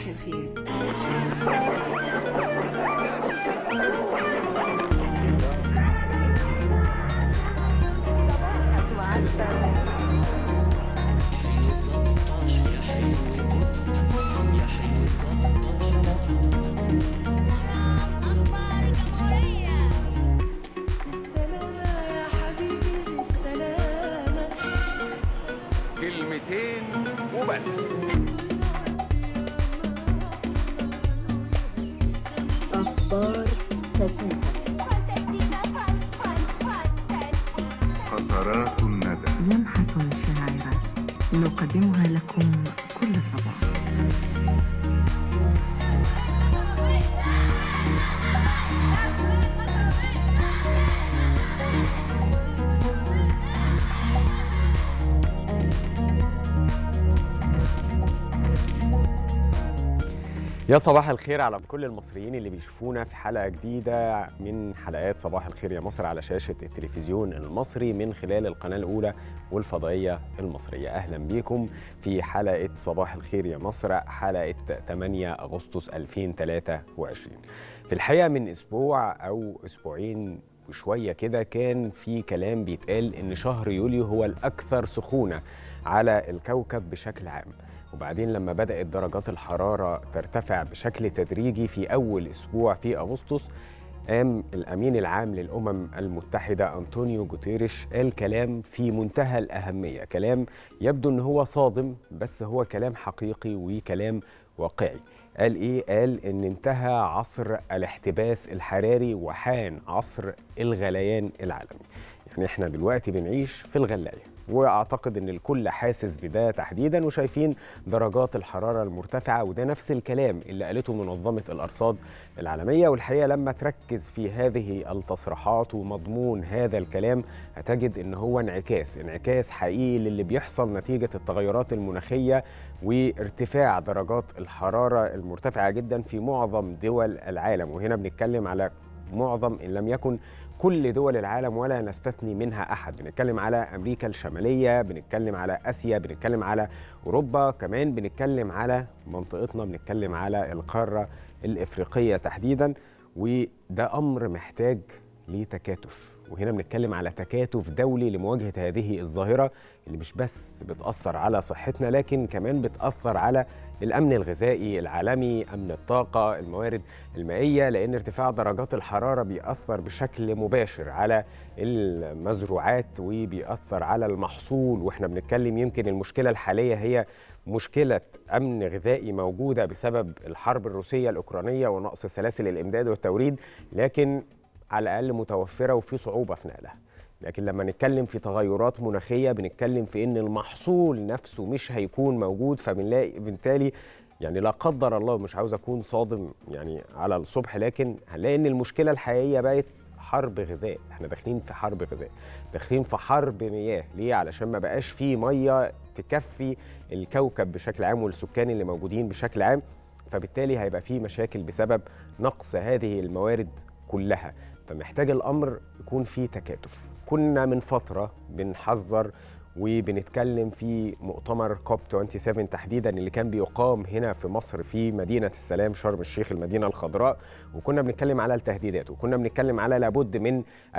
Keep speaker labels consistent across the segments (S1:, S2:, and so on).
S1: الخير
S2: أخبار الجمهورية
S3: كلمتين وبس
S4: أخبار فتاة
S5: قطرات الندى
S1: لمحة شاعرة نقدمها لكم كل صباح
S6: يا صباح الخير على كل المصريين اللي بيشوفونا في حلقة جديدة من حلقات صباح الخير يا مصر على شاشة التلفزيون المصري من خلال القناة الأولى والفضائية المصرية أهلا بيكم في حلقة صباح الخير يا مصر حلقة 8 أغسطس 2023 في الحقيقة من أسبوع أو أسبوعين وشوية كده كان في كلام بيتقال إن شهر يوليو هو الأكثر سخونة على الكوكب بشكل عام وبعدين لما بدأت درجات الحرارة ترتفع بشكل تدريجي في أول أسبوع في أغسطس قام الأمين العام للأمم المتحدة أنطونيو جوتيريش قال كلام في منتهى الأهمية كلام يبدو أن هو صادم بس هو كلام حقيقي وكلام واقعي قال إيه؟ قال إن انتهى عصر الاحتباس الحراري وحان عصر الغليان العالمي يعني احنا دلوقتي بنعيش في الغلاية واعتقد ان الكل حاسس بده تحديدا وشايفين درجات الحراره المرتفعه وده نفس الكلام اللي قالته منظمه الارصاد العالميه والحقيقه لما تركز في هذه التصريحات ومضمون هذا الكلام هتجد ان هو انعكاس انعكاس حقيقي للي بيحصل نتيجه التغيرات المناخيه وارتفاع درجات الحراره المرتفعه جدا في معظم دول العالم وهنا بنتكلم على معظم ان لم يكن كل دول العالم ولا نستثني منها احد بنتكلم على امريكا الشماليه بنتكلم على اسيا بنتكلم على اوروبا كمان بنتكلم على منطقتنا بنتكلم على القاره الافريقيه تحديدا وده امر محتاج لتكاتف وهنا بنتكلم على تكاتف دولي لمواجهه هذه الظاهره اللي مش بس بتاثر على صحتنا لكن كمان بتاثر على الامن الغذائي العالمي امن الطاقه الموارد المائيه لان ارتفاع درجات الحراره بيأثر بشكل مباشر على المزروعات وبيأثر على المحصول واحنا بنتكلم يمكن المشكله الحاليه هي مشكله امن غذائي موجوده بسبب الحرب الروسيه الاوكرانيه ونقص سلاسل الامداد والتوريد لكن على الاقل متوفره وفي صعوبه في نقلها لكن لما نتكلم في تغيرات مناخيه بنتكلم في ان المحصول نفسه مش هيكون موجود فبنلاقي بالتالي يعني لا قدر الله مش عاوز اكون صادم يعني على الصبح لكن هنلاقي ان المشكله الحقيقيه بقت حرب غذاء احنا داخلين في حرب غذاء داخلين في حرب مياه ليه علشان ما بقاش في ميه تكفي الكوكب بشكل عام والسكان اللي موجودين بشكل عام فبالتالي هيبقى في مشاكل بسبب نقص هذه الموارد كلها فمحتاج الامر يكون في تكاتف كنا من فتره بنحذر وبنتكلم في مؤتمر كوب 27 تحديدا اللي كان بيقام هنا في مصر في مدينه السلام شرم الشيخ المدينه الخضراء وكنا بنتكلم على التهديدات وكنا بنتكلم على لابد من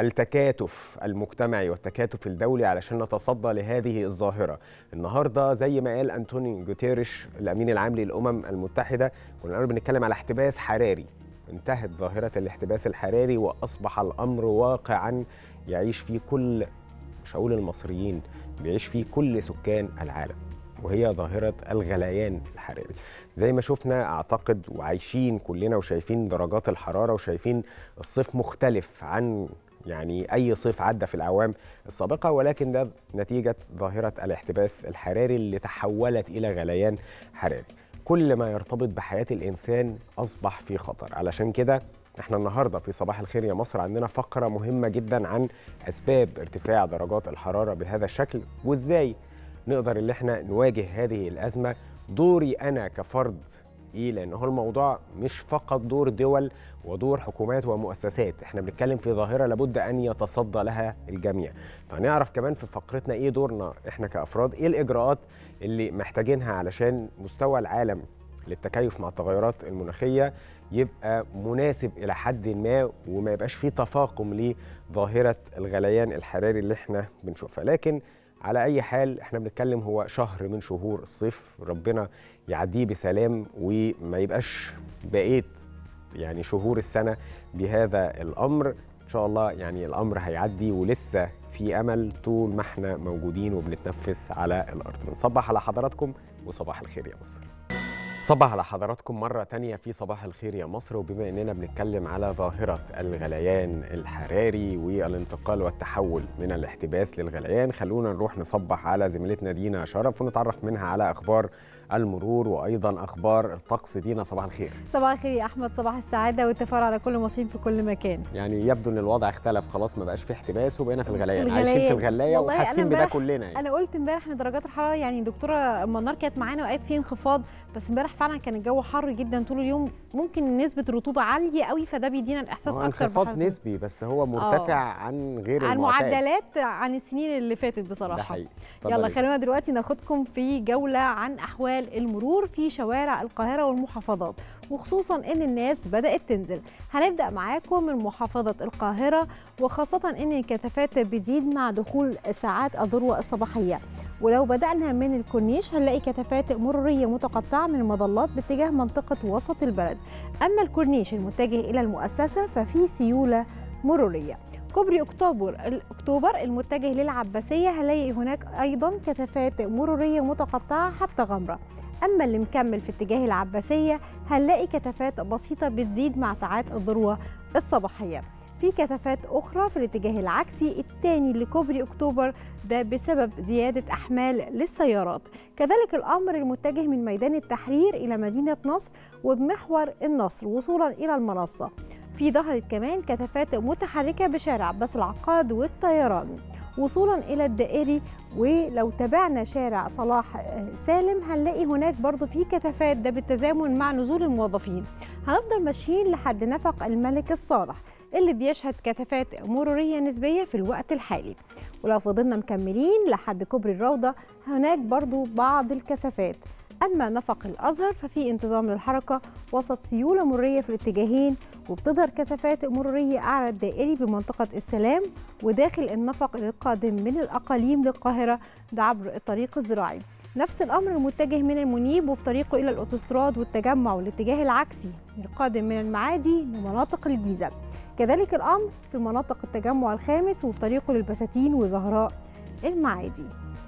S6: التكاتف المجتمعي والتكاتف الدولي علشان نتصدى لهذه الظاهره النهارده زي ما قال انتوني جوتيريش الامين العام للامم المتحده كنا بنتكلم على احتباس حراري انتهت ظاهره الاحتباس الحراري واصبح الامر واقعا يعيش فيه كل مش هقول المصريين بيعيش فيه كل سكان العالم وهي ظاهرة الغليان الحراري زي ما شفنا أعتقد وعايشين كلنا وشايفين درجات الحرارة وشايفين الصيف مختلف عن يعني أي صيف عدى في الأعوام السابقة ولكن ده نتيجة ظاهرة الاحتباس الحراري اللي تحولت إلى غليان حراري كل ما يرتبط بحياة الإنسان أصبح في خطر علشان كده احنا النهارده في صباح الخير يا مصر عندنا فقره مهمه جدا عن اسباب ارتفاع درجات الحراره بهذا الشكل وازاي نقدر ان احنا نواجه هذه الازمه دوري انا كفرد ايه لان هو الموضوع مش فقط دور دول ودور حكومات ومؤسسات احنا بنتكلم في ظاهره لابد ان يتصدى لها الجميع فهنعرف كمان في فقرتنا ايه دورنا احنا كافراد ايه الاجراءات اللي محتاجينها علشان مستوى العالم للتكيف مع التغيرات المناخيه يبقى مناسب الى حد ما وما يبقاش فيه تفاقم لظاهره الغليان الحراري اللي احنا بنشوفها لكن على اي حال احنا بنتكلم هو شهر من شهور الصيف ربنا يعديه بسلام وما يبقاش بقيت يعني شهور السنه بهذا الامر ان شاء الله يعني الامر هيعدي ولسه في امل طول ما احنا موجودين وبنتنفس على الارض بنصبح على حضراتكم وصباح الخير يا مصر صبح على حضراتكم مرة تانية في صباح الخير يا مصر وبما اننا بنتكلم على ظاهرة الغليان الحراري والانتقال والتحول من الاحتباس للغليان خلونا نروح نصبح على زميلتنا دينا شرف ونتعرف منها على اخبار المرور وايضا اخبار الطقس دينا صباح الخير
S2: صباح الخير يا احمد صباح السعاده والتفاؤل على كل المصريين في كل مكان
S6: يعني يبدو ان الوضع اختلف خلاص ما بقاش في احتباس وبقينا في الغليان
S2: الغليان.
S6: عايشين في الغلايه
S2: والله أنا
S6: وحاسين بده
S2: امبارح-
S6: كلنا يعني.
S2: انا قلت امبارح ان درجات الحراره يعني دكتوره منار كانت معانا وقالت في انخفاض بس امبارح فعلا كان الجو حر جدا طول اليوم ممكن نسبه الرطوبه عاليه قوي فده بيدينا الاحساس
S6: هو
S2: اكتر
S6: انخفاض
S2: بحالة-
S6: نسبي بس هو مرتفع عن غير
S2: عن
S6: المعتاد
S2: معدلات عن السنين اللي فاتت
S6: ده
S2: بصراحه
S6: حقيقي
S2: يلا
S6: اتفضلي.
S2: خلونا دلوقتي ناخدكم في جولة عن أحوال المرور في شوارع القاهرة والمحافظات وخصوصا إن الناس بدأت تنزل هنبدأ معاكم من محافظة القاهرة وخاصة إن الكثافات بتزيد مع دخول ساعات الذروة الصباحية ولو بدأنا من الكورنيش هنلاقي كثافات مرورية متقطعة من المظلات باتجاه منطقة وسط البلد أما الكورنيش المتجه إلى المؤسسة ففي سيولة مرورية كوبري اكتوبر اكتوبر المتجه للعباسيه هنلاقي هناك ايضا كثافات مروريه متقطعه حتى غمره اما اللي مكمل في اتجاه العباسيه هنلاقي كثافات بسيطه بتزيد مع ساعات الذروه الصباحيه في كثافات اخرى في الاتجاه العكسي الثاني لكوبري اكتوبر ده بسبب زياده احمال للسيارات كذلك الامر المتجه من ميدان التحرير الى مدينه نصر وبمحور النصر وصولا الى المنصه في ظهرت كمان كثافات متحركة بشارع عباس العقاد والطيران وصولا إلى الدائري ولو تابعنا شارع صلاح سالم هنلاقي هناك برضو في كثافات ده بالتزامن مع نزول الموظفين هنفضل ماشيين لحد نفق الملك الصالح اللي بيشهد كثافات مرورية نسبية في الوقت الحالي ولو فضلنا مكملين لحد كوبري الروضة هناك برضو بعض الكثافات أما نفق الأزهر ففي انتظام للحركة وسط سيولة مرورية في الاتجاهين وبتظهر كثافات مرورية أعلى الدائري بمنطقة السلام وداخل النفق القادم من الأقاليم للقاهرة ده عبر الطريق الزراعي نفس الأمر المتجه من المنيب وفي طريقه إلى الأوتوستراد والتجمع والاتجاه العكسي القادم من المعادي لمناطق الجيزة كذلك الأمر في مناطق التجمع الخامس وفي طريقه للبساتين وزهراء المعادي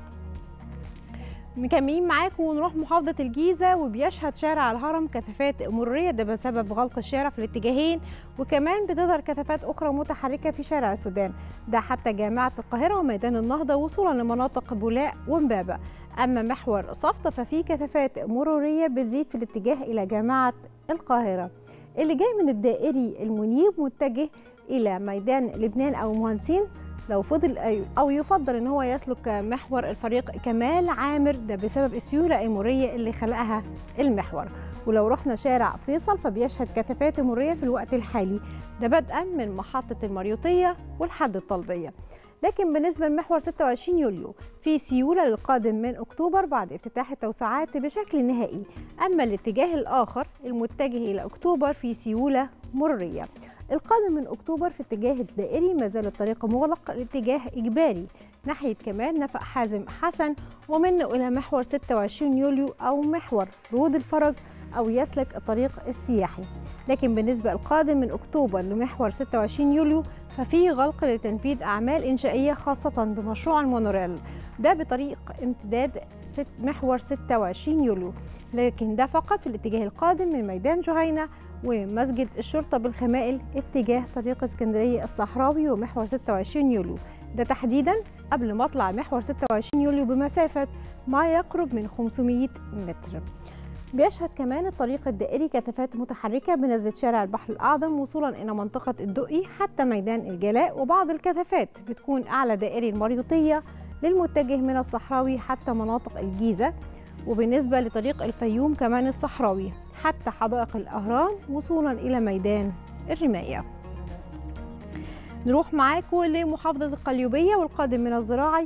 S2: مكملين معاكم ونروح محافظة الجيزة وبيشهد شارع الهرم كثافات مرورية ده بسبب غلق الشارع في الاتجاهين وكمان بتظهر كثافات أخرى متحركة في شارع السودان ده حتى جامعة القاهرة وميدان النهضة وصولا لمناطق بولاق ومبابة أما محور صفطة ففيه كثافات مرورية بتزيد في الاتجاه إلى جامعة القاهرة اللي جاي من الدائري المنيب متجه إلى ميدان لبنان أو مهندسين لو فضل أي- او يفضل ان هو يسلك محور الفريق كمال عامر ده بسبب السيوله المروريه اللي خلقها المحور ولو رحنا شارع فيصل فبيشهد كثافات مروريه في الوقت الحالي ده بدءا من محطه المريوطيه والحد الطلبيه لكن بالنسبة لمحور 26 يوليو في سيولة للقادم من أكتوبر بعد افتتاح التوسعات بشكل نهائي أما الاتجاه الآخر المتجه إلى أكتوبر في سيولة مرورية القادم من أكتوبر في اتجاه الدائري ما زال الطريق مغلق الاتجاه إجباري ناحية كمان نفق حازم حسن ومنه إلى محور 26 يوليو أو محور رود الفرج أو يسلك الطريق السياحي لكن بالنسبة القادم من أكتوبر لمحور 26 يوليو ففي غلق لتنفيذ أعمال إنشائية خاصة بمشروع المونوريل ده بطريق امتداد ست محور 26 يوليو لكن ده فقط في الاتجاه القادم من ميدان جهينة ومسجد الشرطة بالخمائل اتجاه طريق اسكندرية الصحراوي ومحور 26 يوليو ده تحديدا قبل مطلع محور 26 يوليو بمسافة ما يقرب من 500 متر بيشهد كمان الطريق الدائري كثافات متحركة بنزلة شارع البحر الأعظم وصولا إلى منطقة الدقي حتى ميدان الجلاء وبعض الكثافات بتكون أعلى دائري المريوطية للمتجه من الصحراوي حتى مناطق الجيزة وبالنسبة لطريق الفيوم كمان الصحراوي حتى حدائق الأهرام وصولا إلى ميدان الرماية نروح معاكم لمحافظة القليوبية والقادم من الزراعي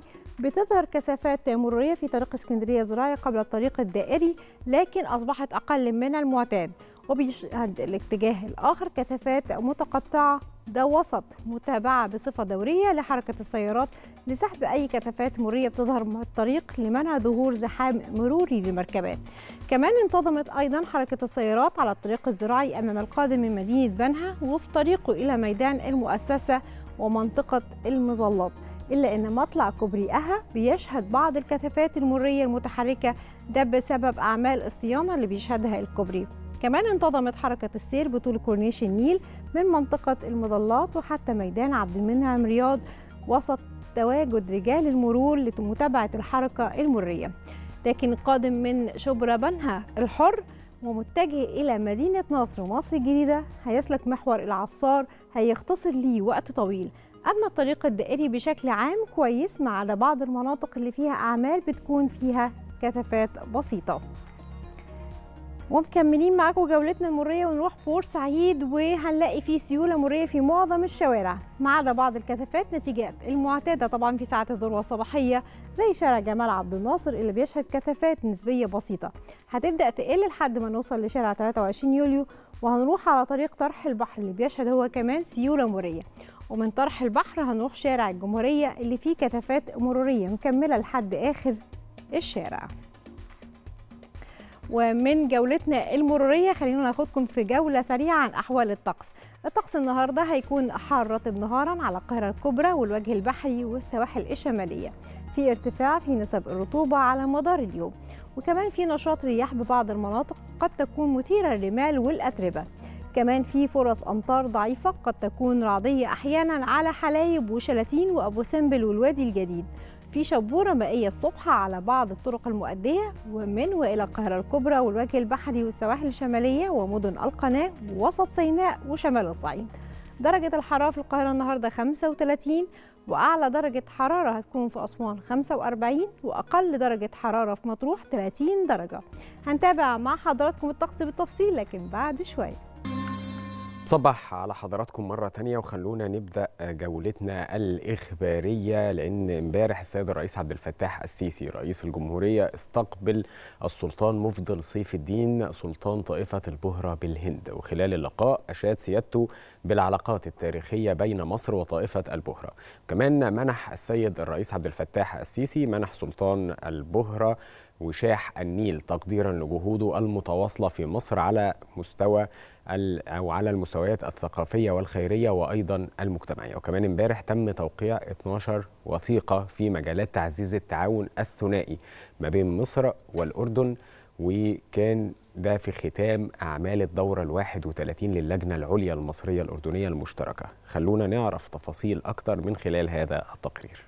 S2: بتظهر كثافات مرورية في طريق اسكندرية زراعي قبل الطريق الدائري لكن أصبحت أقل من المعتاد وبيشهد الاتجاه الآخر كثافات متقطعة ده وسط متابعة بصفة دورية لحركة السيارات لسحب أي كثافات مرورية بتظهر من الطريق لمنع ظهور زحام مروري للمركبات كمان انتظمت أيضا حركة السيارات على الطريق الزراعي أمام القادم من مدينة بنها وفي طريقه إلى ميدان المؤسسة ومنطقة المظلات إلا أن مطلع كوبري أها بيشهد بعض الكثافات المرية المتحركة ده بسبب أعمال الصيانة اللي بيشهدها الكوبري كمان انتظمت حركة السير بطول كورنيش النيل من منطقة المظلات وحتى ميدان عبد المنعم رياض وسط تواجد رجال المرور لمتابعة الحركة المرية لكن القادم من شبرا بنها الحر ومتجه إلى مدينة نصر ومصر الجديدة هيسلك محور العصار هيختصر ليه وقت طويل أما الطريق الدائري بشكل عام كويس ما عدا بعض المناطق اللي فيها أعمال بتكون فيها كثافات بسيطة ومكملين معاكم جولتنا المرية ونروح بورسعيد وهنلاقي فيه سيولة مرية في معظم الشوارع ما عدا بعض الكثافات نتيجة المعتادة طبعا في ساعات الذروة الصباحية زي شارع جمال عبد الناصر اللي بيشهد كثافات نسبية بسيطة هتبدأ تقل لحد ما نوصل لشارع 23 يوليو وهنروح على طريق طرح البحر اللي بيشهد هو كمان سيولة مرية ومن طرح البحر هنروح شارع الجمهورية اللي فيه كثافات مرورية مكملة لحد آخر الشارع ومن جولتنا المرورية خلينا ناخدكم في جولة سريعة عن أحوال الطقس الطقس النهاردة هيكون حار رطب نهارا على القاهرة الكبرى والوجه البحري والسواحل الشمالية في ارتفاع في نسب الرطوبة على مدار اليوم وكمان في نشاط رياح ببعض المناطق قد تكون مثيرة للرمال والأتربة كمان في فرص أمطار ضعيفة قد تكون رعدية أحيانا على حلايب وشلاتين وأبو سمبل والوادي الجديد في شبورة مائية الصبح على بعض الطرق المؤدية ومن وإلى القاهرة الكبرى والوجه البحري والسواحل الشمالية ومدن القناة ووسط سيناء وشمال الصعيد درجة الحرارة في القاهرة النهاردة 35 وأعلى درجة حرارة هتكون في أسوان 45 وأقل درجة حرارة في مطروح 30 درجة هنتابع مع حضراتكم الطقس بالتفصيل لكن بعد شوية
S6: صبح على حضراتكم مرة تانية وخلونا نبدأ جولتنا الإخبارية لأن امبارح السيد الرئيس عبد الفتاح السيسي رئيس الجمهورية استقبل السلطان مفضل سيف الدين سلطان طائفة البهرة بالهند وخلال اللقاء أشاد سيادته بالعلاقات التاريخية بين مصر وطائفة البهرة كمان منح السيد الرئيس عبد الفتاح السيسي منح سلطان البهرة وشاح النيل تقديرا لجهوده المتواصلة في مصر على مستوى او على المستويات الثقافيه والخيريه وايضا المجتمعيه وكمان امبارح تم توقيع 12 وثيقه في مجالات تعزيز التعاون الثنائي ما بين مصر والاردن وكان ده في ختام اعمال الدوره الواحد وثلاثين للجنه العليا المصريه الاردنيه المشتركه خلونا نعرف تفاصيل اكتر من خلال هذا التقرير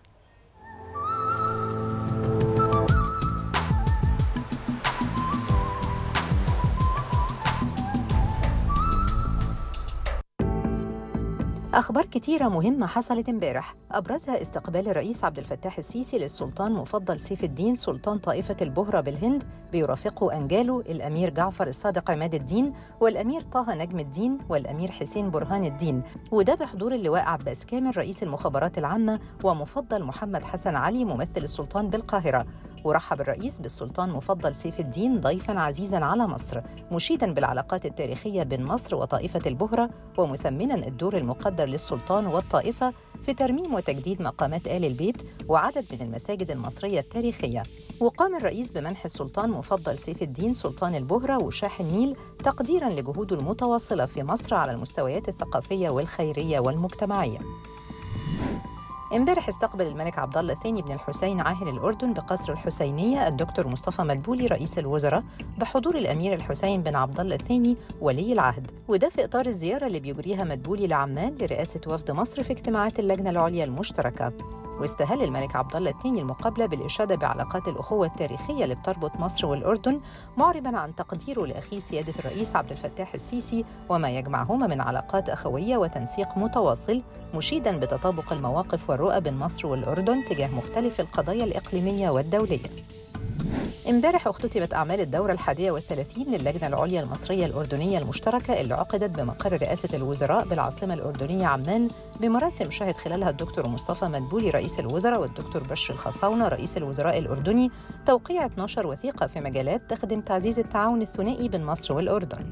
S5: أخبار كتيرة مهمة حصلت امبارح أبرزها استقبال الرئيس عبد الفتاح السيسي للسلطان مفضل سيف الدين سلطان طائفة البهرة بالهند بيرافقه أنجاله الأمير جعفر الصادق عماد الدين والأمير طه نجم الدين والأمير حسين برهان الدين وده بحضور اللواء عباس كامل رئيس المخابرات العامة ومفضل محمد حسن علي ممثل السلطان بالقاهرة ورحب الرئيس بالسلطان مفضل سيف الدين ضيفا عزيزا على مصر مشيدا بالعلاقات التاريخية بين مصر وطائفة البهرة ومثمنا الدور المقدر للسلطان والطائفة في ترميم وتجديد مقامات آل البيت وعدد من المساجد المصرية التاريخية وقام الرئيس بمنح السلطان مفضل سيف الدين سلطان البهرة وشاح النيل تقديرا لجهوده المتواصلة في مصر على المستويات الثقافية والخيرية والمجتمعية امبارح استقبل الملك عبد الله الثاني بن الحسين عاهل الأردن بقصر الحسينية الدكتور مصطفى مدبولي رئيس الوزراء بحضور الأمير الحسين بن عبد الله الثاني ولي العهد وده في إطار الزيارة اللي بيجريها مدبولي لعمان لرئاسة وفد مصر في اجتماعات اللجنة العليا المشتركة واستهل الملك عبد الله الثاني المقابلة بالإشادة بعلاقات الأخوة التاريخية اللي بتربط مصر والأردن معربا عن تقديره لأخيه سيادة الرئيس عبد الفتاح السيسي وما يجمعهما من علاقات أخوية وتنسيق متواصل مشيدا بتطابق المواقف والرؤى بين مصر والأردن تجاه مختلف القضايا الإقليمية والدولية امبارح اختتمت أعمال الدورة الحادية والثلاثين للجنة العليا المصرية الأردنية المشتركة اللي عقدت بمقر رئاسة الوزراء بالعاصمة الأردنية عمان بمراسم شهد خلالها الدكتور مصطفى مدبولي رئيس الوزراء والدكتور بشر الخصاونة رئيس الوزراء الأردني توقيع 12 وثيقة في مجالات تخدم تعزيز التعاون الثنائي بين مصر والأردن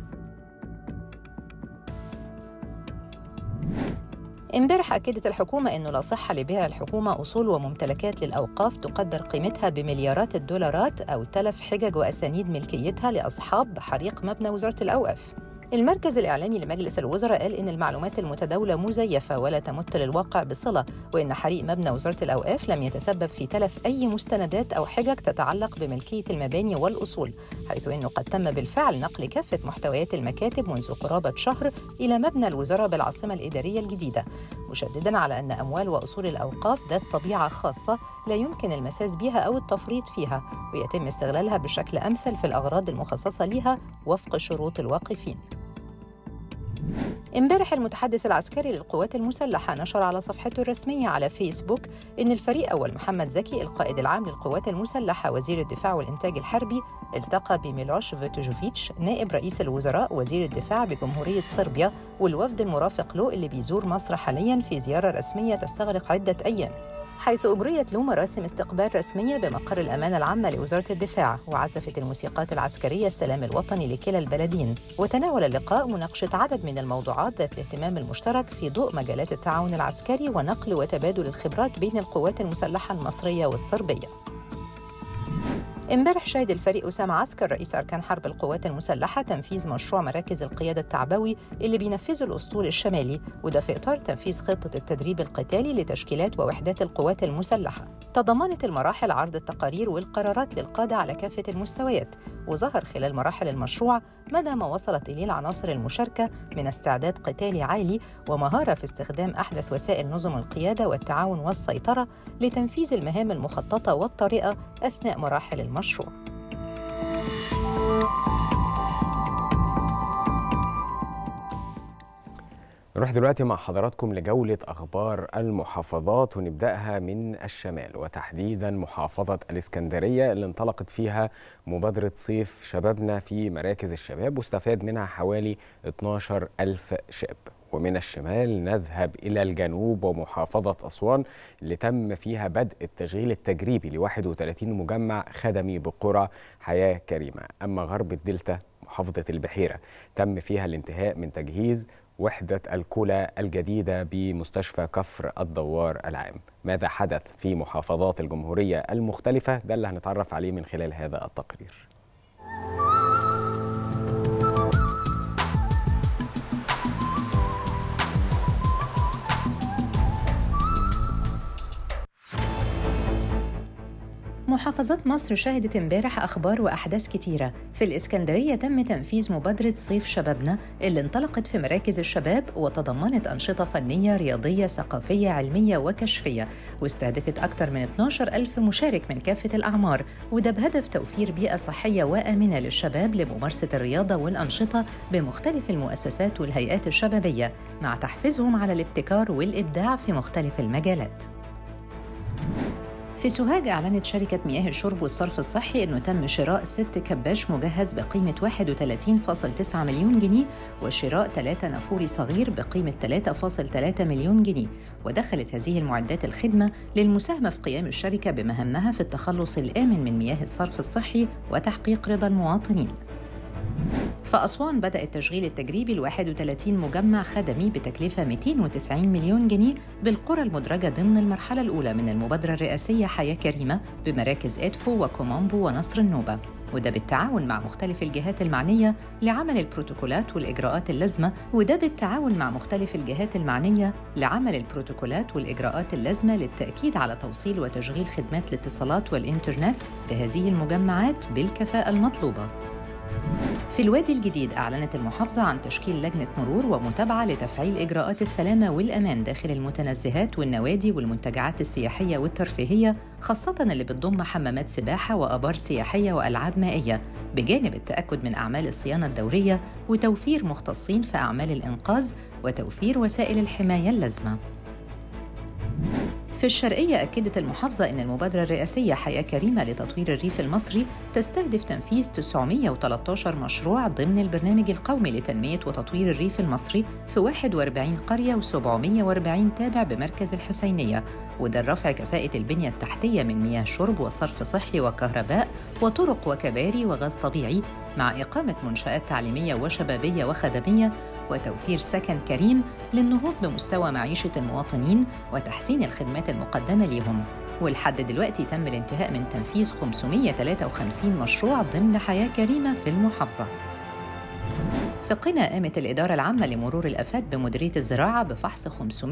S5: امبارح أكدت الحكومة أنه لا صحة لبيع الحكومة أصول وممتلكات للأوقاف تقدر قيمتها بمليارات الدولارات أو تلف حجج وأسانيد ملكيتها لأصحاب حريق مبنى وزارة الأوقاف المركز الإعلامي لمجلس الوزراء قال إن المعلومات المتداولة مزيفة ولا تمت للواقع بصلة وإن حريق مبنى وزارة الأوقاف لم يتسبب في تلف أي مستندات أو حجج تتعلق بملكية المباني والأصول حيث إنه قد تم بالفعل نقل كافة محتويات المكاتب منذ قرابة شهر إلى مبنى الوزارة بالعاصمة الإدارية الجديدة مشددا على أن أموال وأصول الأوقاف ذات طبيعة خاصة لا يمكن المساس بها أو التفريط فيها ويتم استغلالها بشكل أمثل في الأغراض المخصصة لها وفق شروط الواقفين امبارح المتحدث العسكري للقوات المسلحة نشر على صفحته الرسمية على فيسبوك إن الفريق أول محمد زكي القائد العام للقوات المسلحة وزير الدفاع والإنتاج الحربي التقى بميلوش فيتوجوفيتش نائب رئيس الوزراء وزير الدفاع بجمهورية صربيا والوفد المرافق له اللي بيزور مصر حاليا في زيارة رسمية تستغرق عدة أيام حيث أجريت له مراسم استقبال رسمية بمقر الأمانة العامة لوزارة الدفاع وعزفت الموسيقات العسكرية السلام الوطني لكلا البلدين وتناول اللقاء مناقشة عدد من الموضوعات ذات الاهتمام المشترك في ضوء مجالات التعاون العسكري ونقل وتبادل الخبرات بين القوات المسلحة المصرية والصربية امبارح شهد الفريق أسامة عسكر رئيس أركان حرب القوات المسلحة تنفيذ مشروع مراكز القيادة التعبوي اللي بينفذه الأسطول الشمالي وده في إطار تنفيذ خطة التدريب القتالي لتشكيلات ووحدات القوات المسلحة تضمنت المراحل عرض التقارير والقرارات للقادة على كافة المستويات وظهر خلال مراحل المشروع مدى ما وصلت إليه العناصر المشاركة من استعداد قتالي عالي ومهارة في استخدام أحدث وسائل نظم القيادة والتعاون والسيطرة لتنفيذ المهام المخططة والطارئة أثناء مراحل المشروع.
S6: نروح دلوقتي مع حضراتكم لجولة أخبار المحافظات ونبدأها من الشمال وتحديدا محافظة الإسكندرية اللي انطلقت فيها مبادرة صيف شبابنا في مراكز الشباب واستفاد منها حوالي 12 ألف شاب ومن الشمال نذهب إلى الجنوب ومحافظة أسوان اللي تم فيها بدء التشغيل التجريبي ل 31 مجمع خدمي بقرى حياة كريمة أما غرب الدلتا محافظة البحيرة تم فيها الانتهاء من تجهيز وحدة الكلى الجديدة بمستشفى كفر الدوار العام ماذا حدث في محافظات الجمهورية المختلفة ده اللي هنتعرف عليه من خلال هذا التقرير
S5: محافظات مصر شهدت امبارح أخبار وأحداث كتيرة في الإسكندرية تم تنفيذ مبادرة صيف شبابنا اللي انطلقت في مراكز الشباب وتضمنت أنشطة فنية رياضية ثقافية علمية وكشفية واستهدفت أكثر من 12 ألف مشارك من كافة الأعمار وده بهدف توفير بيئة صحية وآمنة للشباب لممارسة الرياضة والأنشطة بمختلف المؤسسات والهيئات الشبابية مع تحفيزهم على الابتكار والإبداع في مختلف المجالات في سوهاج أعلنت شركة مياه الشرب والصرف الصحي أنه تم شراء ست كباش مجهز بقيمة 31.9 مليون جنيه وشراء ثلاثة نافوري صغير بقيمة 3.3 مليون جنيه ودخلت هذه المعدات الخدمة للمساهمة في قيام الشركة بمهامها في التخلص الآمن من مياه الصرف الصحي وتحقيق رضا المواطنين فأسوان بدأ التشغيل التجريبي ل 31 مجمع خدمي بتكلفة 290 مليون جنيه بالقرى المدرجة ضمن المرحلة الأولى من المبادرة الرئاسية حياة كريمة بمراكز إدفو وكومامبو ونصر النوبة وده بالتعاون مع مختلف الجهات المعنية لعمل البروتوكولات والإجراءات اللازمة وده بالتعاون مع مختلف الجهات المعنية لعمل البروتوكولات والإجراءات اللازمة للتأكيد على توصيل وتشغيل خدمات الاتصالات والإنترنت بهذه المجمعات بالكفاءة المطلوبة في الوادي الجديد أعلنت المحافظة عن تشكيل لجنة مرور ومتابعة لتفعيل إجراءات السلامة والأمان داخل المتنزهات والنوادي والمنتجعات السياحية والترفيهية خاصة اللي بتضم حمامات سباحة وآبار سياحية وألعاب مائية بجانب التأكد من أعمال الصيانة الدورية وتوفير مختصين في أعمال الإنقاذ وتوفير وسائل الحماية اللازمة في الشرقية أكدت المحافظة أن المبادرة الرئاسية حياة كريمة لتطوير الريف المصري تستهدف تنفيذ 913 مشروع ضمن البرنامج القومي لتنمية وتطوير الريف المصري في 41 قرية و740 تابع بمركز الحسينية وده لرفع كفاءة البنية التحتية من مياه شرب وصرف صحي وكهرباء وطرق وكباري وغاز طبيعي مع إقامة منشآت تعليمية وشبابية وخدمية وتوفير سكن كريم للنهوض بمستوى معيشة المواطنين وتحسين الخدمات المقدمة لهم ولحد دلوقتي تم الانتهاء من تنفيذ 553 مشروع ضمن حياة كريمة في المحافظة في قنا قامت الإدارة العامة لمرور الآفات بمديرية الزراعة بفحص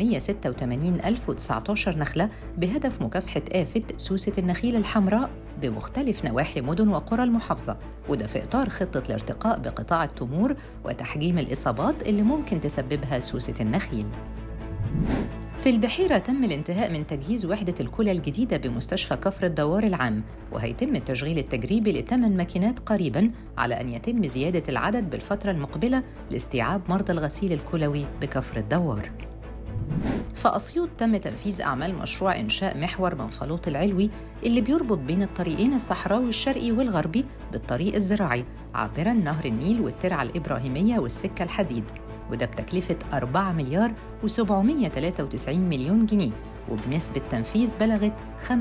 S5: 586,019 نخلة بهدف مكافحة آفة سوسة النخيل الحمراء بمختلف نواحي مدن وقرى المحافظة وده في إطار خطة الارتقاء بقطاع التمور وتحجيم الإصابات اللي ممكن تسببها سوسة النخيل في البحيرة تم الانتهاء من تجهيز وحدة الكلى الجديدة بمستشفى كفر الدوار العام وهيتم التشغيل التجريبي لثمان ماكينات قريباً على أن يتم زيادة العدد بالفترة المقبلة لاستيعاب مرضى الغسيل الكلوي بكفر الدوار في أسيوط تم تنفيذ أعمال مشروع إنشاء محور منفلوط العلوي اللي بيربط بين الطريقين الصحراوي الشرقي والغربي بالطريق الزراعي عابراً نهر النيل والترعة الإبراهيمية والسكة الحديد وده بتكلفة 4 مليار و793 مليون جنيه وبنسبة تنفيذ بلغت 75%.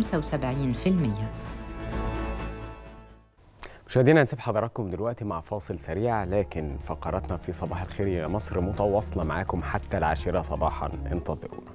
S6: مشاهدينا هنسيب حضراتكم دلوقتي مع فاصل سريع لكن فقراتنا في صباح الخير يا مصر متواصلة معاكم حتى العاشرة صباحا انتظرونا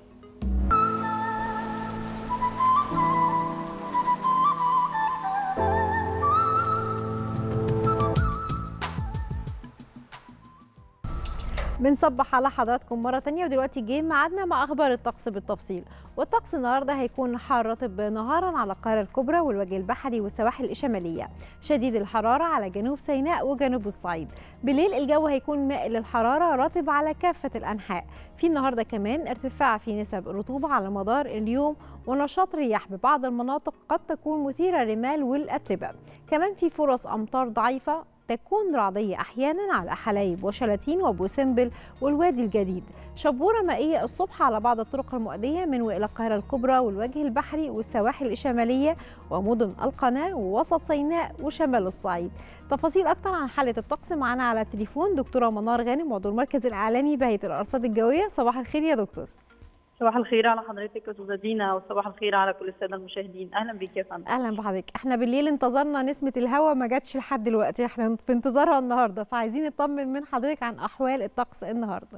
S2: بنصبح على حضراتكم مرة تانية ودلوقتي جه ميعادنا مع أخبار الطقس بالتفصيل والطقس النهاردة هيكون حار رطب نهارا على القاهرة الكبرى والوجه البحري والسواحل الشمالية شديد الحرارة على جنوب سيناء وجنوب الصعيد بالليل الجو هيكون مائل للحرارة رطب على كافة الأنحاء في النهاردة كمان ارتفاع في نسب الرطوبة على مدار اليوم ونشاط رياح ببعض المناطق قد تكون مثيرة للرمال والأتربة كمان في فرص أمطار ضعيفة تكون رعدية أحيانا على حلايب وشلاتين وبوسمبل والوادي الجديد شبورة مائية الصبح على بعض الطرق المؤدية من وإلى القاهرة الكبرى والوجه البحري والسواحل الشمالية ومدن القناة ووسط سيناء وشمال الصعيد تفاصيل أكتر عن حالة الطقس معنا على التليفون دكتورة منار غانم عضو المركز الإعلامي بهيئة الأرصاد الجوية صباح الخير يا دكتور
S7: صباح الخير على حضرتك استاذه دينا وصباح الخير على كل الساده المشاهدين اهلا بيك يا فندم
S2: اهلا بحضرتك احنا بالليل انتظرنا نسمه الهواء ما جاتش لحد دلوقتي احنا في انتظارها النهارده فعايزين نطمن من حضرتك عن احوال الطقس النهارده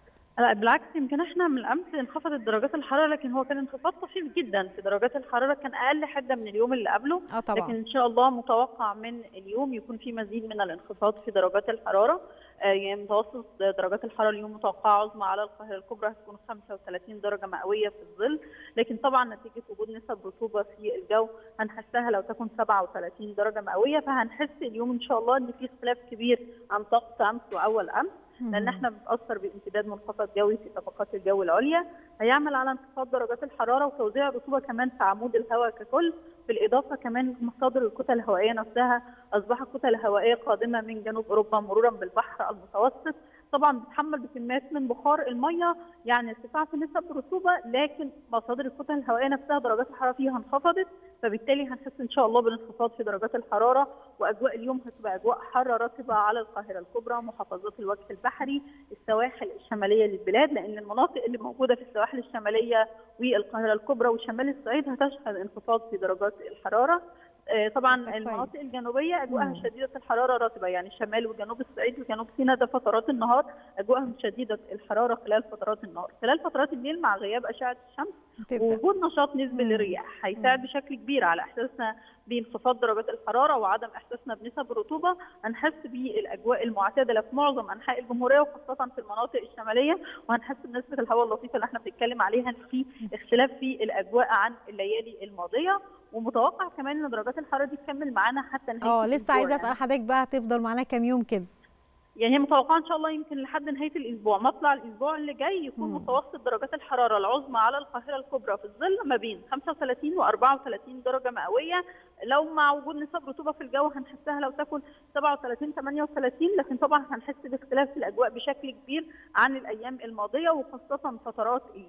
S7: لا بالعكس يمكن احنا من الامس انخفضت درجات الحراره لكن هو كان انخفاض طفيف جدا في درجات الحراره كان اقل حده من اليوم اللي قبله
S2: اه طبعا
S7: لكن ان شاء الله متوقع من اليوم يكون في مزيد من الانخفاض في درجات الحراره آه يعني متوسط درجات الحراره اليوم متوقعه عظمى على القاهره الكبرى هتكون 35 درجه مئويه في الظل لكن طبعا نتيجه وجود نسب رطوبه في الجو هنحسها لو تكون 37 درجه مئويه فهنحس اليوم ان شاء الله ان في اختلاف كبير عن طقس امس واول امس لان احنا بنتاثر بامتداد منخفض جوي في طبقات الجو العليا هيعمل على انخفاض درجات الحراره وتوزيع الرطوبه كمان في عمود الهواء ككل بالاضافه كمان مصادر الكتل الهوائيه نفسها اصبحت كتل هوائيه قادمه من جنوب اوروبا مرورا بالبحر المتوسط طبعا بتحمل بكميات من بخار الميه يعني ارتفاع في نسب الرطوبه لكن مصادر الكتل الهوائيه نفسها درجات الحراره فيها انخفضت فبالتالي هنحس ان شاء الله بالانخفاض في درجات الحراره واجواء اليوم هتبقى اجواء حاره رطبه على القاهره الكبرى محافظات الوجه البحري السواحل الشماليه للبلاد لان المناطق اللي موجوده في السواحل الشماليه والقاهره الكبرى وشمال الصعيد هتشهد انخفاض في درجات الحراره طبعا المناطق الجنوبيه اجواءها شديده الحراره رطبه يعني شمال وجنوب الصعيد وجنوب سيناء ده فترات النهار اجواءهم شديده الحراره خلال فترات النهار خلال فترات الليل مع غياب اشعه الشمس ووجود نشاط نسبي للرياح هيساعد بشكل كبير على احساسنا بانخفاض درجات الحراره وعدم احساسنا بنسب الرطوبه هنحس بالاجواء المعتدله في معظم انحاء الجمهوريه وخاصه في المناطق الشماليه وهنحس بنسبه الهواء اللطيفه اللي احنا بنتكلم عليها ان في اختلاف في الاجواء عن الليالي الماضيه ومتوقع كمان ان درجات الحراره دي تكمل معانا حتى نهايه
S2: اه لسه عايزه اسال حضرتك بقى هتفضل معانا كام يوم كده
S7: يعني هي متوقعه ان شاء الله يمكن لحد نهايه الاسبوع مطلع الاسبوع اللي جاي يكون
S2: مم.
S7: متوسط درجات الحراره العظمى على القاهره الكبرى في الظل ما بين 35 و 34 درجه مئويه لو مع وجود نسب رطوبه في الجو هنحسها لو تكن 37 38 لكن طبعا هنحس باختلاف في الاجواء بشكل كبير عن الايام الماضيه وخاصه فترات الليل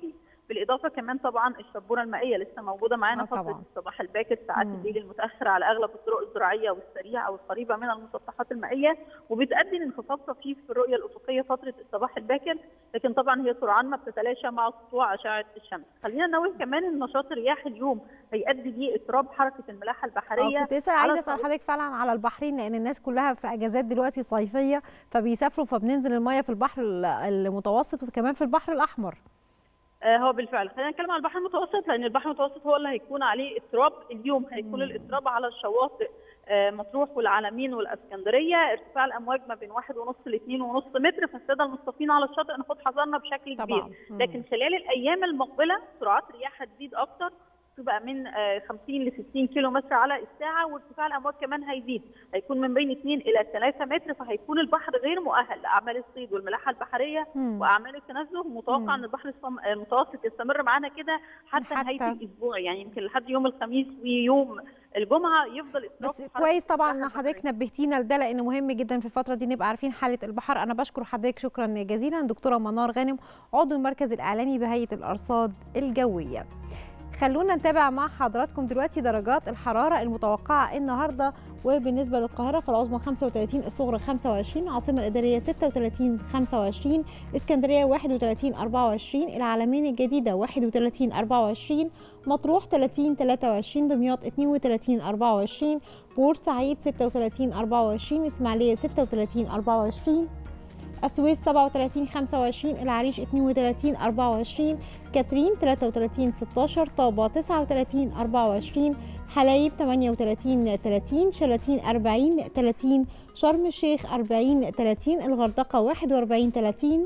S7: بالاضافه كمان طبعا الشبوره المائيه لسه موجوده معانا
S2: آه طبعاً.
S7: فتره الصباح الباكر ساعات
S2: مم.
S7: الليل المتاخر على اغلب الطرق الزراعيه والسريعه والقريبه من المسطحات المائيه وبتؤدي لانخفاض طفيف في الرؤيه الافقيه فتره الصباح الباكر لكن طبعا هي سرعان ما بتتلاشى مع سطوع اشعه الشمس خلينا ننوه كمان ان نشاط الرياح اليوم هيؤدي لاضطراب حركه الملاحه البحريه
S2: اه كنت لسه
S7: على
S2: عايزه اسال
S7: الطريق.
S2: حضرتك فعلا على البحرين لان الناس كلها في اجازات دلوقتي صيفيه فبيسافروا فبننزل الميه في البحر ال- المتوسط وكمان في البحر الاحمر
S7: آه، هو بالفعل خلينا نتكلم عن البحر المتوسط لان البحر المتوسط هو اللي هيكون عليه اضطراب اليوم هيكون الاضطراب على الشواطئ آه، مطروح والعلمين والاسكندريه ارتفاع الامواج ما بين واحد ونص ل 2 ونص متر فالساده المصطفين على الشاطئ ناخد حذرنا بشكل كبير
S2: طبعا مم.
S7: لكن خلال الايام المقبله سرعات الرياح هتزيد اكتر تبقى من آه، 50 ل 60 كيلو متر على الساعه وارتفاع الامواج كمان هيزيد هيكون من بين 2 الى 3 متر فهيكون البحر غير مؤهل لاعمال الصيد والملاحه البحريه
S2: مم.
S7: واعمال التنزه متوقع
S2: مم.
S7: ان البحر الصم- المتوسط يستمر معانا كده حتى,
S2: حتى-
S7: نهايه الاسبوع يعني يمكن لحد يوم الخميس ويوم الجمعه يفضل اضطراب
S2: بس
S7: في حركة
S2: كويس طبعا ان
S7: الملاحة
S2: حضرتك
S7: البحرية.
S2: نبهتينا لده لان مهم جدا في الفتره دي نبقى عارفين حاله البحر انا بشكر حضرتك شكرا جزيلا دكتوره منار غانم عضو المركز الاعلامي بهيئه الارصاد الجويه خلونا نتابع مع حضراتكم دلوقتي درجات الحراره المتوقعه النهارده وبالنسبه للقاهره فالعظمى 35 الصغرى 25 العاصمه الاداريه 36 25 اسكندريه 31 24 العلمين الجديده 31 24 مطروح 30 23 دمياط 32 24 بورسعيد 36 24 اسماعيليه 36 24 السويس 37 25 العريش 32 24 كاترين 33 16 طابة 39 24 حلايب 38 30 شلاتين 40 30 شرم الشيخ 40 30 الغردقة 41 30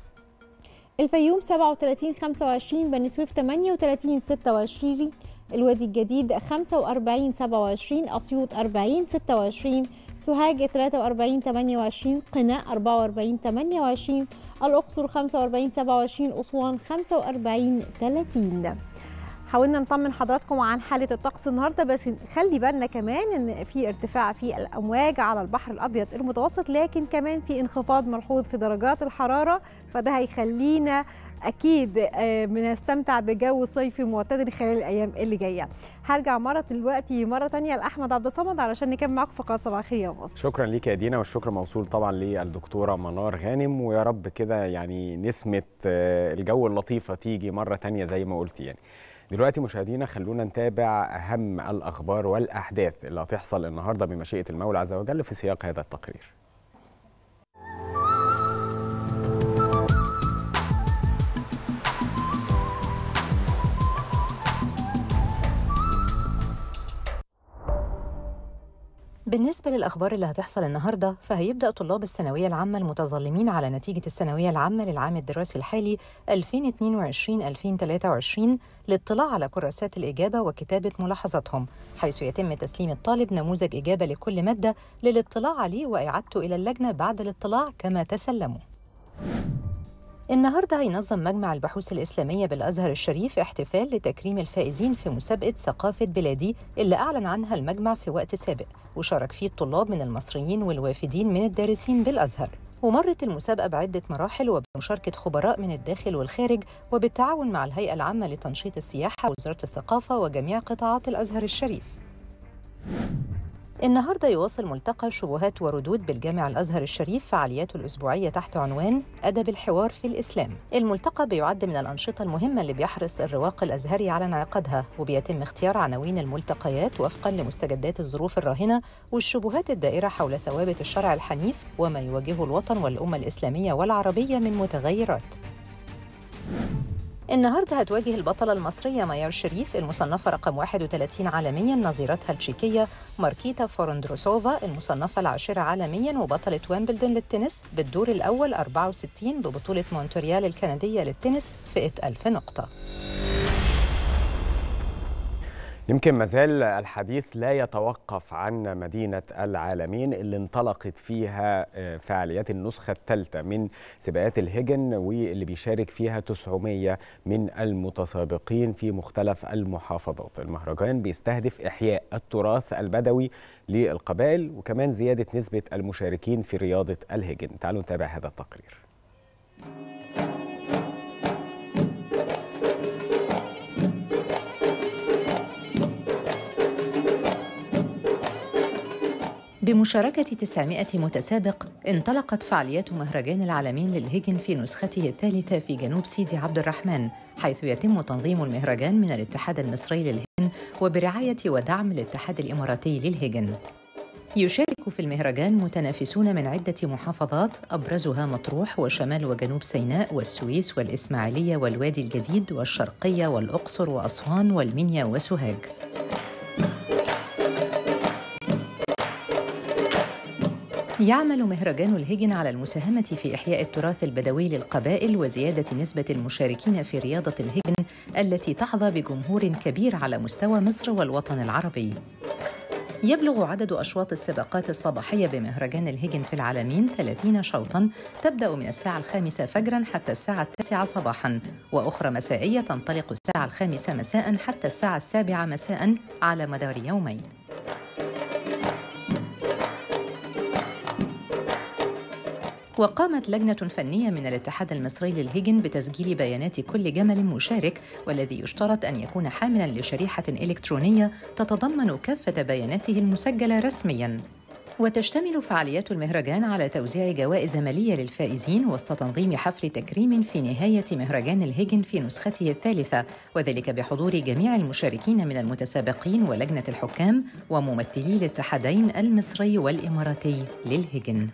S2: الفيوم 37 25 بني سويف 38 26 الوادي الجديد 45 27 أسيوط 40 26 سوهاج 43 28 قنا 44 28 الأقصر 45 27 أسوان 45 30 حاولنا نطمن حضراتكم عن حالة الطقس النهاردة بس خلي بالنا كمان ان في ارتفاع في الأمواج على البحر الأبيض المتوسط لكن كمان في انخفاض ملحوظ في درجات الحرارة فده هيخلينا أكيد آه، بنستمتع بجو صيفي معتدل خلال الأيام اللي جاية هرجع مرة دلوقتي مرة تانية لأحمد عبد الصمد علشان نكمل معاكم فقرات صباح الخير يا مصر
S6: شكرا ليك يا دينا والشكر موصول طبعا للدكتوره منار غانم ويا رب كده يعني نسمه آه، الجو اللطيفه تيجي مره تانية زي ما قلتي يعني دلوقتي مشاهدينا خلونا نتابع اهم الاخبار والاحداث اللي هتحصل النهارده بمشيئه المولى عز وجل في سياق هذا التقرير
S5: بالنسبة للأخبار اللي هتحصل النهاردة فهيبدأ طلاب الثانوية العامة المتظلمين على نتيجة الثانوية العامة للعام الدراسي الحالي 2022-2023 للاطلاع على كراسات الإجابة وكتابة ملاحظاتهم حيث يتم تسليم الطالب نموذج إجابة لكل مادة للاطلاع عليه وإعادته إلى اللجنة بعد الاطلاع كما تسلموا النهارده هينظم مجمع البحوث الإسلامية بالأزهر الشريف احتفال لتكريم الفائزين في مسابقة ثقافة بلادي اللي أعلن عنها المجمع في وقت سابق وشارك فيه الطلاب من المصريين والوافدين من الدارسين بالأزهر ومرت المسابقة بعدة مراحل وبمشاركة خبراء من الداخل والخارج وبالتعاون مع الهيئة العامة لتنشيط السياحة ووزارة الثقافة وجميع قطاعات الأزهر الشريف النهارده يواصل ملتقى شبهات وردود بالجامع الازهر الشريف فعالياته الاسبوعيه تحت عنوان ادب الحوار في الاسلام. الملتقى بيعد من الانشطه المهمه اللي بيحرص الرواق الازهري على انعقادها وبيتم اختيار عناوين الملتقيات وفقا لمستجدات الظروف الراهنه والشبهات الدائره حول ثوابت الشرع الحنيف وما يواجهه الوطن والامه الاسلاميه والعربيه من متغيرات. النهارده هتواجه البطلة المصرية ميار شريف المصنفة رقم 31 عالميا نظيرتها التشيكية ماركيتا فورندروسوفا المصنفة العاشرة عالميا وبطلة ويمبلدون للتنس بالدور الأول 64 ببطولة مونتريال الكندية للتنس فئة 1000 نقطة
S6: يمكن مازال الحديث لا يتوقف عن مدينة العالمين اللي انطلقت فيها آه، فعاليات النسخة الثالثة من سباقات الهجن واللي بيشارك فيها 900 من المتسابقين في مختلف المحافظات المهرجان بيستهدف إحياء التراث البدوي للقبائل وكمان زيادة نسبة المشاركين في رياضة الهجن تعالوا نتابع هذا التقرير
S5: بمشاركة 900 متسابق انطلقت فعاليات مهرجان العالمين للهيجن في نسخته الثالثة في جنوب سيدي عبد الرحمن حيث يتم تنظيم المهرجان من الاتحاد المصري للهيجن وبرعاية ودعم الاتحاد الإماراتي للهيجن يشارك في المهرجان متنافسون من عدة محافظات أبرزها مطروح وشمال وجنوب سيناء والسويس والإسماعيلية والوادي الجديد والشرقية والأقصر وأسوان والمنيا وسوهاج يعمل مهرجان الهجن على المساهمة في إحياء التراث البدوي للقبائل وزيادة نسبة المشاركين في رياضة الهجن التي تحظى بجمهور كبير على مستوى مصر والوطن العربي. يبلغ عدد أشواط السباقات الصباحية بمهرجان الهجن في العالمين 30 شوطاً تبدأ من الساعة الخامسة فجراً حتى الساعة التاسعة صباحاً وأخرى مسائية تنطلق الساعة الخامسة مساءً حتى الساعة السابعة مساءً على مدار يومين. وقامت لجنة فنية من الاتحاد المصري للهجن بتسجيل بيانات كل جمل مشارك والذي يشترط أن يكون حاملاً لشريحة إلكترونية تتضمن كافة بياناته المسجلة رسمياً. وتشتمل فعاليات المهرجان على توزيع جوائز مالية للفائزين وسط تنظيم حفل تكريم في نهاية مهرجان الهجن في نسخته الثالثة وذلك بحضور جميع المشاركين من المتسابقين ولجنة الحكام وممثلي الاتحادين المصري والإماراتي للهجن.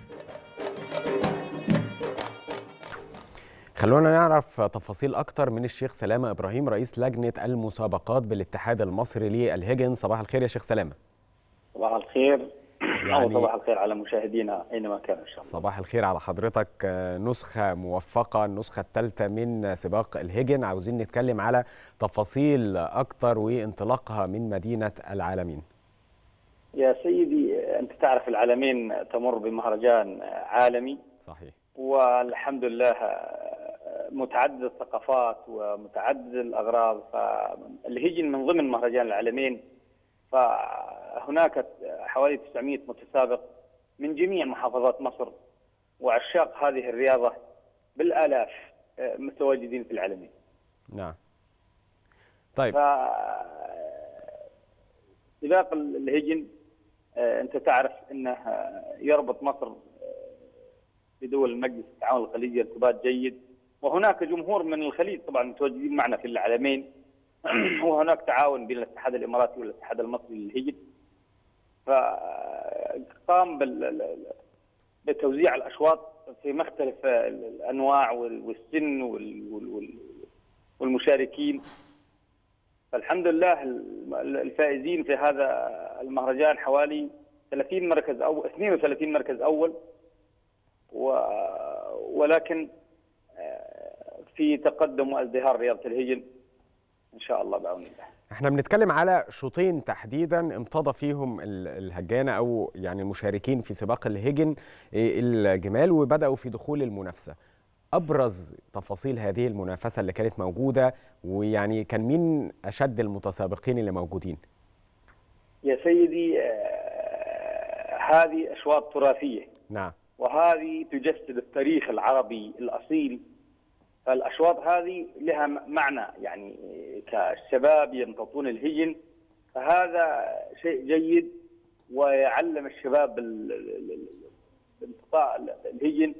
S6: خلونا نعرف تفاصيل أكتر من الشيخ سلامة إبراهيم رئيس لجنة المسابقات بالاتحاد المصري للهجن صباح الخير يا شيخ سلامة
S8: صباح الخير
S6: يعني-
S8: أو صباح الخير على مشاهدينا أينما كانوا إن شاء الله
S6: صباح الخير على حضرتك آه، نسخة موفقة النسخة الثالثة من سباق الهجن عاوزين نتكلم على تفاصيل أكتر وانطلاقها من مدينة العالمين
S8: يا سيدي أنت تعرف العالمين تمر بمهرجان عالمي
S6: صحيح
S8: والحمد لله متعدد الثقافات ومتعدد الأغراض فالهجن من ضمن مهرجان العالمين فهناك حوالي 900 متسابق من جميع محافظات مصر وعشاق هذه الرياضة بالآلاف متواجدين في العالمين
S6: نعم طيب
S8: ف سباق الهجن آه، انت تعرف انه آه، يربط مصر آه، بدول مجلس التعاون الخليجي ارتباط جيد وهناك جمهور من الخليج طبعا متواجدين معنا في العالمين وهناك تعاون بين الاتحاد الاماراتي والاتحاد المصري للهجن فقام بال- بتوزيع الاشواط في مختلف الانواع وال- والسن وال- وال- وال- والمشاركين فالحمد لله الفائزين في هذا المهرجان حوالي 30 مركز او 32 مركز اول و... ولكن آه، في تقدم وازدهار رياضه الهجن ان شاء الله بعون الله.
S6: احنا بنتكلم على شوطين تحديدا امتضى فيهم ال- الهجانه او يعني المشاركين في سباق الهجن إيه، الجمال وبداوا في دخول المنافسه ابرز تفاصيل هذه المنافسه اللي كانت موجوده ويعني كان مين اشد المتسابقين اللي موجودين
S8: يا سيدي آه، هذه اشواط تراثيه
S6: نعم
S8: وهذه تجسد التاريخ العربي الاصيل فالاشواط هذه لها م- معنى يعني كالشباب ينتطون الهجن فهذا شيء جيد ويعلم الشباب ال- ال- ال- الانتقاء ال- الهجن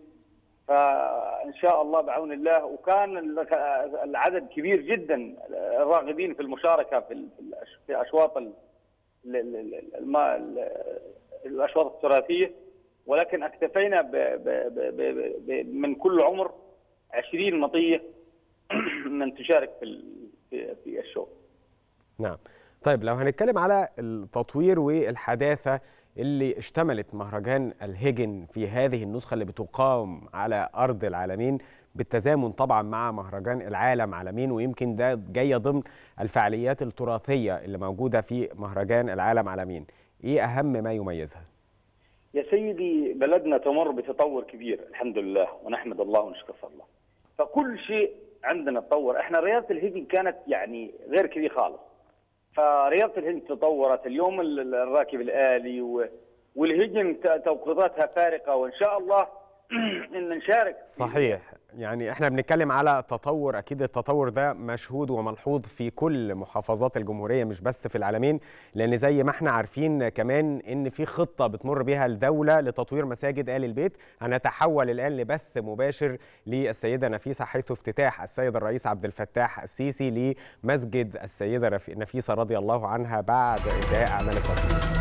S8: فان شاء الله بعون الله وكان ال- العدد كبير جدا الراغبين في المشاركه في ال- في الأش- في اشواط ال- ال- ال- ال- الم- ال- الاشواط التراثيه ولكن اكتفينا ب ب ب ب ب من كل عمر 20 مطيه من تشارك في ال- في في الشو
S6: نعم طيب لو هنتكلم على التطوير والحداثة اللي اشتملت مهرجان الهجن في هذه النسخة اللي بتقام على أرض العالمين بالتزامن طبعا مع مهرجان العالم عالمين ويمكن ده جاية ضمن الفعاليات التراثية اللي موجودة في مهرجان العالم عالمين ايه أهم ما يميزها؟
S8: يا سيدي بلدنا تمر بتطور كبير الحمد لله ونحمد الله ونشكر الله فكل شيء عندنا تطور احنا رياضه الهجن كانت يعني غير كذي خالص فرياضه الهجن تطورت اليوم ال- ال- الراكب الالي و- والهجن ت- توقيتاتها فارقه وان شاء الله ان نشارك في-
S6: صحيح يعني احنا بنتكلم على تطور اكيد التطور ده مشهود وملحوظ في كل محافظات الجمهوريه مش بس في العالمين لان زي ما احنا عارفين كمان ان في خطه بتمر بها الدوله لتطوير مساجد ال البيت هنتحول الان لبث مباشر للسيده نفيسه حيث افتتاح السيد الرئيس عبد الفتاح السيسي لمسجد السيده رف- نفيسه رضي الله عنها بعد انتهاء اعمال التطوير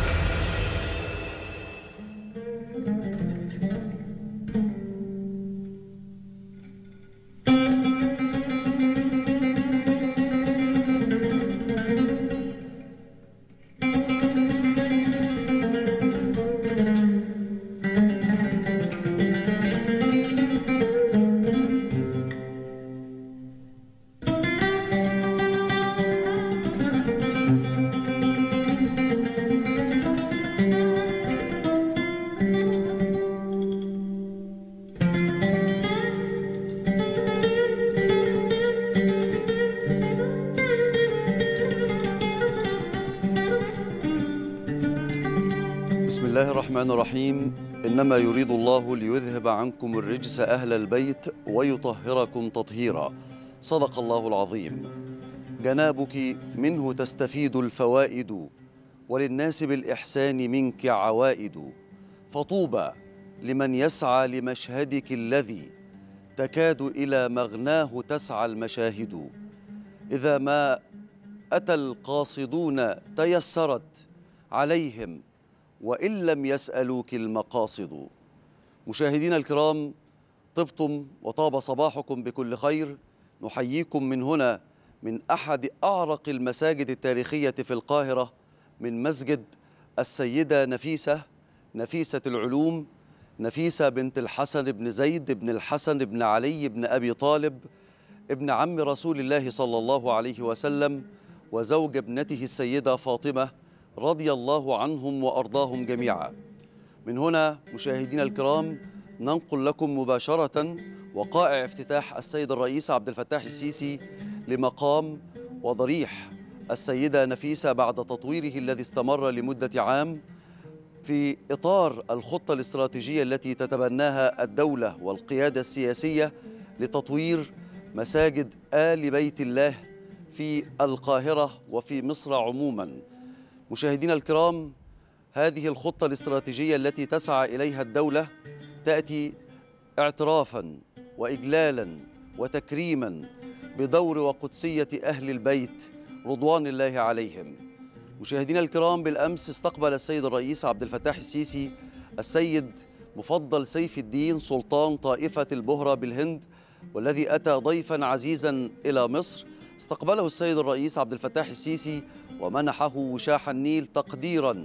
S9: بسم الله الرحمن الرحيم إنما يريد الله ليذهب عنكم الرجس أهل البيت ويطهركم تطهيرا صدق الله العظيم جنابك منه تستفيد الفوائد وللناس بالإحسان منك عوائد فطوبى لمن يسعى لمشهدك الذي تكاد إلى مغناه تسعى المشاهد إذا ما أتى القاصدون تيسرت عليهم وإن لم يسألوك المقاصد مشاهدينا الكرام طبتم وطاب صباحكم بكل خير نحييكم من هنا من أحد أعرق المساجد التاريخية في القاهرة من مسجد السيدة نفيسة نفيسة العلوم نفيسة بنت الحسن بن زيد بن الحسن بن علي بن أبي طالب ابن عم رسول الله صلى الله عليه وسلم وزوج ابنته السيدة فاطمة رضي الله عنهم وأرضاهم جميعا من هنا مشاهدينا الكرام ننقل لكم مباشرة وقائع افتتاح السيد الرئيس عبد الفتاح السيسي لمقام وضريح السيدة نفيسة بعد تطويره الذي استمر لمدة عام في إطار الخطة الاستراتيجية التي تتبناها الدولة والقيادة السياسية لتطوير مساجد آل بيت الله في القاهرة وفي مصر عموماً مشاهدينا الكرام هذه الخطة الاستراتيجية التي تسعى إليها الدولة تأتي اعترافا وإجلالا وتكريما بدور وقدسية أهل البيت رضوان الله عليهم مشاهدينا الكرام بالأمس استقبل السيد الرئيس عبد الفتاح السيسي السيد مفضل سيف الدين سلطان طائفة البهرة بالهند والذي أتى ضيفا عزيزا إلى مصر استقبله السيد الرئيس عبد الفتاح السيسي ومنحه وشاح النيل تقديرا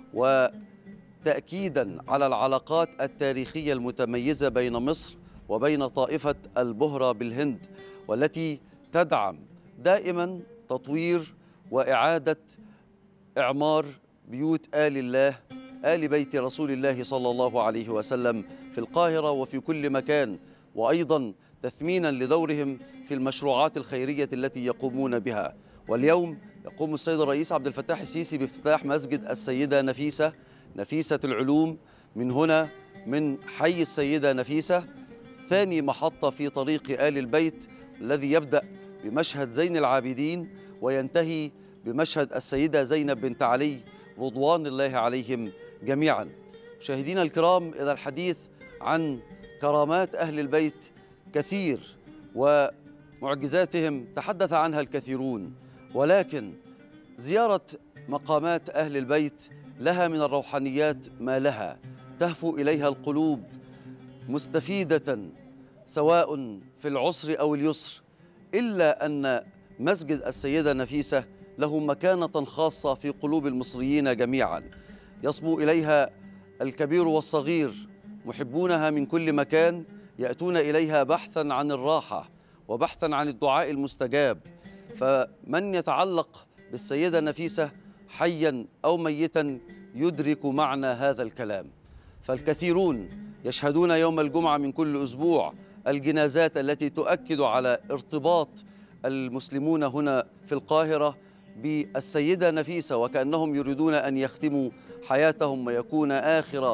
S9: وتأكيدا على العلاقات التاريخية المتميزة بين مصر وبين طائفة البهرة بالهند والتي تدعم دائما تطوير وإعادة إعمار بيوت آل الله آل بيت رسول الله صلى الله عليه وسلم في القاهرة وفي كل مكان وأيضا تثمينا لدورهم في المشروعات الخيرية التي يقومون بها واليوم يقوم السيد الرئيس عبد الفتاح السيسي بافتتاح مسجد السيدة نفيسة نفيسة العلوم من هنا من حي السيدة نفيسة ثاني محطة في طريق آل البيت الذي يبدأ بمشهد زين العابدين وينتهي بمشهد السيدة زينب بنت علي رضوان الله عليهم جميعا مشاهدينا الكرام إذا الحديث عن كرامات أهل البيت كثير ومعجزاتهم تحدث عنها الكثيرون ولكن زيارة مقامات أهل البيت لها من الروحانيات ما لها تهفو إليها القلوب مستفيدة سواء في العسر أو اليسر إلا أن مسجد السيدة نفيسة له مكانة خاصة في قلوب المصريين جميعا يصبو إليها الكبير والصغير محبونها من كل مكان يأتون إليها بحثا عن الراحة وبحثا عن الدعاء المستجاب فمن يتعلق بالسيدة نفيسة حيا أو ميتا يدرك معنى هذا الكلام فالكثيرون يشهدون يوم الجمعة من كل أسبوع الجنازات التي تؤكد على ارتباط المسلمون هنا في القاهرة بالسيدة نفيسة وكأنهم يريدون أن يختموا حياتهم ويكون آخر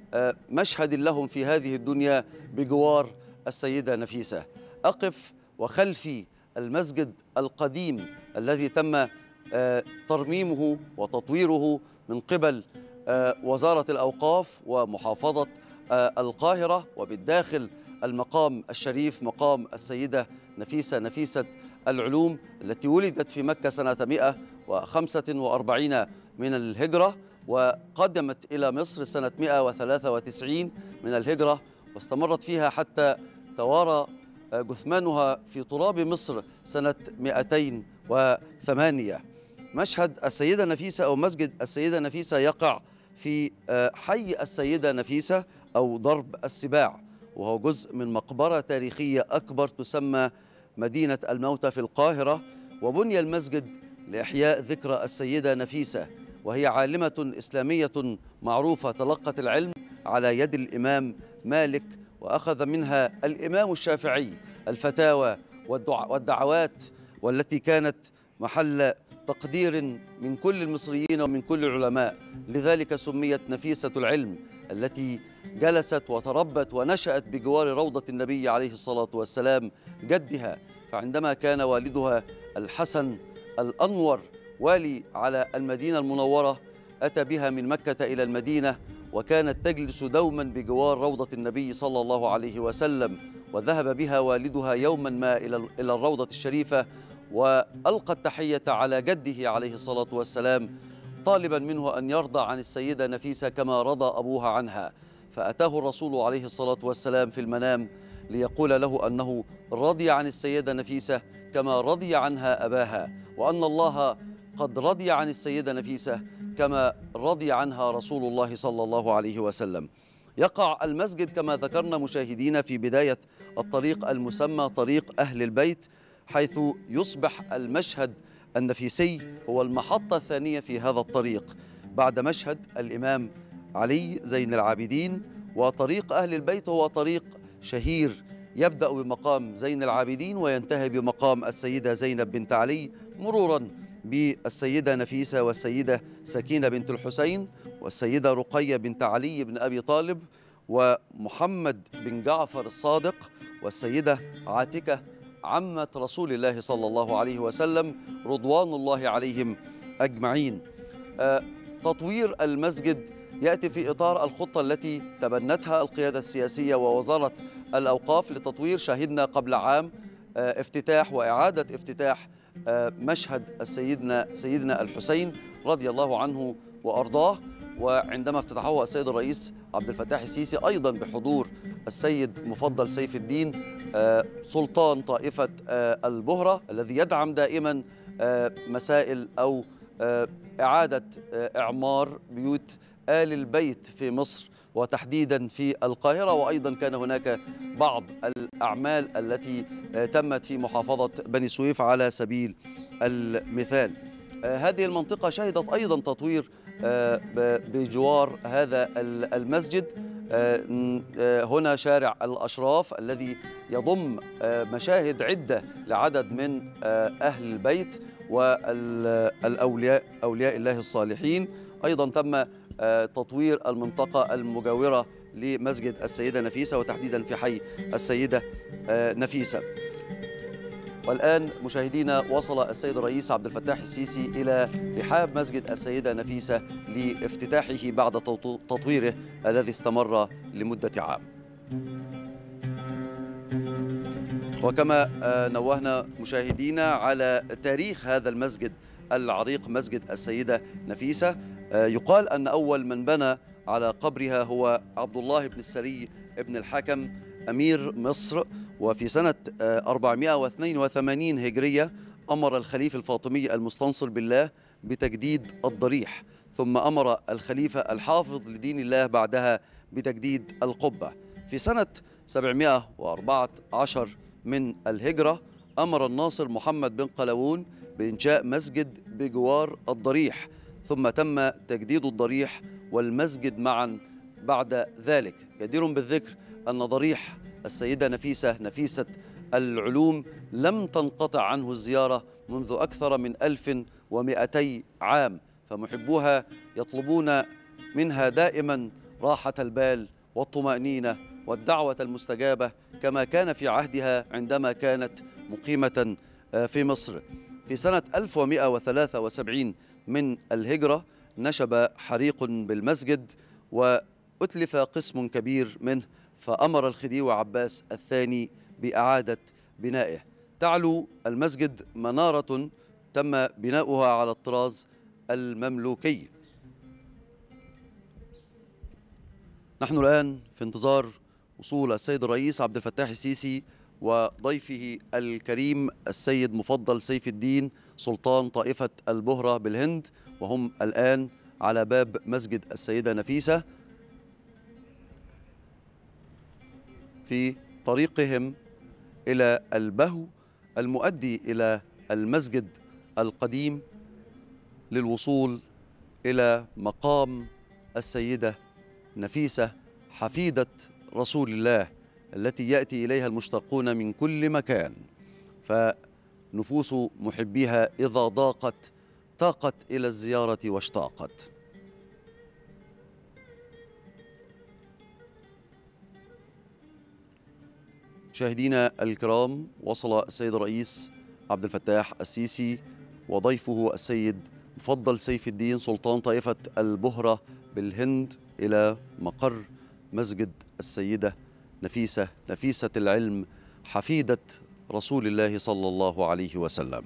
S9: آه، مشهد لهم في هذه الدنيا بجوار السيدة نفيسة أقف وخلفي المسجد القديم الذي تم آه، ترميمه وتطويره من قبل آه، وزارة الأوقاف ومحافظة آه، القاهرة وبالداخل المقام الشريف مقام السيدة نفيسة نفيسة العلوم التي ولدت في مكة سنة 145 من الهجرة وقدمت إلى مصر سنة 193 من الهجرة واستمرت فيها حتى توارى جثمانها في تراب مصر سنة 208 مشهد السيدة نفيسة أو مسجد السيدة نفيسة يقع في آه، حي السيدة نفيسة أو ضرب السباع وهو جزء من مقبرة تاريخية أكبر تسمى مدينة الموتى في القاهرة وبني المسجد لإحياء ذكرى السيدة نفيسة وهي عالمة إسلامية معروفة تلقت العلم على يد الإمام مالك وأخذ منها الإمام الشافعي الفتاوى والدع- والدعوات والتي كانت محل تقدير من كل المصريين ومن كل العلماء لذلك سميت نفيسة العلم التي جلست وتربت ونشأت بجوار روضة النبي عليه الصلاة والسلام جدها فعندما كان والدها الحسن الأنور والي على المدينة المنورة أتى بها من مكة إلى المدينة وكانت تجلس دوما بجوار روضة النبي صلى الله عليه وسلم وذهب بها والدها يوما ما إلى إلى الروضة الشريفة وألقى التحية على جده عليه الصلاة والسلام طالبا منه أن يرضى عن السيدة نفيسة كما رضى أبوها عنها فأتاه الرسول عليه الصلاة والسلام في المنام ليقول له أنه رضي عن السيدة نفيسة كما رضي عنها أباها وأن الله قد رضي عن السيدة نفيسة كما رضي عنها رسول الله صلى الله عليه وسلم يقع المسجد كما ذكرنا مشاهدينا في بداية الطريق المسمى طريق أهل البيت حيث يصبح المشهد النفيسي هو المحطة الثانية في هذا الطريق بعد مشهد الإمام علي زين العابدين وطريق أهل البيت هو طريق شهير يبدأ بمقام زين العابدين وينتهي بمقام السيدة زينب بنت علي مرورا بالسيدة نفيسة والسيدة سكينة بنت الحسين والسيدة رقية بنت علي بن أبي طالب ومحمد بن جعفر الصادق والسيدة عاتكة عمة رسول الله صلى الله عليه وسلم رضوان الله عليهم أجمعين آه، تطوير المسجد يأتي في إطار الخطة التي تبنتها القيادة السياسية ووزارة الأوقاف لتطوير شهدنا قبل عام آه، افتتاح وإعادة افتتاح آه، مشهد السيدنا سيدنا الحسين رضي الله عنه وأرضاه وعندما افتتحه السيد الرئيس عبد الفتاح السيسي أيضا بحضور السيد مفضل سيف الدين آه، سلطان طائفة آه، البهرة الذي يدعم دائما آه، مسائل أو آه، إعادة آه، إعمار بيوت آل البيت في مصر وتحديدا في القاهرة وأيضا كان هناك بعض الأعمال التي آه، تمت في محافظة بني سويف على سبيل المثال آه، هذه المنطقة شهدت أيضا تطوير آه، ب- بجوار هذا ال- المسجد آه، ن- آه، هنا شارع الأشراف الذي يضم آه، مشاهد عدة لعدد من آه، أهل البيت والأولياء أولياء الله الصالحين أيضا تم آه، تطوير المنطقة المجاورة لمسجد السيدة نفيسة وتحديدا في حي السيدة آه، نفيسة والآن مشاهدينا وصل السيد الرئيس عبد الفتاح السيسي إلى رحاب مسجد السيدة نفيسة لافتتاحه بعد تطو- تطويره الذي استمر لمدة عام وكما آه، نوهنا مشاهدينا على تاريخ هذا المسجد العريق مسجد السيدة نفيسة آه، يقال أن أول من بنى على قبرها هو عبد الله بن السري بن الحكم أمير مصر وفي سنة آه، 482 هجرية أمر الخليفة الفاطمي المستنصر بالله بتجديد الضريح ثم أمر الخليفة الحافظ لدين الله بعدها بتجديد القبة في سنة 714 من الهجرة أمر الناصر محمد بن قلاوون بإنشاء مسجد بجوار الضريح ثم تم تجديد الضريح والمسجد معا بعد ذلك جدير بالذكر أن ضريح السيدة نفيسة نفيسة العلوم لم تنقطع عنه الزيارة منذ أكثر من 1200 عام فمحبوها يطلبون منها دائما راحة البال والطمأنينة والدعوة المستجابة كما كان في عهدها عندما كانت مقيمة في مصر في سنة 1173 من الهجرة نشب حريق بالمسجد وأتلف قسم كبير منه فأمر الخديوي عباس الثاني بإعادة بنائه تعلو المسجد منارة تم بناؤها على الطراز المملوكي نحن الآن في انتظار وصول السيد الرئيس عبد الفتاح السيسي وضيفه الكريم السيد مفضل سيف الدين سلطان طائفة البهرة بالهند وهم الآن على باب مسجد السيدة نفيسة في طريقهم إلى البهو المؤدي إلى المسجد القديم للوصول إلى مقام السيدة نفيسة حفيدة رسول الله التي يأتي إليها المشتاقون من كل مكان فنفوس محبيها إذا ضاقت تاقت إلى الزيارة واشتاقت مشاهدينا الكرام وصل السيد الرئيس عبد الفتاح السيسي وضيفه السيد مفضل سيف الدين سلطان طائفة البهرة بالهند إلى مقر مسجد السيدة نفيسة نفيسة العلم حفيدة رسول الله صلى الله عليه وسلم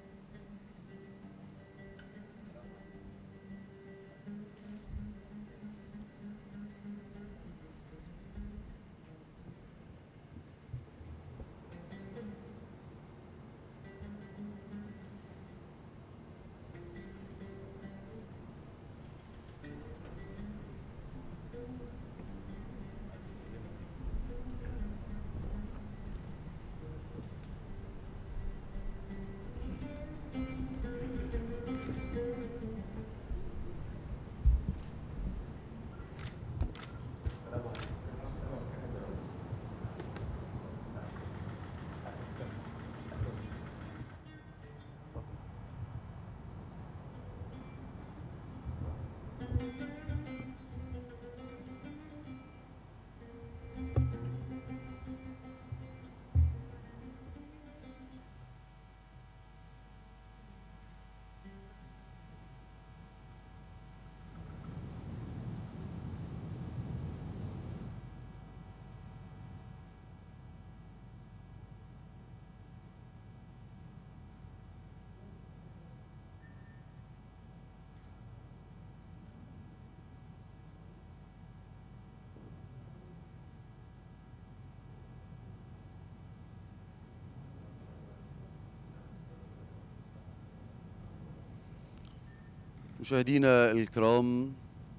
S9: مشاهدينا الكرام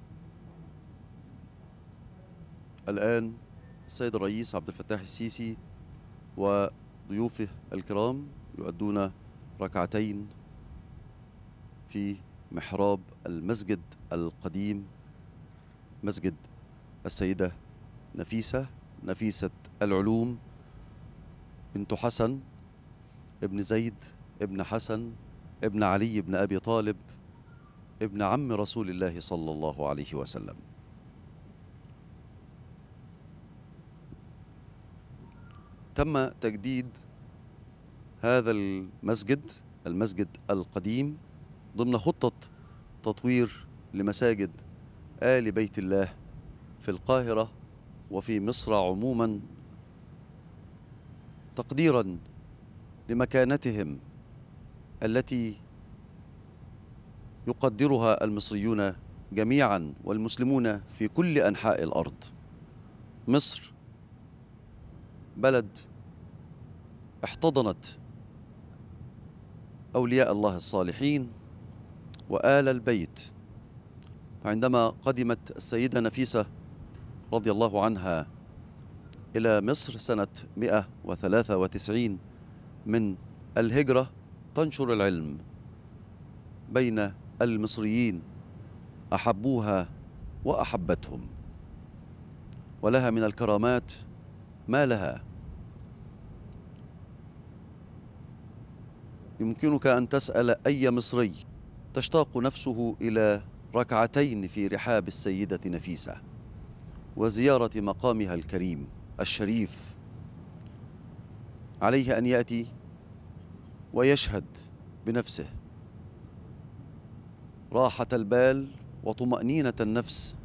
S9: الآن السيد الرئيس عبد الفتاح السيسي وضيوفه الكرام يؤدون ركعتين في محراب المسجد القديم مسجد السيدة نفيسة نفيسة العلوم بنت حسن ابن زيد ابن حسن ابن علي بن أبي طالب ابن عم رسول الله صلى الله عليه وسلم تم تجديد هذا المسجد المسجد القديم ضمن خطة تطوير لمساجد آل بيت الله في القاهرة وفي مصر عموما تقديرا لمكانتهم التي يقدرها المصريون جميعا والمسلمون في كل انحاء الارض مصر بلد احتضنت اولياء الله الصالحين وال البيت فعندما قدمت السيده نفيسه رضي الله عنها الى مصر سنه 193 من الهجره تنشر العلم بين المصريين احبوها واحبتهم ولها من الكرامات ما لها يمكنك ان تسال اي مصري تشتاق نفسه الى ركعتين في رحاب السيده نفيسه وزيارة مقامها الكريم الشريف عليه أن يأتي ويشهد بنفسه راحة البال وطمأنينة النفس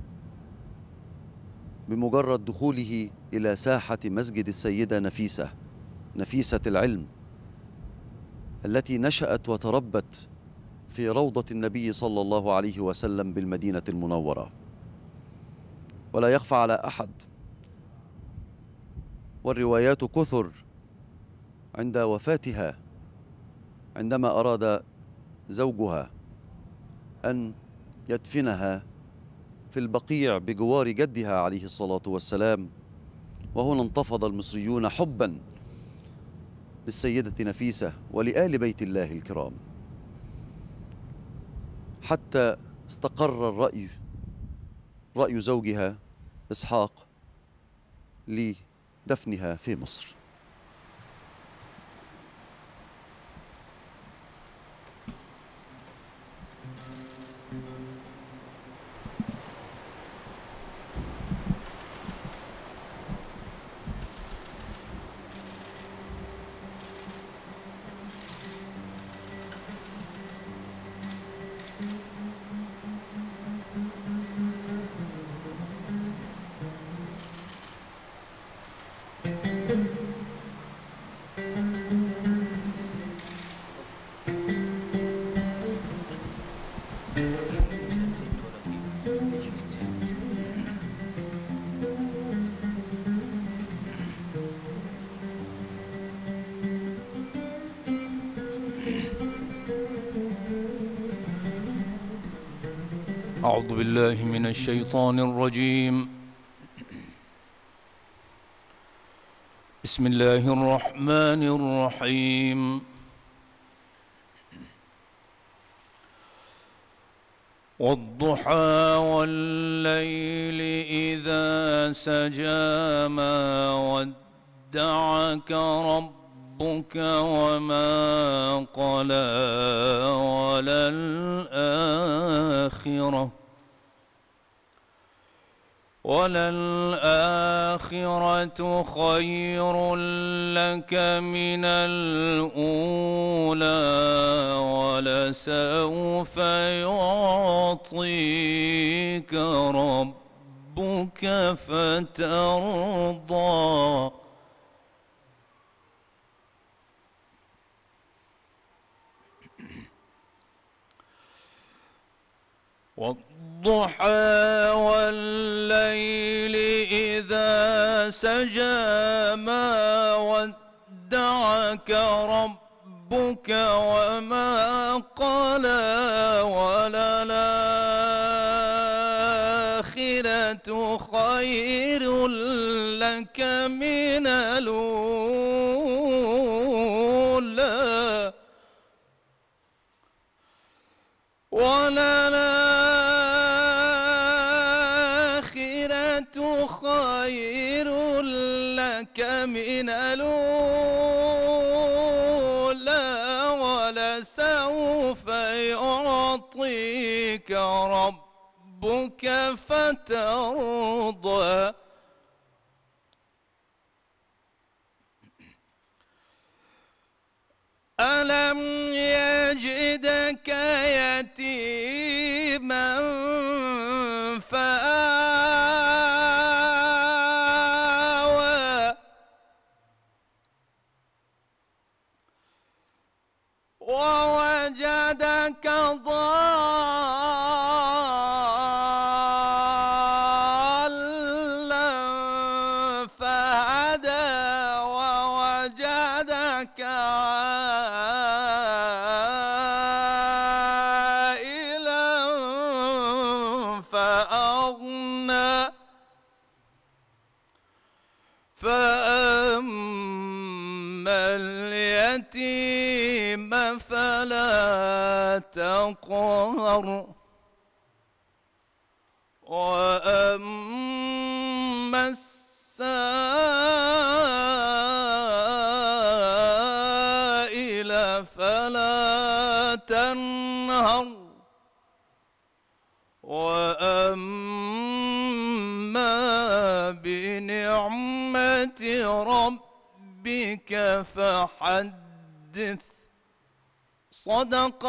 S9: بمجرد دخوله إلى ساحة مسجد السيدة نفيسة نفيسة العلم التي نشأت وتربت في روضة النبي صلى الله عليه وسلم بالمدينة المنورة ولا يخفى على أحد والروايات كثر عند وفاتها عندما أراد زوجها أن يدفنها في البقيع بجوار جدها عليه الصلاة والسلام وهنا انتفض المصريون حبا للسيدة نفيسة ولآل بيت الله الكرام حتى استقر الرأي رأي زوجها إسحاق لدفنها في مصر
S10: أعوذ بالله من الشيطان الرجيم بسم الله الرحمن الرحيم والضحى والليل إذا سجى ما ودعك ربك وما قلى وللآخرة وللآخرة خير لك من الأولى ولسوف يعطيك ربك فترضى والضحى والليل إذا سجى ما ودعك ربك وما قلى وللآخرة خير لك من الأولى وللآخرة خير لك من الأولى ولسوف يعطيك ربك فترضى ألم يجدك يتيما فآوى ووجدك ضالا فهدى ووجدك عائلا فأغنى فأما اليتيم فلا تقهر وأما السائل فلا تنهر وأما نعمة ربك فحدث صدق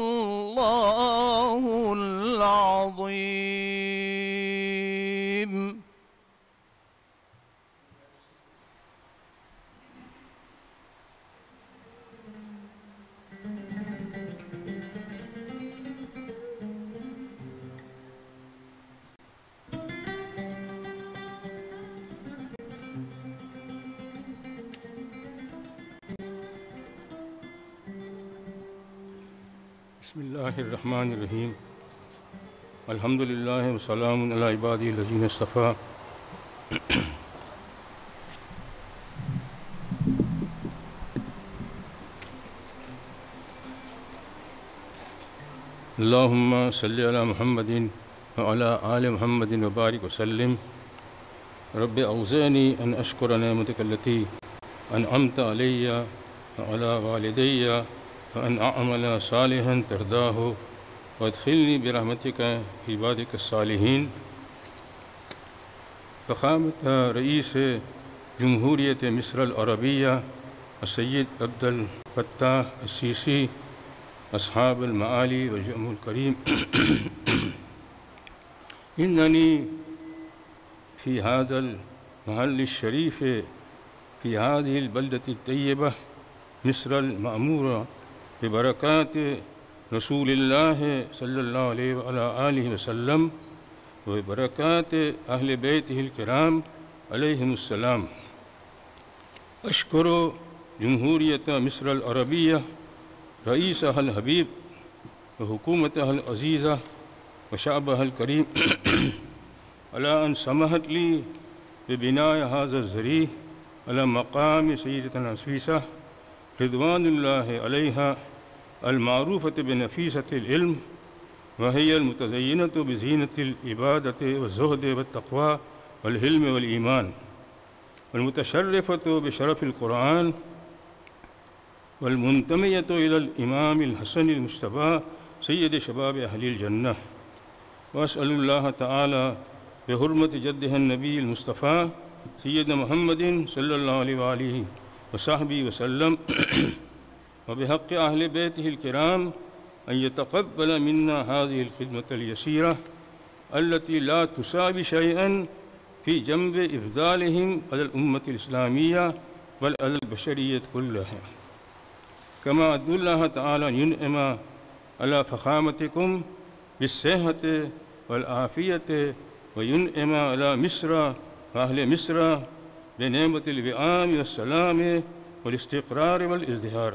S10: الله العظيم
S11: بسم الله الرحمن الرحيم الحمد لله وسلام على عباده الذين اصطفى اللهم صل على محمد وعلى آل محمد وبارك وسلم رب أوزعني أن أشكر نعمتك التي أنعمت علي وعلى والدي وأن أعمل صالحا ترضاه وادخلني برحمتك في عبادك الصالحين فخامة رئيس جمهورية مصر العربية السيد عبد الفتاح السيسي أصحاب المعالي والجم الكريم إنني في هذا المحل الشريف في هذه البلدة الطيبة مصر المأمورة ببركات رسول الله صلى الله عليه وعلى آله وسلم وبركات أهل بيته الكرام عليهم السلام أشكر جمهورية مصر العربية رئيسها الحبيب وحكومتها العزيزة وشعبها الكريم على أن سمحت لي ببناء هذا الزريح على مقام سيدتنا نفيسة رضوان الله عليها المعروفة بنفيسة العلم وهي المتزينة بزينة العبادة والزهد والتقوى والحلم والإيمان والمتشرفة بشرف القرآن والمنتمية إلى الإمام الحسن المجتبى سيد شباب أهل الجنة وأسأل الله تعالى بحرمة جدها النبي المصطفى سيدنا محمد صلى الله عليه وآله وصحبه وسلم وبحق أهل بيته الكرام أن يتقبل منا هذه الخدمة اليسيرة التي لا تساوي شيئا في جنب إفضالهم على الأمة الإسلامية بل على البشرية كلها كما أدعو الله تعالى أن ينعم على فخامتكم بالصحة والعافية وينعم على مصر وأهل مصر بنعمة الوئام والسلام والاستقرار والازدهار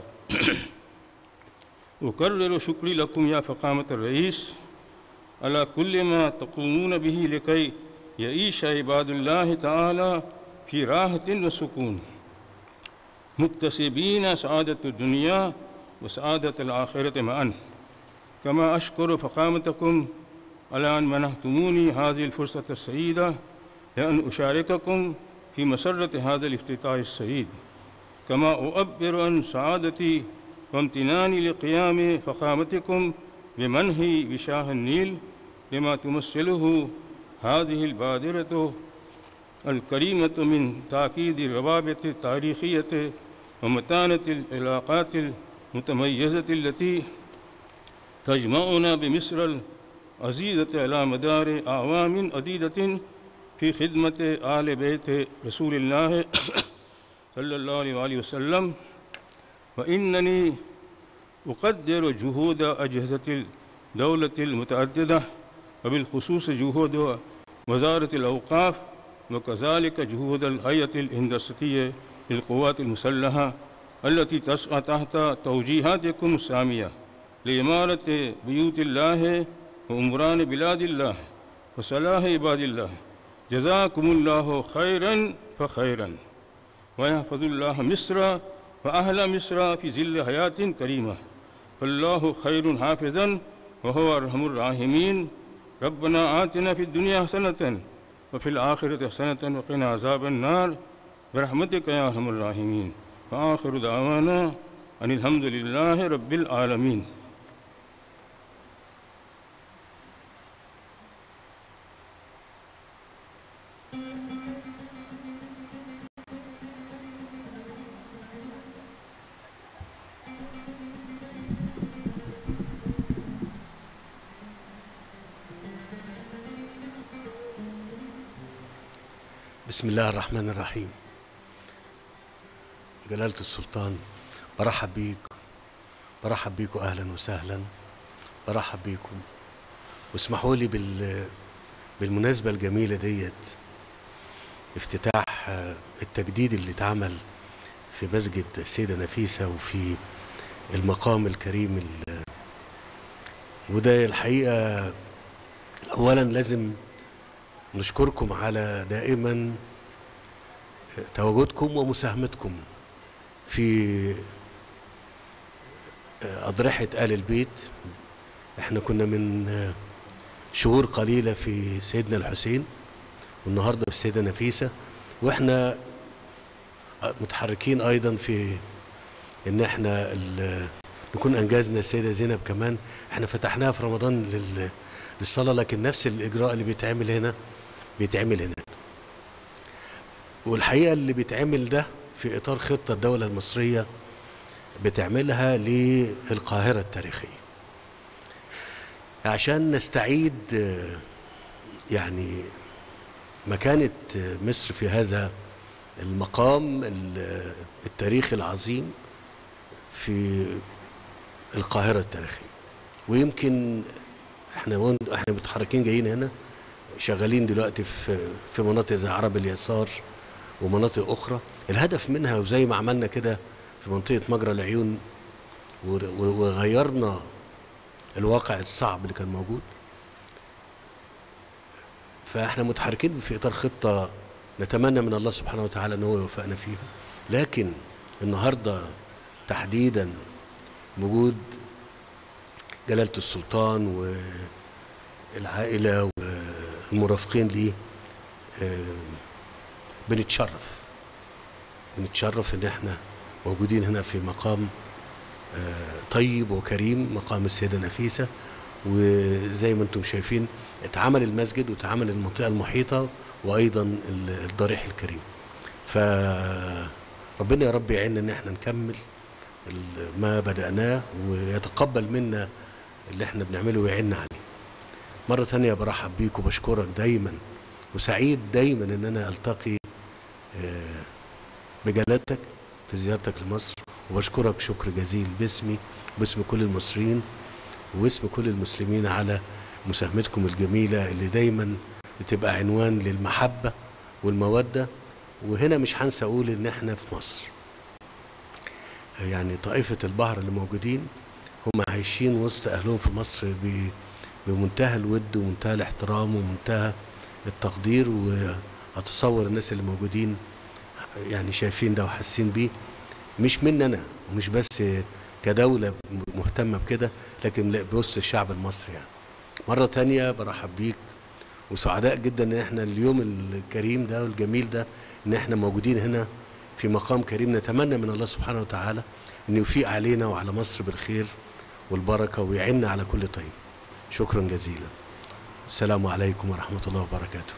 S11: أكرر شكري لكم يا فخامة الرئيس على كل ما تقومون به لكي يعيش عباد الله تعالى في راحة وسكون مكتسبين سعادة الدنيا وسعادة الآخرة معا كما أشكر فخامتكم على أن منحتموني هذه الفرصة السعيدة لأن أشارككم في مسرة هذا الافتتاح السعيد كما أعبر عن سعادتي وامتناني لقيام فخامتكم بمنهي بشاه النيل لما تمثله هذه البادرة الكريمة من تأكيد الروابط التاريخية ومتانة العلاقات المتميزة التي تجمعنا بمصر العزيزة على مدار أعوام عديدة في خدمة آل بيت رسول الله صلى الله عليه وآله وسلم وإنني أقدر جهود أجهزة الدولة المتعددة وبالخصوص جهود وزارة الأوقاف وكذلك جهود الهيئة الهندسية للقوات المسلحة التي تسعى تحت توجيهاتكم السامية لإمارة بيوت الله وأمران بلاد الله وصلاح عباد الله جزاكم الله خيرا فخيرا ويحفظ الله مصر وأهل مصر في ظل حياة كريمة فالله خير حافظا وهو أرحم الراحمين ربنا آتنا في الدنيا حسنة وفي الآخرة حسنة وقنا عذاب النار برحمتك يا أرحم الراحمين وآخر دعوانا أن الحمد لله رب العالمين
S12: بسم الله الرحمن الرحيم جلالة السلطان برحب بيك برحب بيكم أهلا وسهلا برحب بيكم واسمحوا لي بال بالمناسبة الجميلة ديت افتتاح آه، التجديد اللي اتعمل في مسجد السيدة نفيسة وفي المقام الكريم ال- وده الحقيقة أولا لازم نشكركم على دائما تواجدكم ومساهمتكم في أضرحة آل البيت احنا كنا من شهور قليلة في سيدنا الحسين والنهاردة في السيدة نفيسة واحنا متحركين أيضا في إن احنا ال- نكون أنجزنا السيدة زينب كمان احنا فتحناها في رمضان لل- للصلاة لكن نفس الإجراء اللي بيتعمل هنا بيتعمل هنا والحقيقة اللي بيتعمل ده في إطار خطة الدولة المصرية بتعملها للقاهرة التاريخية عشان نستعيد آه، يعني مكانة آه، مصر في هذا المقام ال- التاريخي العظيم في القاهرة التاريخية ويمكن احنا وين- احنا متحركين جايين هنا شغالين دلوقتي في في مناطق زي عرب اليسار ومناطق اخرى الهدف منها وزي ما عملنا كده في منطقه مجرى العيون و- و- وغيرنا الواقع الصعب اللي كان موجود فاحنا متحركين في اطار خطه نتمنى من الله سبحانه وتعالى ان هو يوفقنا فيها لكن النهارده تحديدا وجود جلاله السلطان والعائله والمرافقين ليه آه، بنتشرف بنتشرف ان احنا موجودين هنا في مقام آه، طيب وكريم مقام السيدة نفيسة وزي ما انتم شايفين اتعمل المسجد واتعمل المنطقة المحيطة وأيضا ال- الضريح الكريم فربنا يا رب يعيننا ان احنا نكمل ال- ما بدأناه ويتقبل منا اللي احنا بنعمله ويعيننا عليه مرة ثانية برحب بيك وبشكرك دايما وسعيد دايما ان انا التقي آه، بجلالتك في زيارتك لمصر وبشكرك شكر جزيل باسمي وباسم كل المصريين وباسم كل المسلمين على مساهمتكم الجميلة اللي دايما بتبقى عنوان للمحبة والمودة وهنا مش هنسى أقول إن إحنا في مصر يعني طائفة البحر اللي موجودين هم عايشين وسط أهلهم في مصر ب- بمنتهى الود ومنتهى الاحترام ومنتهى التقدير وأتصور الناس اللي موجودين يعني شايفين ده وحاسين بيه مش مننا ومش بس كدولة مهتمة بكده لكن لا بوسط الشعب المصري يعني مرة تانية برحب بيك وسعداء جدا ان احنا اليوم الكريم ده والجميل ده ان احنا موجودين هنا في مقام كريم نتمنى من الله سبحانه وتعالى ان يفيق علينا وعلى مصر بالخير والبركة ويعيننا على كل طيب شكرا جزيلا السلام عليكم ورحمة الله وبركاته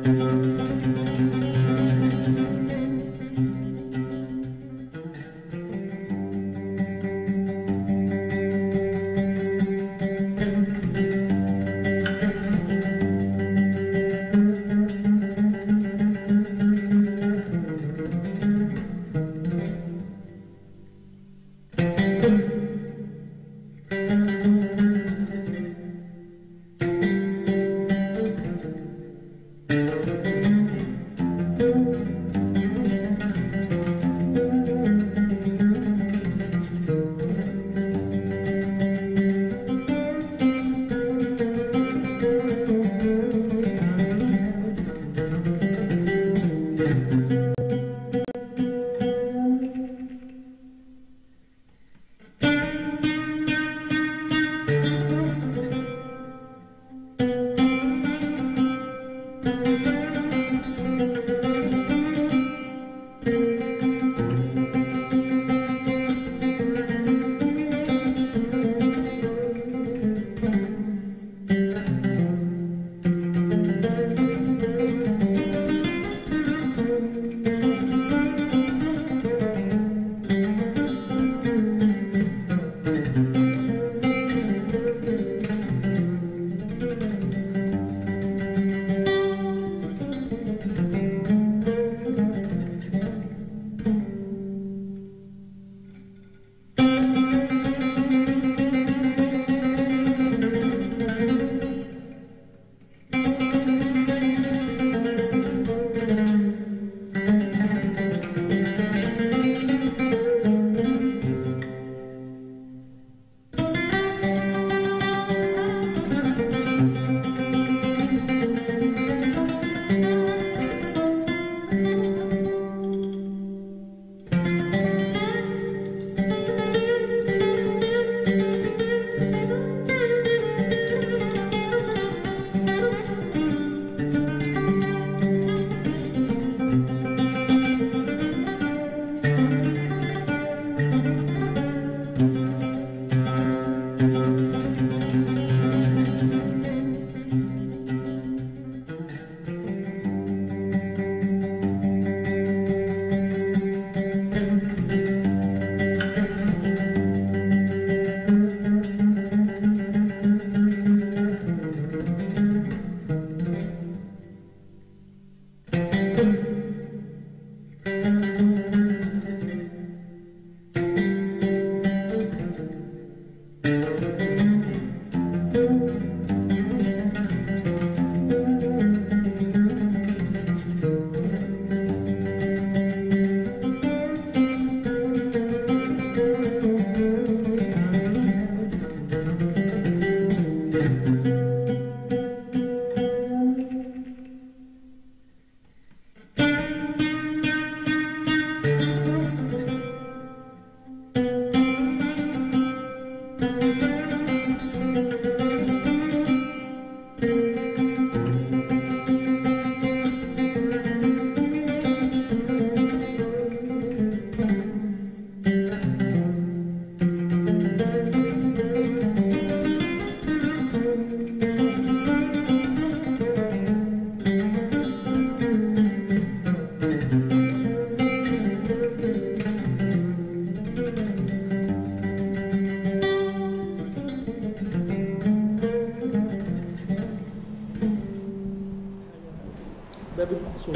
S13: باب المقصود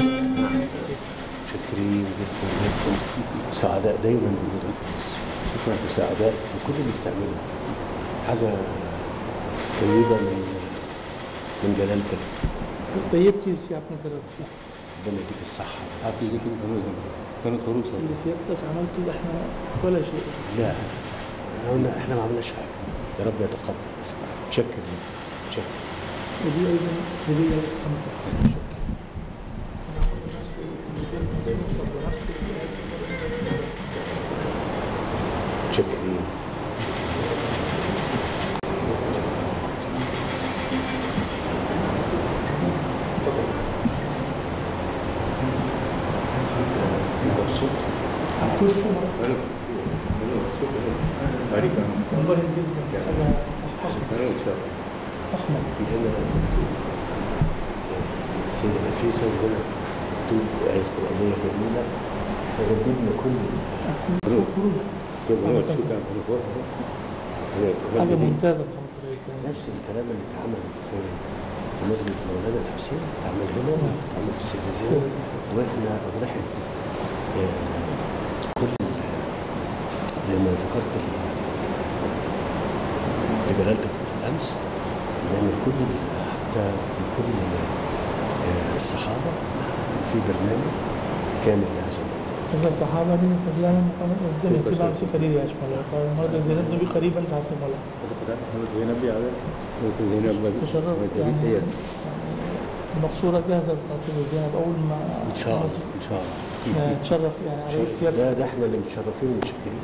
S12: متشكرين جدا جدا سعداء دايما بوجودك في مصر شكرا وسعداء بكل اللي بتعمله حاجه طيبه من من جلالتك
S13: طيب كيف سيادتنا دراسي
S12: ربنا يديك الصحه
S11: حافظك كانت عروسه
S13: اللي سيادتك عملته ده احنا ولا شيء
S12: لا احنا قلنا احنا ما عملناش حاجه يا رب يتقبل بس متشكر ليك متشكر
S13: ودي ايضا هديه لحضرتك
S12: متشكرين مبسوط
S13: والله جدا حاجه فخمه فخمه
S12: هنا مكتوب السيد النفيسة وهنا مكتوب آية قرآنية جميلة احنا جددنا كل
S13: حاجه ممتازه في قناه الرئيس
S12: نفس الكلام اللي اتعمل في في مسجد مولانا الحسين اتعمل هنا اتعمل في السيدة زينب واحنا اضرحت آه، كل زي ما ذكرت ال- لجلالتك في الامس بنعمل كل حتى لكل آه، الصحابه في برنامج كامل لهذا الموضوع
S13: سجل الصحابة دي سجلنا مقام الدنيا في بعض شيء قليل يا شمال مرة زينب نبي قريبا تعصم ولا تشرف يعني المقصورة جاهزة بتعصيب الزينب أول ما
S12: ان شاء الله ان شاء الله
S13: آه، تشرف يعني
S12: إن
S13: على
S12: شاء الله.
S13: سيادتك
S12: ده ده احنا اللي متشرفين ومتشكرين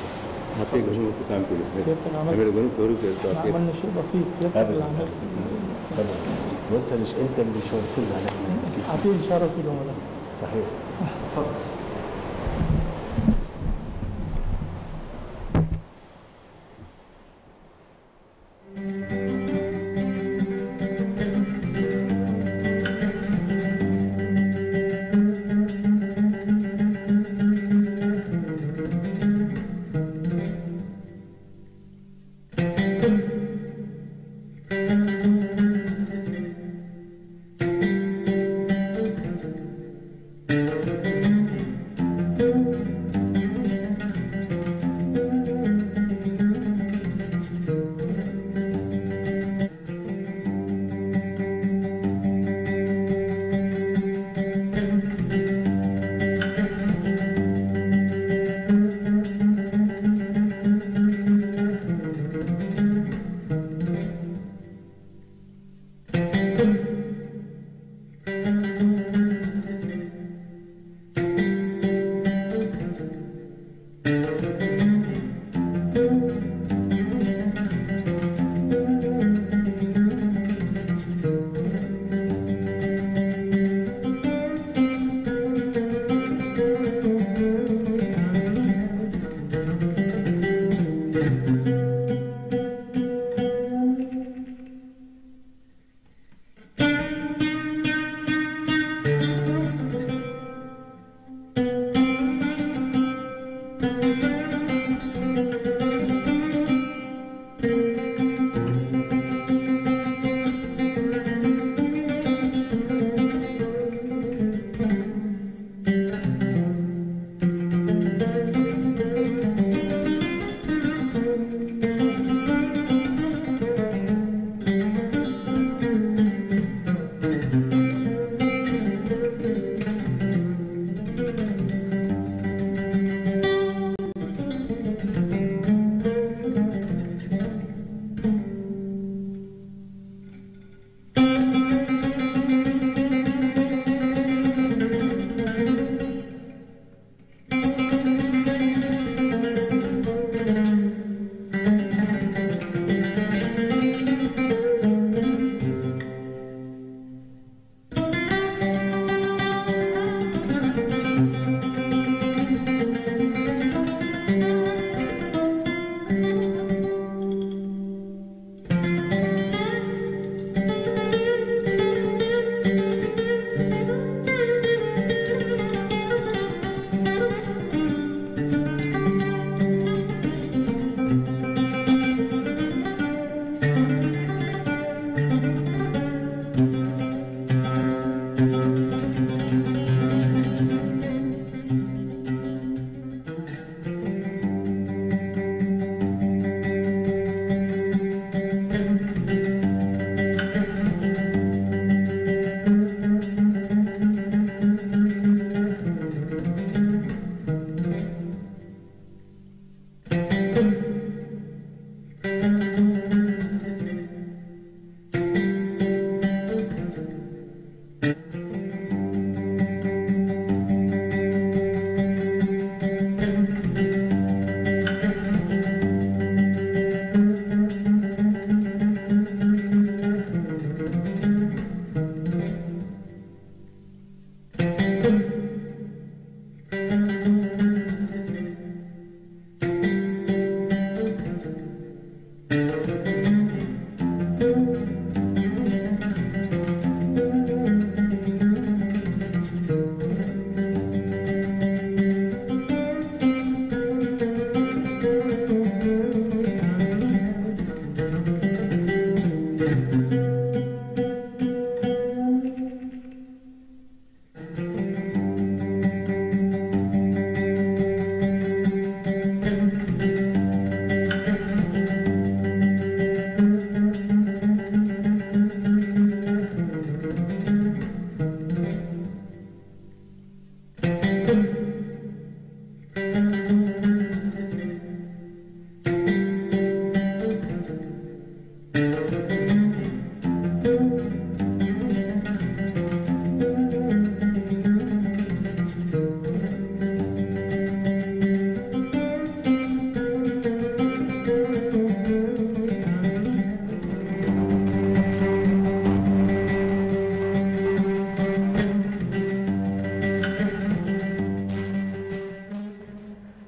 S13: سيادتك عملت احنا عملنا شيء بسيط سيادتك اللي
S12: ابدا
S13: عملت
S12: ابدا وانت اللي انت اللي شاورت لنا على احنا كده
S13: عطيني شرف العملاء
S12: صحيح اتفضل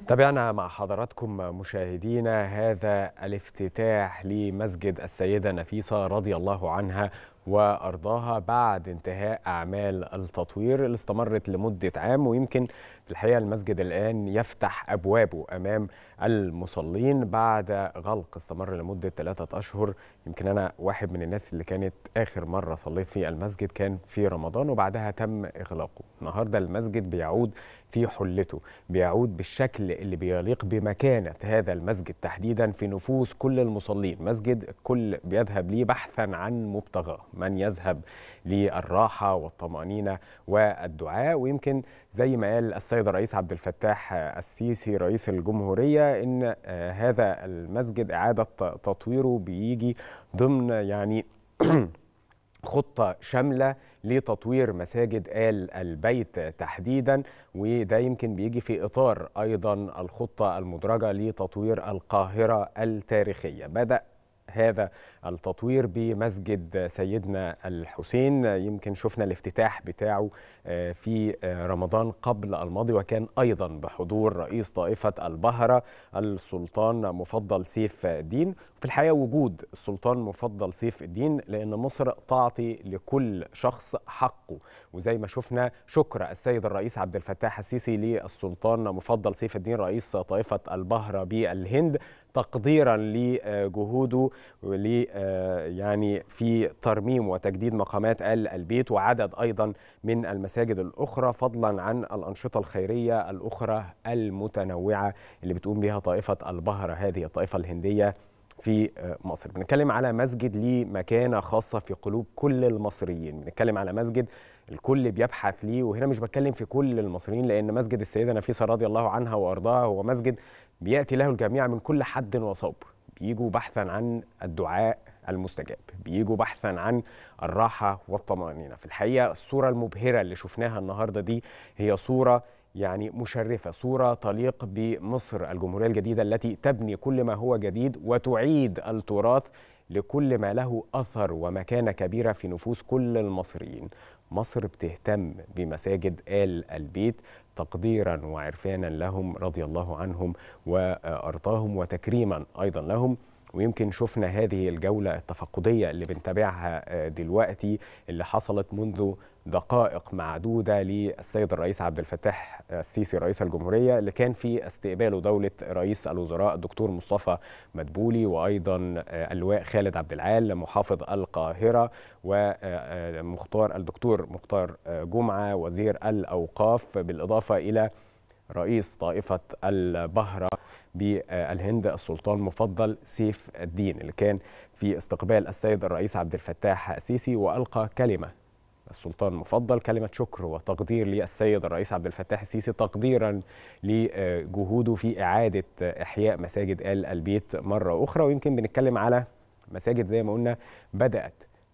S6: تابعنا مع حضراتكم مشاهدينا هذا الافتتاح لمسجد السيدة نفيسة رضي الله عنها وأرضاها بعد انتهاء أعمال التطوير اللي استمرت لمدة عام ويمكن في الحقيقة المسجد الآن يفتح أبوابه أمام المصلين بعد غلق استمر لمدة ثلاثة أشهر يمكن أنا واحد من الناس اللي كانت آخر مرة صليت في المسجد كان في رمضان وبعدها تم إغلاقه النهاردة المسجد بيعود في حلته بيعود بالشكل اللي بيليق بمكانة هذا المسجد تحديدا في نفوس كل المصلين مسجد الكل بيذهب ليه بحثا عن مبتغاه من يذهب للراحة والطمأنينة والدعاء ويمكن زي ما قال السيد الرئيس عبد الفتاح السيسي رئيس الجمهورية إن هذا المسجد إعادة تطويره بيجي ضمن يعني خطة شاملة لتطوير مساجد آل البيت تحديدا وده يمكن بيجي في إطار أيضا الخطة المدرجة لتطوير القاهرة التاريخية بدأ هذا التطوير بمسجد سيدنا الحسين يمكن شفنا الافتتاح بتاعه في رمضان قبل الماضي وكان أيضا بحضور رئيس طائفة البهرة السلطان مفضل سيف الدين في الحقيقة وجود السلطان مفضل سيف الدين لأن مصر تعطي لكل شخص حقه وزي ما شفنا شكر السيد الرئيس عبد الفتاح السيسي للسلطان مفضل سيف الدين رئيس طائفة البهرة بالهند تقديرا لجهوده ول يعني في ترميم وتجديد مقامات آل البيت وعدد أيضا من المساجد الأخرى فضلا عن الأنشطة الخيرية الأخرى المتنوعة اللي بتقوم بها طائفة البهرة هذه الطائفة الهندية في مصر بنتكلم على مسجد ليه مكانة خاصة في قلوب كل المصريين بنتكلم على مسجد الكل بيبحث ليه وهنا مش بتكلم في كل المصريين لأن مسجد السيدة نفيسة رضي الله عنها وأرضاها هو مسجد بيأتي له الجميع من كل حد وصوب بيجوا بحثا عن الدعاء المستجاب بيجوا بحثا عن الراحة والطمأنينة في الحقيقة الصورة المبهرة اللي شفناها النهاردة دي هي صورة يعني مشرفة صورة تليق بمصر الجمهورية الجديدة التي تبني كل ما هو جديد وتعيد التراث لكل ما له أثر ومكانة كبيرة في نفوس كل المصريين مصر بتهتم بمساجد آل البيت تقديرا وعرفانا لهم رضي الله عنهم وأرضاهم وتكريما أيضا لهم ويمكن شفنا هذه الجولة التفقدية اللي بنتابعها دلوقتي اللي حصلت منذ دقائق معدودة للسيد الرئيس عبد الفتاح السيسي رئيس الجمهورية اللي كان في استقباله دولة رئيس الوزراء الدكتور مصطفى مدبولي وأيضا اللواء خالد عبد العال محافظ القاهرة ومختار الدكتور مختار جمعة وزير الأوقاف بالإضافة إلى رئيس طائفة البهرة بالهند السلطان مفضل سيف الدين اللي كان في استقبال السيد الرئيس عبد الفتاح السيسي وألقى كلمة السلطان مفضل كلمة شكر وتقدير للسيد الرئيس عبد الفتاح السيسي تقديرا لجهوده في إعادة إحياء مساجد آل البيت مرة أخرى ويمكن بنتكلم على مساجد زي ما قلنا بدأت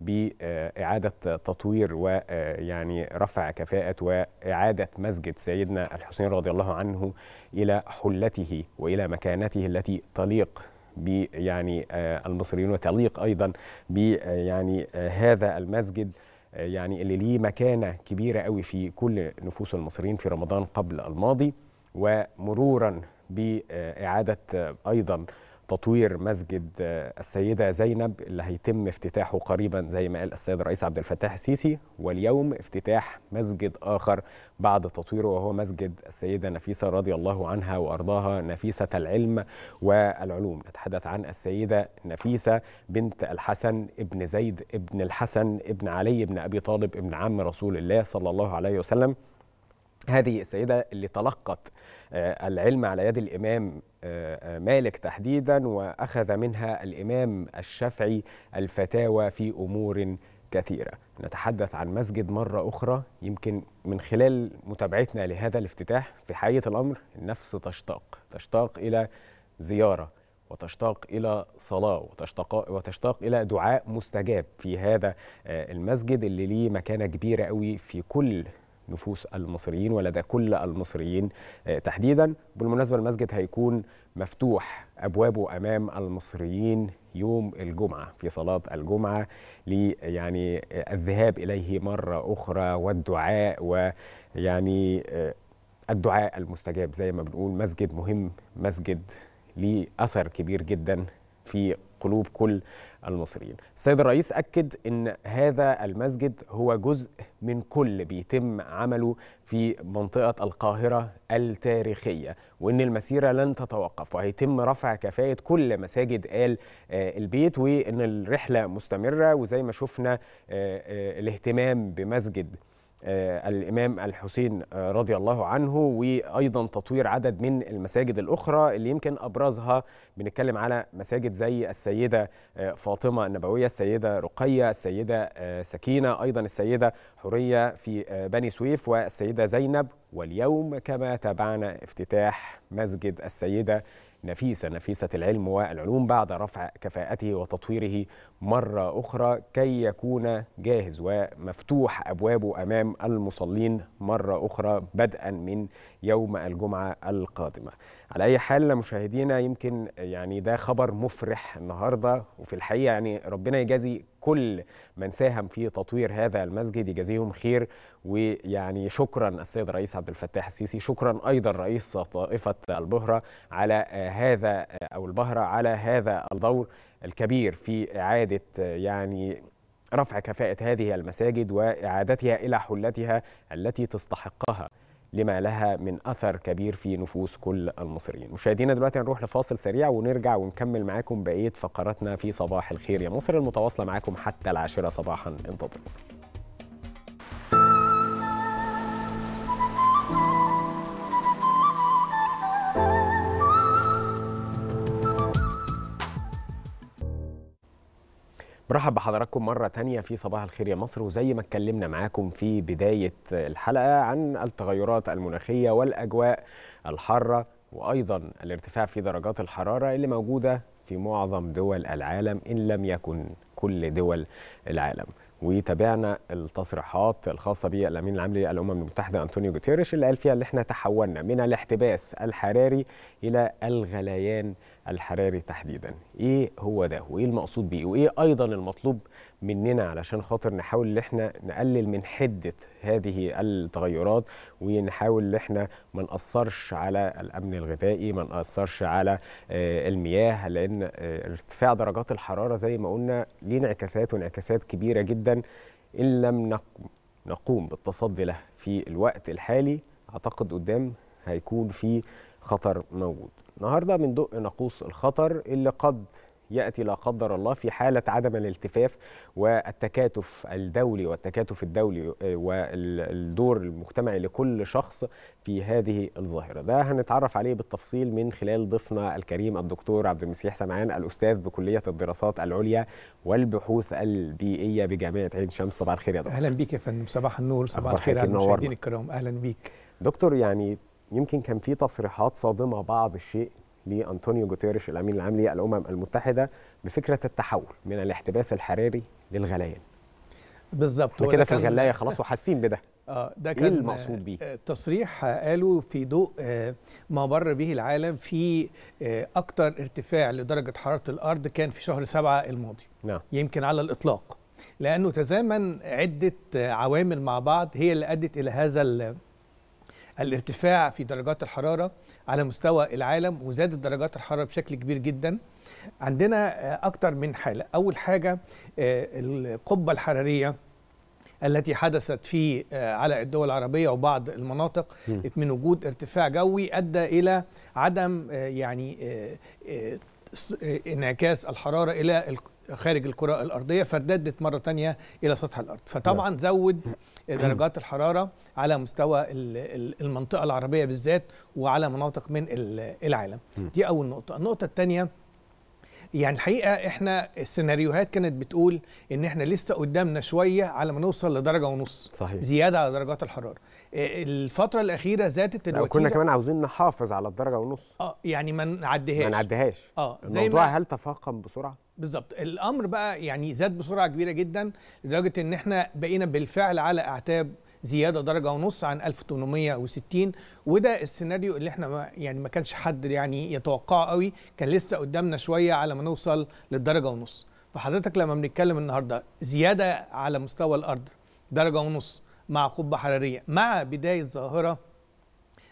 S6: بإعادة تطوير ويعني رفع كفاءة وإعادة مسجد سيدنا الحسين رضي الله عنه إلى حلته وإلى مكانته التي تليق ب يعني المصريين وتليق أيضا ب يعني هذا المسجد يعني اللي ليه مكانة كبيرة قوي في كل نفوس المصريين في رمضان قبل الماضي ومرورا بإعادة أيضا تطوير مسجد السيدة زينب اللي هيتم افتتاحه قريبا زي ما قال السيد الرئيس عبد الفتاح السيسي واليوم افتتاح مسجد آخر بعد تطويره وهو مسجد السيدة نفيسة رضي الله عنها وأرضاها نفيسة العلم والعلوم نتحدث عن السيدة نفيسة بنت الحسن ابن زيد ابن الحسن ابن علي ابن أبي طالب ابن عم رسول الله صلى الله عليه وسلم هذه السيدة اللي تلقت العلم على يد الإمام مالك تحديدا وأخذ منها الإمام الشافعي الفتاوى في أمور كثيرة نتحدث عن مسجد مرة أخرى يمكن من خلال متابعتنا لهذا الافتتاح في حقيقة الأمر النفس تشتاق تشتاق إلى زيارة وتشتاق إلى صلاة وتشتاق, وتشتاق إلى دعاء مستجاب في هذا المسجد اللي ليه مكانة كبيرة قوي في كل نفوس المصريين ولدى كل المصريين تحديدا بالمناسبة المسجد هيكون مفتوح أبوابه أمام المصريين يوم الجمعة في صلاة الجمعة لي يعني الذهاب إليه مرة أخرى والدعاء ويعني الدعاء المستجاب زي ما بنقول مسجد مهم مسجد ليه اثر كبير جدا في قلوب كل المصريين. السيد الرئيس اكد ان هذا المسجد هو جزء من كل بيتم عمله في منطقه القاهره التاريخيه وان المسيره لن تتوقف وهيتم رفع كفاءه كل مساجد ال آه، البيت وان الرحله مستمره وزي ما شفنا آه، آه، الاهتمام بمسجد آه، الإمام الحسين آه، رضي الله عنه وأيضا تطوير عدد من المساجد الأخرى اللي يمكن أبرزها بنتكلم على مساجد زي السيدة آه، فاطمة النبوية السيدة رقية السيدة آه، سكينة أيضا السيدة حورية في آه، بني سويف والسيدة زينب واليوم كما تابعنا افتتاح مسجد السيدة نفيسة نفيسة العلم والعلوم بعد رفع كفاءته وتطويره مرة أخرى كي يكون جاهز ومفتوح أبوابه أمام المصلين مرة أخرى بدءا من يوم الجمعة القادمة على أي حال مشاهدينا يمكن يعني ده خبر مفرح النهاردة وفي الحقيقة يعني ربنا يجازي كل من ساهم في تطوير هذا المسجد يجازيهم خير ويعني شكرا السيد الرئيس عبد الفتاح السيسي شكرا ايضا رئيس طائفه البهره على آه، هذا آه، او البهره على هذا الدور الكبير في اعاده آه، يعني رفع كفاءه هذه المساجد واعادتها الى حلتها التي تستحقها لما لها من اثر كبير في نفوس كل المصريين. مشاهدينا دلوقتي هنروح لفاصل سريع ونرجع ونكمل معاكم بقيه فقراتنا في صباح الخير يا مصر المتواصله معاكم حتى العاشره صباحا انتظروا. برحب بحضراتكم مرة تانية في صباح الخير يا مصر وزي ما اتكلمنا معاكم في بداية الحلقة عن التغيرات المناخية والأجواء الحارة وأيضا الارتفاع في درجات الحرارة اللي موجودة في معظم دول العالم إن لم يكن كل دول العالم وتابعنا التصريحات الخاصة بالأمين العام للأمم المتحدة أنطونيو جوتيريش اللي قال فيها اللي احنا تحولنا من الاحتباس الحراري إلى الغليان الحراري تحديدا ايه هو ده وايه المقصود بيه وايه ايضا المطلوب مننا علشان خاطر نحاول ان احنا نقلل من حده هذه التغيرات ونحاول ان احنا ما ناثرش على الامن الغذائي ما ناثرش على آه، المياه لان آه، ارتفاع درجات الحراره زي ما قلنا ليه انعكاسات وانعكاسات كبيره جدا ان لم نقم نقوم بالتصدي له في الوقت الحالي اعتقد قدام هيكون في خطر موجود النهارده بندق ناقوس الخطر اللي قد ياتي لا قدر الله في حاله عدم الالتفاف والتكاتف الدولي والتكاتف الدولي آه، والدور المجتمعي لكل شخص في هذه الظاهره ده هنتعرف عليه بالتفصيل من خلال ضيفنا الكريم الدكتور عبد المسيح سمعان الاستاذ بكليه الدراسات العليا والبحوث البيئيه بجامعه عين شمس صباح الخير يا دكتور
S14: اهلا بيك يا فندم صباح النور صباح
S6: أخبار
S14: الخير
S6: حضرتك
S14: على
S6: منورنا.
S14: المشاهدين الكرام اهلا بيك
S6: دكتور يعني يمكن كان في تصريحات صادمه بعض الشيء لانطونيو جوتيريش الامين العام للامم المتحده بفكره التحول من الاحتباس الحراري للغليان
S14: بالظبط
S6: احنا
S14: هو
S6: كده
S14: ده
S6: في
S14: كان-
S6: الغلايه خلاص وحاسين بده
S14: اه ده
S6: إيه
S14: كان
S6: المقصود بيه؟
S14: آه، تصريح آه، قالوا في ضوء آه، ما مر به العالم في آه، اكتر ارتفاع لدرجه حراره الارض كان في شهر سبعة الماضي
S6: نعم
S14: يمكن على الاطلاق لانه تزامن عده آه، عوامل مع بعض هي اللي ادت الى هذا ال- الارتفاع في درجات الحراره على مستوى العالم وزادت درجات الحراره بشكل كبير جدا عندنا آه، اكتر من حاله اول حاجه آه، القبه الحراريه التي حدثت في آه، على الدول العربيه وبعض المناطق
S15: مم.
S14: من وجود ارتفاع جوي ادى الى عدم آه، يعني آه، آه، س- آه، انعكاس الحراره الى الك- خارج الكره الارضيه فارتدت مره تانية الى سطح الارض فطبعا زود درجات الحراره على مستوى ال- ال- المنطقه العربيه بالذات وعلى مناطق من ال- العالم
S15: مم.
S14: دي اول نقطه النقطه الثانيه يعني الحقيقه احنا السيناريوهات كانت بتقول ان احنا لسه قدامنا شويه على ما نوصل لدرجه ونص
S6: صحيح
S14: زياده على درجات الحراره إيه، الفتره الاخيره زادت
S6: لا،
S14: الوتيره
S6: وكنا كمان عاوزين نحافظ على الدرجه ونص
S14: اه يعني ما نعديهاش
S6: ما نعديهاش
S14: اه زي
S6: الموضوع
S14: ما
S6: هل تفاقم بسرعه
S14: بالظبط الامر بقى يعني زاد بسرعه كبيره جدا لدرجه ان احنا بقينا بالفعل على اعتاب زياده درجه ونص عن 1860 وده السيناريو اللي احنا ما يعني ما كانش حد يعني يتوقعه قوي كان لسه قدامنا شويه على ما نوصل للدرجه ونص فحضرتك لما بنتكلم النهارده زياده على مستوى الارض درجه ونص مع قبه حراريه مع بدايه ظاهره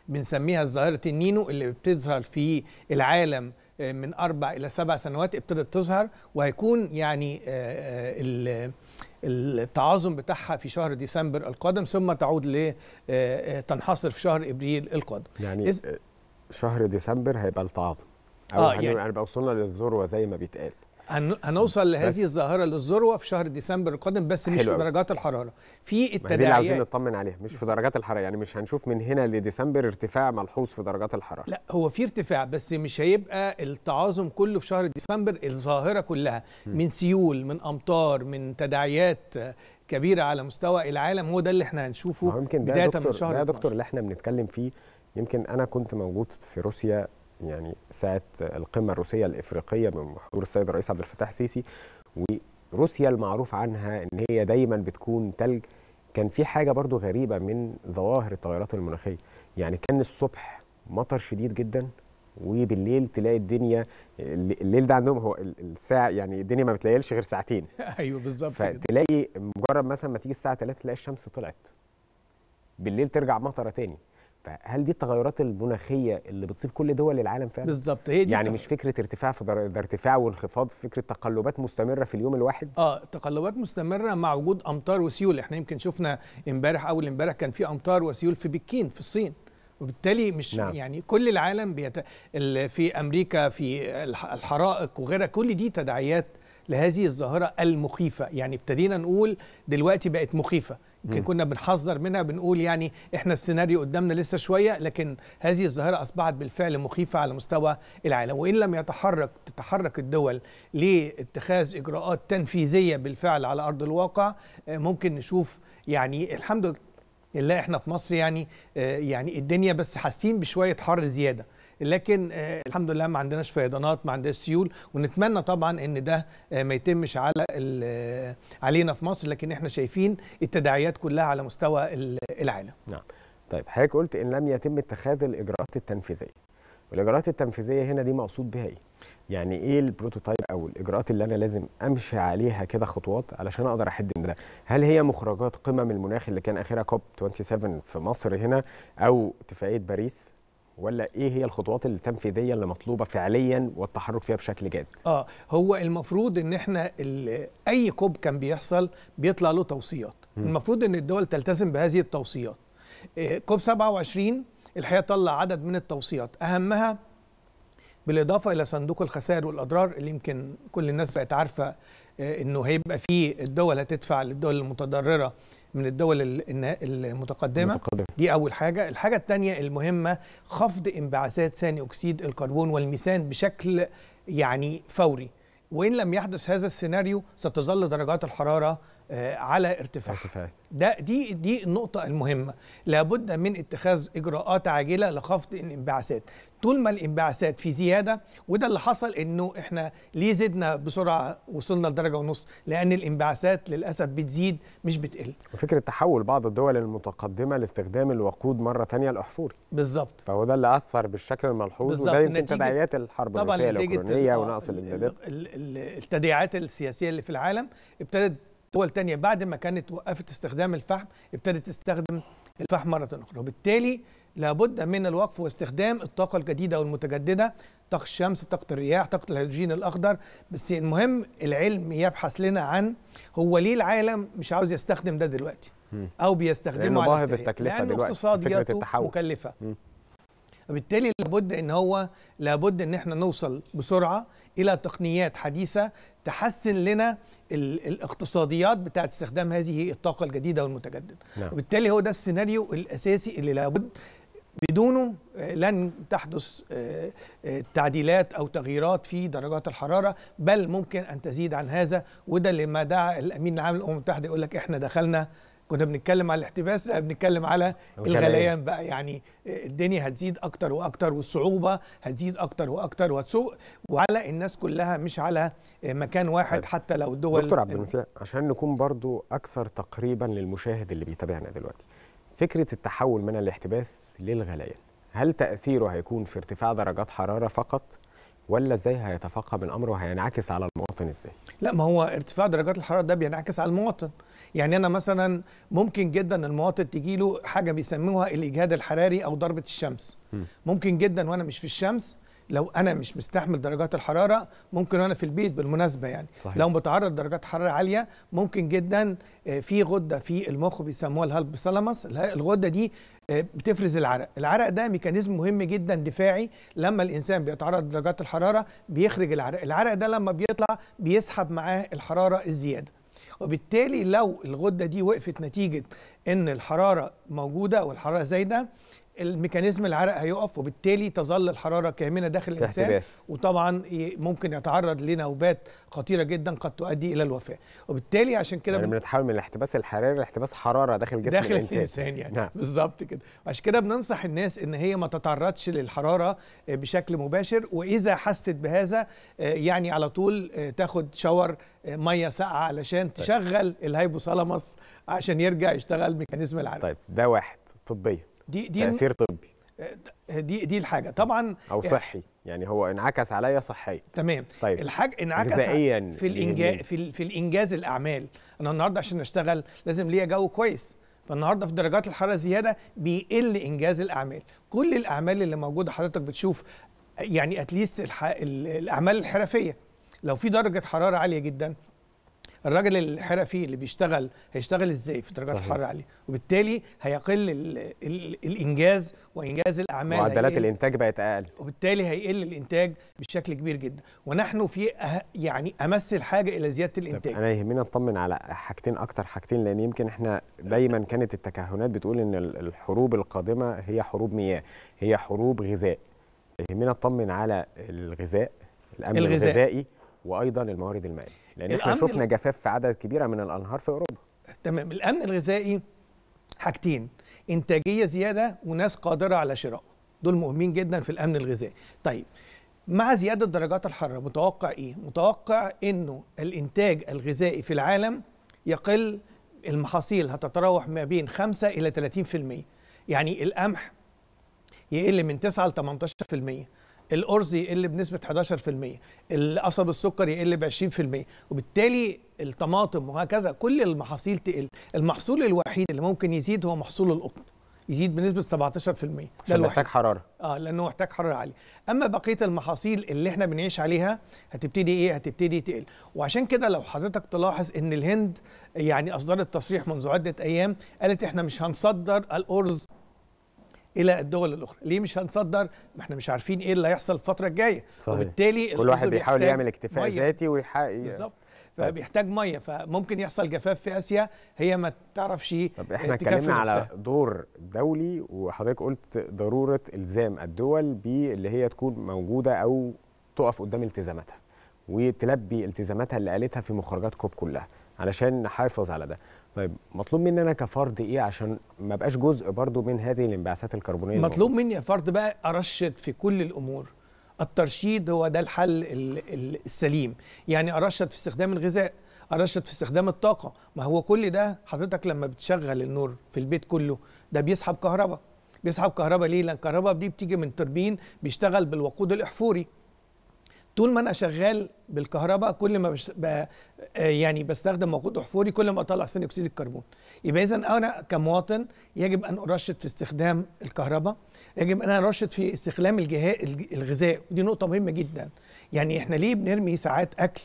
S14: بنسميها ظاهره النينو اللي بتظهر في العالم آه، من اربع الى سبع سنوات ابتدت تظهر وهيكون يعني آه، آه، ال- التعاظم بتاعها في شهر ديسمبر القادم ثم تعود ل آه، تنحصر في شهر ابريل القادم
S6: يعني
S14: إذ-
S6: شهر ديسمبر هيبقى التعاطم او
S14: آه،
S6: يعني
S14: يعني-
S6: هنبقى وصلنا للذروه زي ما بيتقال
S14: هن- هنوصل لهذه
S6: بس-
S14: الظاهره للذروه في شهر ديسمبر القادم بس مش
S6: حلو
S14: في
S6: أوي.
S14: درجات الحراره في
S6: ما هي دي اللي عاوزين
S14: التداعيات
S6: نطمن عليها مش في درجات الحراره يعني مش هنشوف من هنا لديسمبر ارتفاع ملحوظ في درجات الحراره
S14: لا هو في ارتفاع بس مش هيبقى التعاظم كله في شهر ديسمبر الظاهره كلها
S6: م.
S14: من سيول من امطار من تداعيات كبيره على مستوى العالم هو ده اللي احنا
S6: ما
S14: هنشوفه
S6: هو يمكن ده
S14: بدايه
S6: يا
S14: من
S6: دكتور
S14: شهر
S6: ده يا
S14: 12.
S6: دكتور اللي احنا بنتكلم فيه يمكن انا كنت موجود في روسيا يعني ساعه القمه الروسيه الافريقيه من حضور السيد الرئيس عبد الفتاح السيسي وروسيا المعروف عنها ان هي دايما بتكون تلج كان في حاجه برضو غريبه من ظواهر التغيرات المناخيه يعني كان الصبح مطر شديد جدا وبالليل تلاقي الدنيا الليل ده عندهم هو ال- الساعه يعني الدنيا ما بتليلش غير ساعتين
S14: ايوه بالظبط كده.
S6: فتلاقي مجرد مثلا ما تيجي الساعه 3 تلاقي الشمس طلعت بالليل ترجع مطره تاني فهل دي التغيرات المناخيه اللي بتصيب كل دول العالم فعلا
S14: بالظبط هي دي
S6: يعني
S14: التغ-
S6: مش فكره ارتفاع في در... ده ارتفاع وانخفاض فكره تقلبات مستمره في اليوم الواحد
S14: اه تقلبات مستمره مع وجود امطار وسيول احنا يمكن شفنا امبارح اول امبارح كان في امطار وسيول في بكين في الصين وبالتالي مش
S6: نعم.
S14: نعم. يعني كل العالم بيت... ال- في امريكا في الح- الحرائق وغيرها كل دي تداعيات لهذه الظاهره المخيفه يعني ابتدينا نقول دلوقتي بقت مخيفه يمكن
S6: مم.
S14: كنا بنحذر منها بنقول يعني احنا السيناريو قدامنا لسه شويه لكن هذه الظاهره اصبحت بالفعل مخيفه على مستوى العالم وان لم يتحرك تتحرك الدول لاتخاذ اجراءات تنفيذيه بالفعل على ارض الواقع آه، ممكن نشوف يعني الحمد لله احنا في مصر يعني آه، يعني الدنيا بس حاسين بشويه حر زياده لكن آه، الحمد لله ما عندناش فيضانات ما عندناش سيول ونتمنى طبعا ان ده آه، ما يتمش على ال- آه، علينا في مصر لكن احنا شايفين التداعيات كلها على مستوى ال- العالم
S6: نعم طيب حضرتك قلت ان لم يتم اتخاذ الاجراءات التنفيذيه والاجراءات التنفيذيه هنا دي مقصود بها ايه يعني ايه البروتوتايب او الاجراءات اللي انا لازم امشي عليها كده خطوات علشان اقدر احد من ده هل هي مخرجات قمم المناخ اللي كان اخرها كوب 27 في مصر هنا او اتفاقيه باريس ولا ايه هي الخطوات التنفيذيه اللي مطلوبه فعليا والتحرك فيها بشكل جاد
S14: اه هو المفروض ان احنا ال- اي كوب كان بيحصل بيطلع له توصيات
S6: مم.
S14: المفروض ان الدول تلتزم بهذه التوصيات آه، كوب 27 الحقيقه طلع عدد من التوصيات اهمها بالاضافه الى صندوق الخسائر والاضرار اللي يمكن كل الناس بقت عارفه آه، انه هيبقى فيه الدول هتدفع للدول المتضرره من الدول ال- النا- المتقدمه
S6: متقدم.
S14: دي اول حاجه الحاجه الثانيه المهمه خفض انبعاثات ثاني اكسيد الكربون والميثان بشكل يعني فوري وان لم يحدث هذا السيناريو ستظل درجات الحراره آه، على ارتفاع
S6: ارتفاع
S14: ده دي دي النقطة المهمة لابد من اتخاذ إجراءات عاجلة لخفض الانبعاثات طول ما الانبعاثات في زيادة وده اللي حصل إنه إحنا ليه زدنا بسرعة وصلنا لدرجة ونص لأن الانبعاثات للأسف بتزيد مش بتقل
S6: وفكره تحول بعض الدول المتقدمه لاستخدام الوقود مره تانية الاحفوري
S14: بالظبط
S6: فهو ده اللي اثر بالشكل الملحوظ
S14: بالظبط،
S6: وده يمكن
S14: نتيجة-
S6: تداعيات الحرب
S14: طبعا
S6: الروسيه
S14: نتيجة
S6: الاوكرانيه
S14: ال-
S6: ونقص
S14: ال-
S6: الامدادات
S14: ال- ال- التداعيات السياسية اللي في العالم ابتدت دول تانية بعد ما كانت وقفت استخدام الفحم ابتدت تستخدم الفحم مرة أخرى وبالتالي لابد من الوقف واستخدام الطاقة الجديدة والمتجددة طاقة الشمس طاقة الرياح طاقة الهيدروجين الأخضر بس المهم العلم يبحث لنا عن هو ليه العالم مش عاوز يستخدم ده دلوقتي
S6: مم.
S14: أو بيستخدمه
S6: لأنه
S14: على
S6: باهظ
S14: استحياء.
S6: التكلفة
S14: لأنه
S6: دلوقتي، فكرة
S14: اقتصادياته
S6: التحول.
S14: مكلفة
S6: مم.
S14: وبالتالي لابد ان هو لابد ان احنا نوصل بسرعه الى تقنيات حديثه تحسن لنا ال- الاقتصاديات بتاعه استخدام هذه الطاقه الجديده والمتجدده
S6: نعم.
S14: وبالتالي هو ده السيناريو الاساسي اللي لابد بدونه آه، لن تحدث آه، آه، تعديلات او تغييرات في درجات الحراره بل ممكن ان تزيد عن هذا وده اللي ما دعا الامين العام للامم المتحده يقول لك احنا دخلنا كنا بنتكلم على الاحتباس لا بنتكلم على
S6: الغليان.
S14: الغليان بقى يعني الدنيا هتزيد اكتر واكتر والصعوبه هتزيد اكتر واكتر وهتسوق وعلى الناس كلها مش على مكان واحد حتى لو الدول
S6: دكتور عبد المسيح عشان نكون برضو اكثر تقريبا للمشاهد اللي بيتابعنا دلوقتي فكره التحول من الاحتباس للغليان هل تاثيره هيكون في ارتفاع درجات حراره فقط ولا ازاي هيتفاقم الامر وهينعكس على المواطن ازاي
S14: لا ما هو ارتفاع درجات الحراره ده بينعكس على المواطن يعني انا مثلا ممكن جدا المواطن تجي له حاجه بيسموها الاجهاد الحراري او ضربه الشمس
S6: مم.
S14: ممكن جدا وانا مش في الشمس لو انا مش مستحمل درجات الحراره ممكن وانا في البيت بالمناسبه يعني
S6: صحيح.
S14: لو بتعرض درجات حراره عاليه ممكن جدا آه، في غده في المخ بيسموها الهالبوثالاموس اله- الغده دي آه، بتفرز العرق العرق ده ميكانيزم مهم جدا دفاعي لما الانسان بيتعرض لدرجات الحراره بيخرج العرق العرق ده لما بيطلع بيسحب معاه الحراره الزياده وبالتالي لو الغده دي وقفت نتيجه ان الحراره موجوده والحراره زايده الميكانيزم العرق هيقف وبالتالي تظل الحراره كامنه داخل الانسان
S6: احتباس.
S14: وطبعا ي- ممكن يتعرض لنوبات خطيره جدا قد تؤدي الى الوفاه وبالتالي عشان كده
S6: يعني
S14: بن-
S6: بنتحول من الاحتباس الحراري لاحتباس حراره داخل جسم
S14: داخل
S6: الانسان,
S14: الانسان يعني
S6: نعم.
S14: بالظبط كده عشان كده بننصح الناس ان هي ما تتعرضش للحراره آه، بشكل مباشر واذا حست بهذا آه، يعني على طول آه، تاخد شاور آه، ميه ساقعه علشان تشغل الهيبوثالاموس عشان يرجع يشتغل ميكانيزم العرق
S6: طيب ده واحد طبيه
S14: دي دي
S6: تاثير طبي
S14: دي دي الحاجه طبعا
S6: او صحي يعني هو انعكس عليا صحيا
S14: تمام
S6: طيب
S14: الحاجه انعكس
S6: غذائيا
S14: في الانجاز في, ال- في الانجاز الاعمال انا النهارده عشان اشتغل لازم ليا جو كويس فالنهارده في درجات الحراره زياده بيقل انجاز الاعمال كل الاعمال اللي موجوده حضرتك بتشوف يعني اتليست الاعمال الحرفيه لو في درجه حراره عاليه جدا الراجل الحرفي اللي بيشتغل هيشتغل ازاي في درجات
S6: صحيح.
S14: الحراره عاليه وبالتالي هيقل ال ال الانجاز وانجاز الاعمال
S6: معدلات
S14: هيقل.
S6: الانتاج بقت اقل
S14: وبالتالي هيقل الانتاج بشكل كبير جدا ونحن في أه يعني امس الحاجه الى زياده الانتاج
S6: انا يهمني اطمن على حاجتين اكتر حاجتين لان يمكن احنا دايما كانت التكهنات بتقول ان ال- الحروب القادمه هي حروب مياه هي حروب غذاء يهمنا اطمن على الغذاء الامن
S14: الغذاء.
S6: الغذائي وايضا الموارد المائيه لان احنا
S14: الأمن
S6: شفنا
S14: ال-
S6: جفاف في عدد كبيره من الانهار في اوروبا
S14: تمام الامن الغذائي حاجتين انتاجيه زياده وناس قادره على شراء دول مهمين جدا في الامن الغذائي طيب مع زياده درجات الحراره متوقع ايه متوقع انه الانتاج الغذائي في العالم يقل المحاصيل هتتراوح ما بين 5 الى 30% يعني القمح يقل من 9 ل 18% الأرز يقل بنسبة 11% القصب السكر يقل ب 20% وبالتالي الطماطم وهكذا كل المحاصيل تقل المحصول الوحيد اللي ممكن يزيد هو محصول القطن يزيد بنسبة 17% ده
S6: عشان
S14: الوحيد
S6: محتاج حراره
S14: اه لانه محتاج حراره عاليه اما بقيه المحاصيل اللي احنا بنعيش عليها هتبتدي ايه هتبتدي تقل وعشان كده لو حضرتك تلاحظ ان الهند يعني اصدرت تصريح منذ عده ايام قالت احنا مش هنصدر الارز الى الدول الاخرى ليه مش هنصدر ما احنا مش عارفين ايه اللي هيحصل الفتره الجايه
S6: صحيح.
S14: وبالتالي
S6: كل
S14: الأرز
S6: واحد بيحاول
S14: بيحتاج
S6: يعمل اكتفاء
S14: مية.
S6: ذاتي ويحقق
S14: بالظبط فبيحتاج ميه فممكن يحصل جفاف في اسيا هي ما تعرفش
S6: طب احنا
S14: تكفي
S6: اتكلمنا على
S14: نفسها.
S6: دور دولي وحضرتك قلت ضروره الزام الدول باللي هي تكون موجوده او تقف قدام التزاماتها وتلبي التزاماتها اللي قالتها في مخرجات كوب كلها علشان نحافظ على ده طيب مطلوب مني انا كفرد ايه عشان ما بقاش جزء برضو من هذه الانبعاثات الكربونيه
S14: مطلوب مني يا فرد بقى ارشد في كل الامور الترشيد هو ده الحل ال- ال- السليم يعني ارشد في استخدام الغذاء ارشد في استخدام الطاقه ما هو كل ده حضرتك لما بتشغل النور في البيت كله ده بيسحب كهرباء بيسحب كهرباء ليه لان الكهرباء دي بتيجي من توربين بيشتغل بالوقود الاحفوري طول ما انا شغال بالكهرباء كل ما بش... ب... آه يعني بستخدم وقود احفوري كل ما اطلع ثاني اكسيد الكربون يبقى اذا انا كمواطن يجب ان ارشد في استخدام الكهرباء يجب ان انا ارشد في استخدام الجهاء الغذاء ودي نقطه مهمه جدا يعني احنا ليه بنرمي ساعات اكل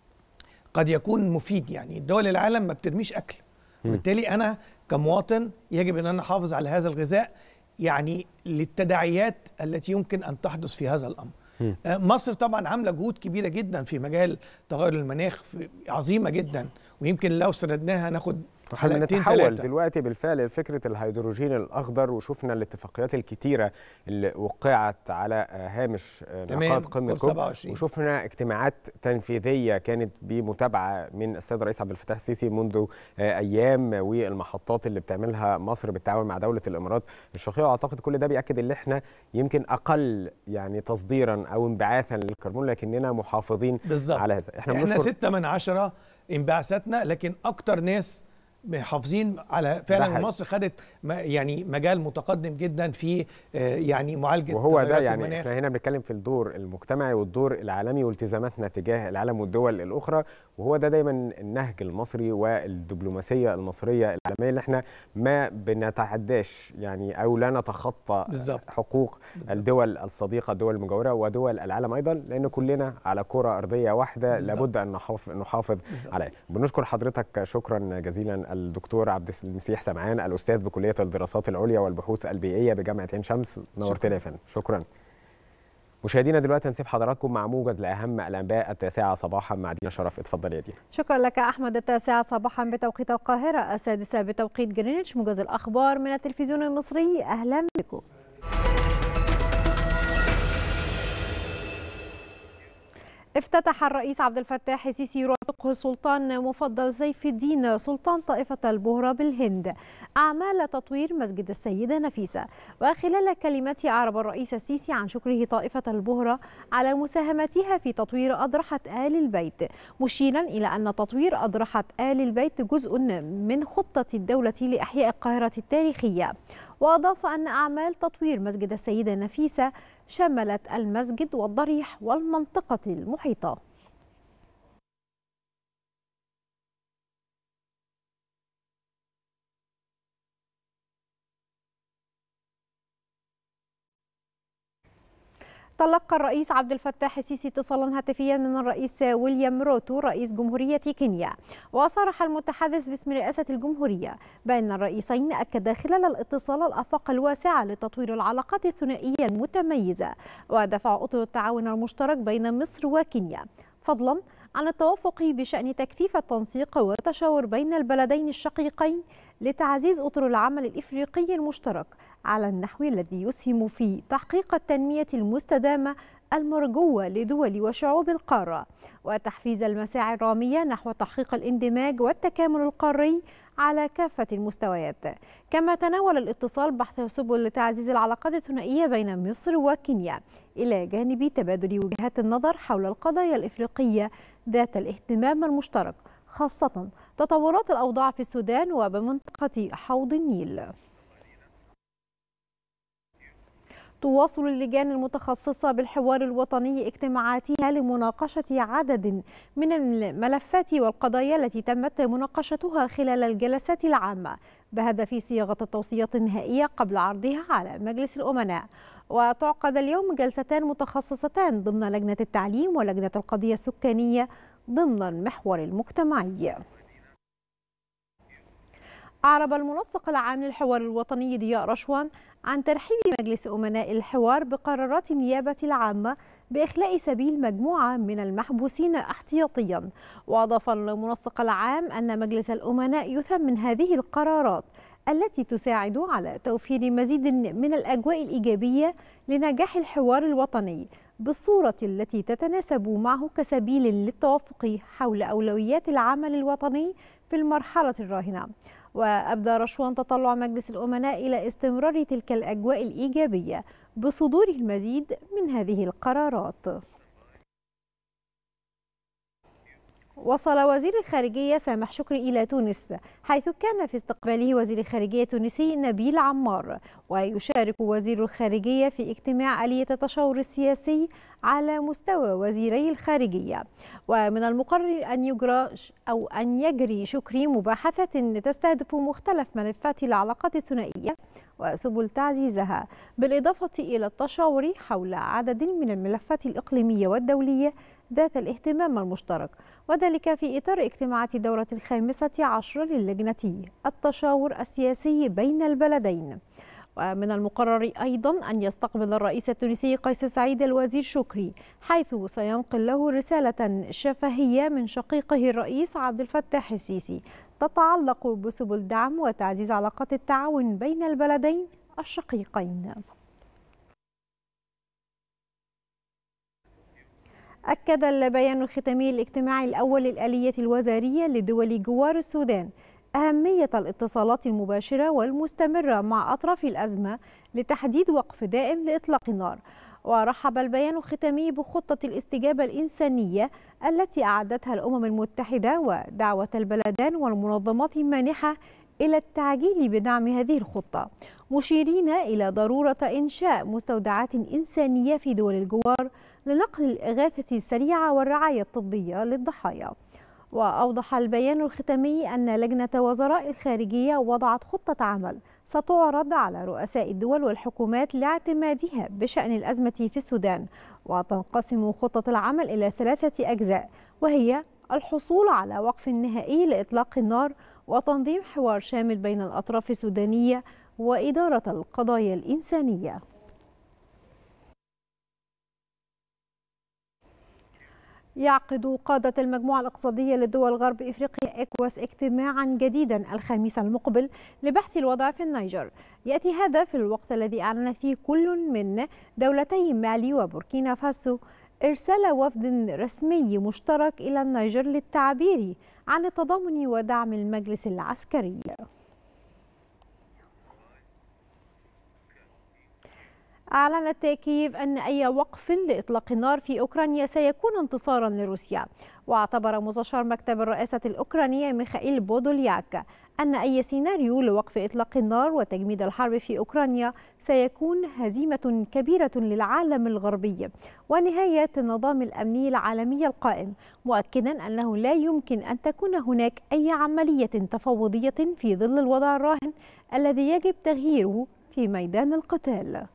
S14: قد يكون مفيد يعني دول العالم ما بترميش اكل وبالتالي انا كمواطن يجب ان انا احافظ على هذا الغذاء يعني للتداعيات التي يمكن ان تحدث في هذا الامر
S6: مم.
S14: آه، مصر طبعا عامله جهود كبيره جدا في مجال تغير المناخ في- عظيمه جدا ويمكن لو سردناها ناخد
S6: احنا
S14: حلقتين
S6: بنتحول
S14: ثلاثه
S6: دلوقتي بالفعل لفكره الهيدروجين الاخضر وشفنا الاتفاقيات الكتيره اللي وقعت على آه، هامش آه،
S14: تمام،
S6: انعقاد قمه
S14: كوب
S6: كوب
S14: 27.
S6: وشفنا اجتماعات تنفيذيه كانت بمتابعه من السيد الرئيس عبد الفتاح السيسي منذ آه، ايام والمحطات اللي بتعملها مصر بالتعاون مع دوله الامارات الشقيقه واعتقد كل ده بياكد ان احنا يمكن اقل يعني تصديرا او انبعاثا للكربون لكننا محافظين
S14: بالظبط
S6: على هذا
S14: احنا,
S6: بنشكر-
S14: احنا ستة من عشرة انبعاثاتنا لكن اكتر ناس محافظين على
S6: ده
S14: فعلا
S6: حقيقي.
S14: مصر خدت ما- يعني مجال متقدم جدا في آه، يعني معالجه
S6: وهو ده
S14: تغيرات
S6: يعني
S14: المناخ.
S6: احنا هنا بنتكلم في الدور المجتمعي والدور العالمي والتزاماتنا تجاه العالم والدول الاخرى وهو ده دايما النهج المصري والدبلوماسيه المصريه العالميه اللي احنا ما بنتعداش يعني او لا نتخطى
S14: بالظبط.
S6: حقوق الدول الصديقه الدول المجاوره ودول العالم ايضا لان كلنا على كره ارضيه واحده
S14: بالظبط.
S6: لابد ان نحافظ نحافظ
S14: بالظبط.
S6: عليها بنشكر حضرتك شكرا جزيلا الدكتور عبد المسيح سمعان الاستاذ بكليه الدراسات العليا والبحوث البيئيه بجامعه عين شمس نورتنا يا فندم شكرا مشاهدينا دلوقتي هنسيب حضراتكم مع موجز لاهم الانباء التاسعه صباحا مع دينا شرف اتفضل يا دينا
S2: شكرا لك أحمد التاسعة صباحا بتوقيت القاهرة السادسة بتوقيت جرينتش موجز الأخبار من التلفزيون المصري أهلا بكم افتتح الرئيس عبد الفتاح السيسي يرافقه السلطان مفضل سيف الدين سلطان طائفة البهرة بالهند أعمال تطوير مسجد السيدة نفيسة وخلال كلمته أعرب الرئيس السيسي عن شكره طائفة البهرة على مساهمتها في تطوير أضرحة آل البيت مشيرا إلى أن تطوير أضرحة آل البيت جزء من خطة الدولة لإحياء القاهرة التاريخية وأضاف أن أعمال تطوير مسجد السيدة نفيسة شملت المسجد والضريح والمنطقة المحيطة تلقى الرئيس عبد الفتاح السيسي اتصالا هاتفيا من الرئيس ويليام روتو رئيس جمهورية كينيا وصرح المتحدث باسم رئاسة الجمهورية بأن الرئيسين أكدا خلال الاتصال الآفاق الواسعة لتطوير العلاقات الثنائية المتميزة ودفع أطر التعاون المشترك بين مصر وكينيا فضلا عن التوافق بشأن تكثيف التنسيق والتشاور بين البلدين الشقيقين لتعزيز أطر العمل الإفريقي المشترك على النحو الذي يسهم في تحقيق التنمية المستدامة المرجوة لدول وشعوب القارة وتحفيز المساعي الرامية نحو تحقيق الاندماج والتكامل القاري على كافة المستويات كما تناول الاتصال بحث سبل لتعزيز العلاقات الثنائية بين مصر وكينيا إلى جانب تبادل وجهات النظر حول القضايا الإفريقية ذات الاهتمام المشترك خاصة تطورات الأوضاع في السودان وبمنطقة حوض النيل تواصل اللجان المتخصصة بالحوار الوطني اجتماعاتها لمناقشة عدد من الملفات والقضايا التي تمت مناقشتها خلال الجلسات العامة بهدف صياغة التوصيات النهائية قبل عرضها على مجلس الأمناء وتعقد اليوم جلستان متخصصتان ضمن لجنة التعليم ولجنة القضية السكانية ضمن المحور المجتمعي أعرب المنسق العام للحوار الوطني ضياء رشوان عن ترحيب مجلس أمناء الحوار بقرارات النيابة العامة بإخلاء سبيل مجموعة من المحبوسين احتياطيا وأضاف المنسق العام أن مجلس الأمناء يثمن هذه القرارات التي تساعد على توفير مزيد من الأجواء الإيجابية لنجاح الحوار الوطني بالصورة التي تتناسب معه كسبيل للتوافق حول أولويات العمل الوطني في المرحلة الراهنة وأبدى رشوان تطلع مجلس الأمناء إلى استمرار تلك الأجواء الإيجابية بصدور المزيد من هذه القرارات وصل وزير الخارجية سامح شكري إلى تونس حيث كان في استقباله وزير الخارجية التونسي نبيل عمار ويشارك وزير الخارجية في اجتماع آلية التشاور السياسي على مستوى وزيري الخارجية ومن المقرر أن يجرى أو أن يجري شكري مباحثة تستهدف مختلف ملفات العلاقات الثنائية وسبل تعزيزها بالإضافة إلى التشاور حول عدد من الملفات الإقليمية والدولية ذات الاهتمام المشترك وذلك في إطار اجتماعات الدورة الخامسة عشر للجنة التشاور السياسي بين البلدين ومن المقرر أيضا أن يستقبل الرئيس التونسي قيس سعيد الوزير شكري حيث سينقل له رسالة شفهية من شقيقه الرئيس عبد الفتاح السيسي تتعلق بسبل دعم وتعزيز علاقات التعاون بين البلدين الشقيقين أكد البيان الختامي الاجتماعي الأول للآلية الوزارية لدول جوار السودان أهمية الاتصالات المباشرة والمستمرة مع أطراف الأزمة لتحديد وقف دائم لإطلاق النار ورحب البيان الختامي بخطة الاستجابة الإنسانية التي أعدتها الأمم المتحدة ودعوة البلدان والمنظمات المانحة إلى التعجيل بدعم هذه الخطة مشيرين إلى ضرورة إنشاء مستودعات إنسانية في دول الجوار لنقل الإغاثة السريعة والرعاية الطبية للضحايا وأوضح البيان الختامي أن لجنة وزراء الخارجية وضعت خطة عمل ستعرض على رؤساء الدول والحكومات لاعتمادها بشأن الأزمة في السودان وتنقسم خطة العمل إلى ثلاثة أجزاء وهي الحصول على وقف نهائي لإطلاق النار وتنظيم حوار شامل بين الأطراف السودانية وإدارة القضايا الإنسانية يعقد قادة المجموعة الاقتصادية لدول غرب إفريقيا إكواس اجتماعا جديدا الخميس المقبل لبحث الوضع في النيجر يأتي هذا في الوقت الذي أعلن فيه كل من دولتي مالي وبوركينا فاسو إرسال وفد رسمي مشترك إلى النيجر للتعبير عن التضامن ودعم المجلس العسكري أعلنت كييف أن أي وقف لإطلاق النار في أوكرانيا سيكون انتصارا لروسيا واعتبر مستشار مكتب الرئاسة الأوكرانية ميخائيل بودولياك أن أي سيناريو لوقف إطلاق النار وتجميد الحرب في أوكرانيا سيكون هزيمة كبيرة للعالم الغربي ونهاية النظام الأمني العالمي القائم مؤكدا أنه لا يمكن أن تكون هناك أي عملية تفاوضية في ظل الوضع الراهن الذي يجب تغييره في ميدان القتال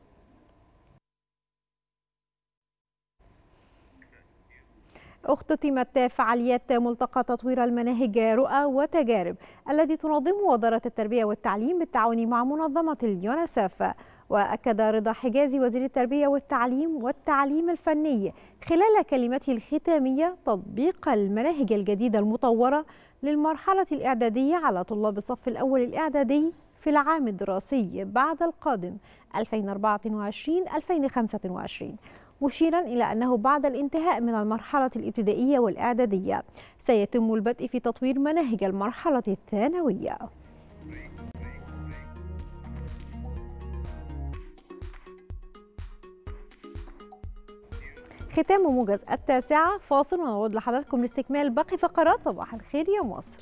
S2: اختتمت فعاليات ملتقى تطوير المناهج رؤى وتجارب الذي تنظمه وزارة التربية والتعليم بالتعاون مع منظمة اليونسف وأكد رضا حجازي وزير التربية والتعليم والتعليم الفني خلال كلمته الختامية تطبيق المناهج الجديدة المطورة للمرحلة الإعدادية على طلاب الصف الأول الإعدادي في العام الدراسي بعد القادم 2024-2025 مشيرا إلى أنه بعد الانتهاء من المرحلة الابتدائية والإعدادية سيتم البدء في تطوير مناهج المرحلة الثانوية ختام موجز التاسعة فاصل ونعود لحضراتكم لاستكمال باقي فقرات صباح الخير يا مصر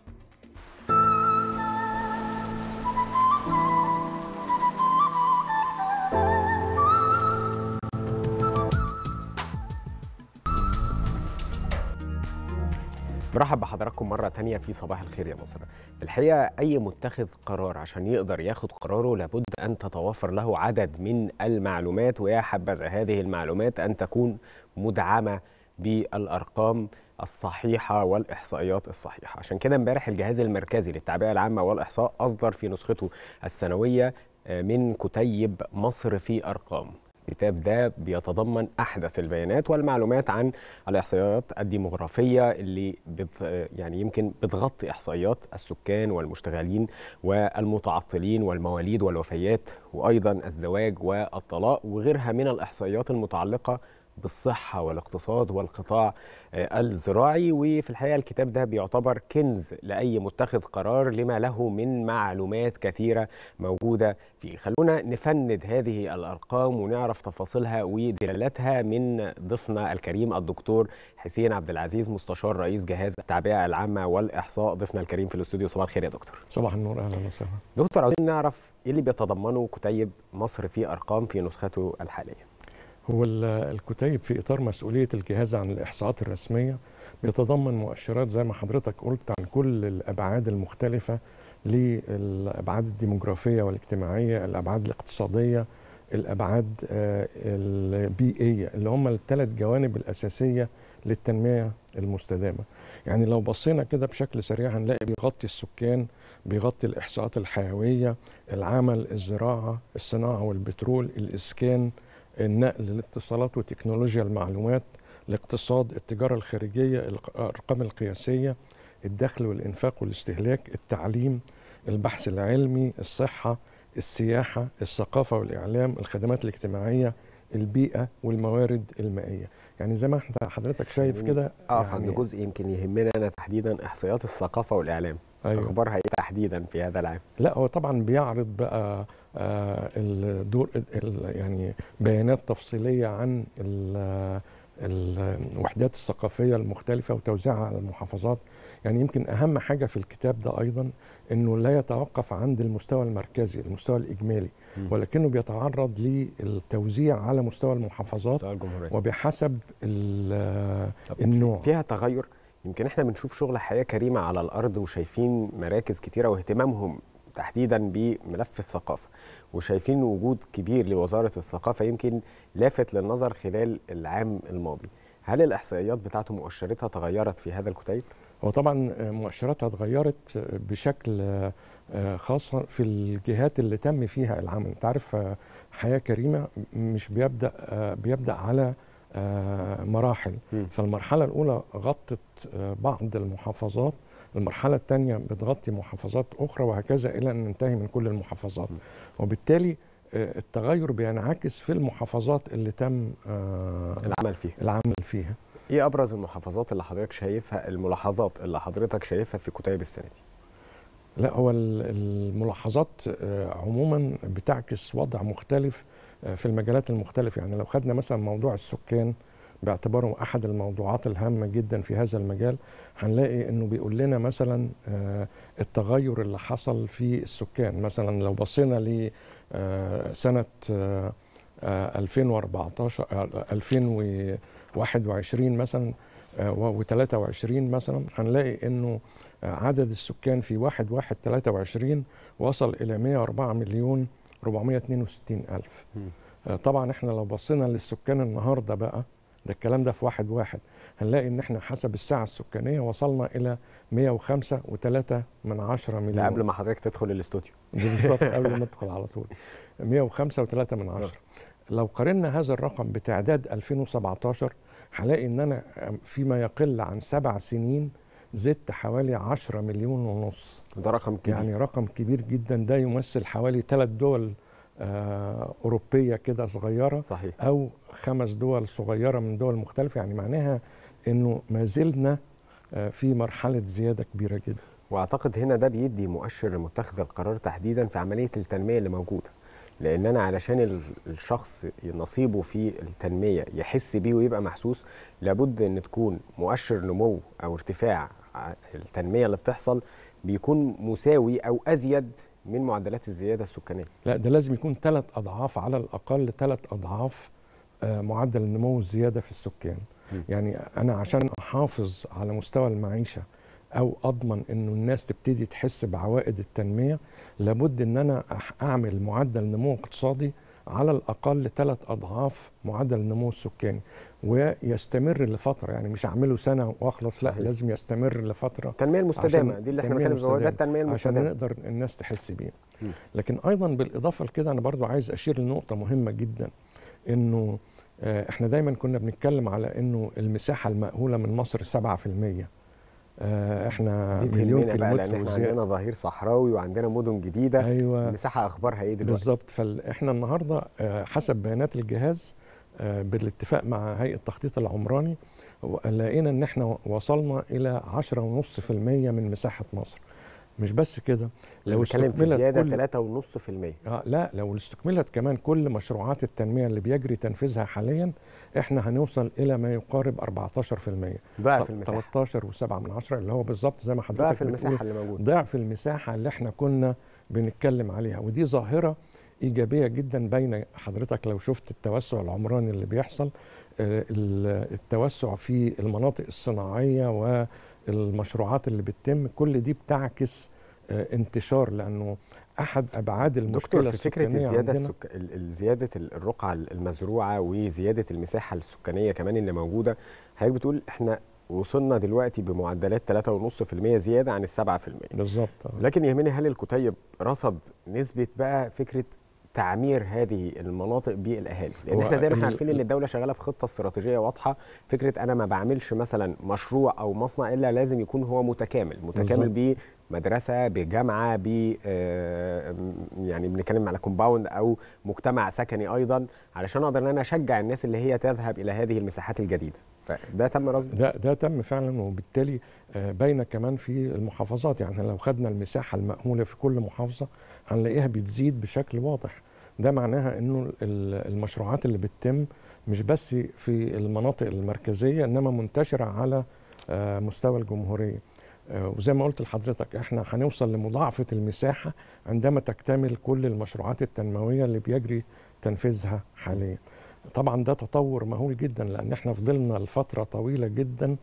S6: برحب بحضراتكم مرة تانية في صباح الخير يا مصر الحقيقة أي متخذ قرار عشان يقدر ياخد قراره لابد أن تتوفر له عدد من المعلومات ويا حبذا هذه المعلومات أن تكون مدعمة بالأرقام الصحيحة والإحصائيات الصحيحة عشان كده امبارح الجهاز المركزي للتعبئة العامة والإحصاء أصدر في نسخته السنوية من كتيب مصر في أرقام الكتاب ده بيتضمن احدث البيانات والمعلومات عن الاحصائيات الديموغرافيه اللي بت يعني يمكن بتغطي احصائيات السكان والمشتغلين والمتعطلين والمواليد والوفيات وايضا الزواج والطلاق وغيرها من الاحصائيات المتعلقه بالصحة والاقتصاد والقطاع الزراعي وفي الحقيقة الكتاب ده بيعتبر كنز لأي متخذ قرار لما له من معلومات كثيرة موجودة فيه خلونا نفند هذه الأرقام ونعرف تفاصيلها ودلالاتها من ضيفنا الكريم الدكتور حسين عبد العزيز مستشار رئيس جهاز التعبئة العامة والإحصاء ضيفنا الكريم في الاستوديو صباح الخير يا دكتور
S15: صباح النور أهلا وسهلا
S6: دكتور عاوزين نعرف إيه اللي بيتضمنه كتيب مصر في أرقام في نسخته الحالية
S15: هو الكتيب في اطار مسؤوليه الجهاز عن الاحصاءات الرسميه بيتضمن مؤشرات زي ما حضرتك قلت عن كل الابعاد المختلفه للابعاد الديموغرافيه والاجتماعيه، الابعاد الاقتصاديه، الابعاد البيئيه اللي هم الثلاث جوانب الاساسيه للتنميه المستدامه. يعني لو بصينا كده بشكل سريع هنلاقي بيغطي السكان، بيغطي الاحصاءات الحيويه، العمل، الزراعه، الصناعه والبترول، الاسكان، النقل الاتصالات وتكنولوجيا المعلومات الاقتصاد التجارة الخارجية الأرقام القياسية الدخل والإنفاق والاستهلاك التعليم البحث العلمي الصحة السياحة الثقافة والإعلام الخدمات الاجتماعية البيئة والموارد المائية يعني زي ما انت حضرتك شايف كده
S6: اقف يعني عند جزء يمكن يهمنا انا تحديدا احصائيات الثقافه والاعلام أيوة. اخبارها ايه تحديدا في هذا العام
S15: لا هو طبعا بيعرض بقى آه الدور يعني بيانات تفصيليه عن الوحدات الثقافيه المختلفه وتوزيعها على المحافظات يعني يمكن اهم حاجه في الكتاب ده ايضا انه لا يتوقف عند المستوى المركزي المستوى الاجمالي م. ولكنه بيتعرض للتوزيع على مستوى المحافظات وبحسب النوع
S6: فيها تغير يمكن احنا بنشوف شغل حياه كريمه على الارض وشايفين مراكز كتيره واهتمامهم تحديدا بملف الثقافه وشايفين وجود كبير لوزاره الثقافه يمكن لافت للنظر خلال العام الماضي هل الاحصائيات بتاعته مؤشراتها تغيرت في هذا الكتيب
S15: هو طبعا مؤشراتها اتغيرت بشكل خاص في الجهات اللي تم فيها العمل انت عارف حياه كريمه مش بيبدا بيبدا على مراحل
S6: م.
S15: فالمرحله الاولى غطت بعض المحافظات المرحله الثانيه بتغطي محافظات اخرى وهكذا الى ان ننتهي من كل المحافظات
S6: م.
S15: وبالتالي التغير بينعكس في المحافظات اللي تم
S6: العمل فيها
S15: العمل فيها
S6: ايه ابرز المحافظات اللي حضرتك شايفها الملاحظات اللي حضرتك شايفها في كتيب السنه دي
S15: لا هو الملاحظات عموما بتعكس وضع مختلف في المجالات المختلفة يعني لو خدنا مثلا موضوع السكان باعتباره أحد الموضوعات الهامة جدا في هذا المجال هنلاقي أنه بيقول لنا مثلا التغير اللي حصل في السكان مثلا لو بصينا لسنة 2014 2021 مثلا و23 مثلا هنلاقي أنه عدد السكان في 1 1 23 وصل إلى 104 مليون 462 ألف طبعا احنا لو بصينا للسكان النهارده بقى ده الكلام ده في واحد واحد هنلاقي ان احنا حسب الساعة السكانية وصلنا إلى 105 و3 من 10 مليون
S6: ده قبل ما حضرتك تدخل الاستوديو
S15: بالظبط قبل ما ادخل على طول 105 و3 من 10 لو قارنا هذا الرقم بتعداد 2017 هلاقي ان انا فيما يقل عن سبع سنين زدت حوالي 10 مليون ونص
S6: ده رقم كبير
S15: يعني رقم كبير جدا ده يمثل حوالي ثلاث دول آه أوروبية كده صغيرة
S6: صحيح.
S15: أو خمس دول صغيرة من دول مختلفة يعني معناها أنه ما زلنا آه في مرحلة زيادة كبيرة جدا
S6: واعتقد هنا ده بيدي مؤشر لمتخذ القرار تحديدا في عمليه التنميه اللي موجوده لان انا علشان الشخص نصيبه في التنميه يحس بيه ويبقى محسوس لابد ان تكون مؤشر نمو او ارتفاع التنميه اللي بتحصل بيكون مساوي او ازيد من معدلات الزياده السكانيه
S15: لا ده لازم يكون ثلاث اضعاف على الاقل ثلاث اضعاف معدل النمو الزياده في السكان م. يعني انا عشان احافظ على مستوى المعيشه او اضمن انه الناس تبتدي تحس بعوائد التنميه لابد ان انا اعمل معدل نمو اقتصادي على الاقل ثلاث اضعاف معدل النمو السكاني ويستمر لفتره يعني مش اعمله سنه واخلص لا لازم يستمر لفتره
S6: التنميه المستدامه دي اللي احنا بنتكلم فيها ده التنميه المستدامه
S15: عشان نقدر الناس تحس بيها لكن ايضا بالاضافه لكده انا برضو عايز اشير لنقطه مهمه جدا انه احنا دايما كنا بنتكلم على انه المساحه المأهوله من مصر 7% احنا
S6: دي
S15: مليون
S6: بقى
S15: كيلومتر
S6: لان احنا
S15: وزيادة.
S6: عندنا ظهير صحراوي وعندنا مدن جديده
S15: أيوة.
S6: المساحه اخبارها ايه دلوقتي
S15: بالظبط فاحنا النهارده حسب بيانات الجهاز بالاتفاق مع هيئه التخطيط العمراني لقينا ان احنا وصلنا الى 10.5% من مساحه مصر مش بس كده
S6: لو بنتكلم في زياده 3.5%
S15: آه لا لو استكملت كمان كل مشروعات التنميه اللي بيجري تنفيذها حاليا احنا هنوصل الى ما يقارب 14%
S6: ضعف المساحه
S15: 13 و7 من عشرة اللي هو بالظبط زي ما حضرتك
S6: ضعف المساحه اللي موجوده
S15: ضعف المساحه اللي احنا كنا بنتكلم عليها ودي ظاهره ايجابيه جدا بين حضرتك لو شفت التوسع العمراني اللي بيحصل التوسع في المناطق الصناعيه والمشروعات اللي بتتم كل دي بتعكس انتشار لانه احد ابعاد المشكله
S6: دكتور في فكره
S15: السكانية
S6: الزياده
S15: عندنا
S6: السك... زياده الرقعه المزروعه وزياده المساحه السكانيه كمان اللي موجوده حضرتك بتقول احنا وصلنا دلوقتي بمعدلات 3.5% زياده عن ال 7%
S15: بالظبط
S6: لكن يهمني هل الكتيب رصد نسبه بقى فكره تعمير هذه المناطق بالاهالي لان احنا زي ما احنا عارفين ان الدوله شغاله بخطه استراتيجيه واضحه فكره انا ما بعملش مثلا مشروع او مصنع الا لازم يكون هو متكامل متكامل بمدرسه بجامعه ب يعني بنتكلم على كومباوند او مجتمع سكني ايضا علشان اقدر ان انا اشجع الناس اللي هي تذهب الى هذه المساحات الجديده فده تم رصده
S15: ده ده تم فعلا وبالتالي باينه كمان في المحافظات يعني لو خدنا المساحه المأهوله في كل محافظه هنلاقيها بتزيد بشكل واضح ده معناها انه المشروعات اللي بتتم مش بس في المناطق المركزيه انما منتشره على مستوى الجمهوريه وزي ما قلت لحضرتك احنا هنوصل لمضاعفه المساحه عندما تكتمل كل المشروعات التنمويه اللي بيجري تنفيذها حاليا طبعا ده تطور مهول جدا لان احنا فضلنا لفتره طويله جدا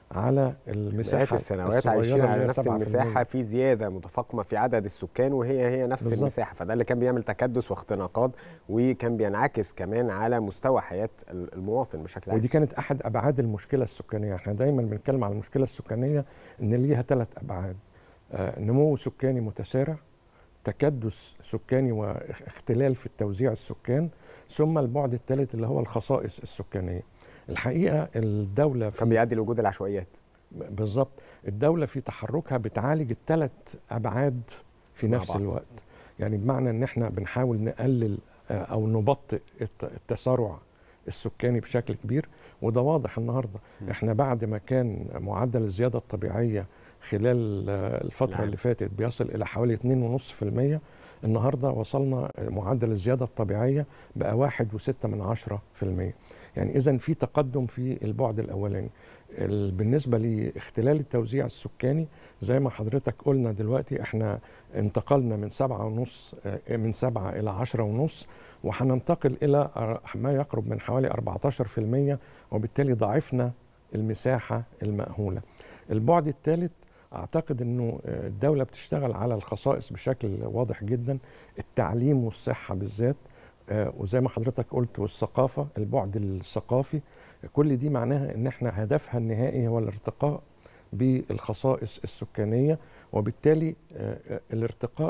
S15: على المساحه
S6: مئات السنوات
S15: الصغيرة
S6: عايشين
S15: اللي
S6: على
S15: هي
S6: نفس
S15: 7%.
S6: المساحه في زياده متفاقمه في عدد السكان وهي هي نفس
S15: بالظبط.
S6: المساحه فده اللي كان بيعمل تكدس واختناقات وكان بينعكس كمان على مستوى حياه ال- المواطن بشكل عام
S15: ودي كانت احد ابعاد المشكله السكانيه احنا دايما بنتكلم عن المشكله السكانيه ان ليها ثلاث ابعاد آه، نمو سكاني متسارع تكدس سكاني واختلال في التوزيع السكان ثم البعد الثالث اللي هو الخصائص السكانيه الحقيقه الدوله
S6: كان بيؤدي لوجود العشوائيات
S15: بالظبط الدوله في تحركها بتعالج الثلاث ابعاد في
S6: مع
S15: نفس
S6: بعض.
S15: الوقت يعني بمعنى ان احنا بنحاول نقلل آه، او نبطئ الت- التسارع السكاني بشكل كبير وده واضح النهارده احنا بعد ما كان معدل الزياده الطبيعيه خلال آه، الفتره
S6: نعم.
S15: اللي فاتت بيصل الى حوالي 2.5% النهارده وصلنا معدل الزياده الطبيعيه بقى واحد وستة من عشرة في المية يعني اذا في تقدم في البعد الاولاني ال- بالنسبه لاختلال التوزيع السكاني زي ما حضرتك قلنا دلوقتي احنا انتقلنا من سبعة ونص آه، من سبعة إلى عشرة ونص وهننتقل إلى أر- ما يقرب من حوالي 14% وبالتالي ضعفنا المساحة المأهولة البعد الثالث أعتقد أنه آه، الدولة بتشتغل على الخصائص بشكل واضح جدا التعليم والصحة بالذات آه، وزي ما حضرتك قلت والثقافة البعد الثقافي كل دي معناها ان احنا هدفها النهائي هو الارتقاء بالخصائص السكانية وبالتالي آه، آه، الارتقاء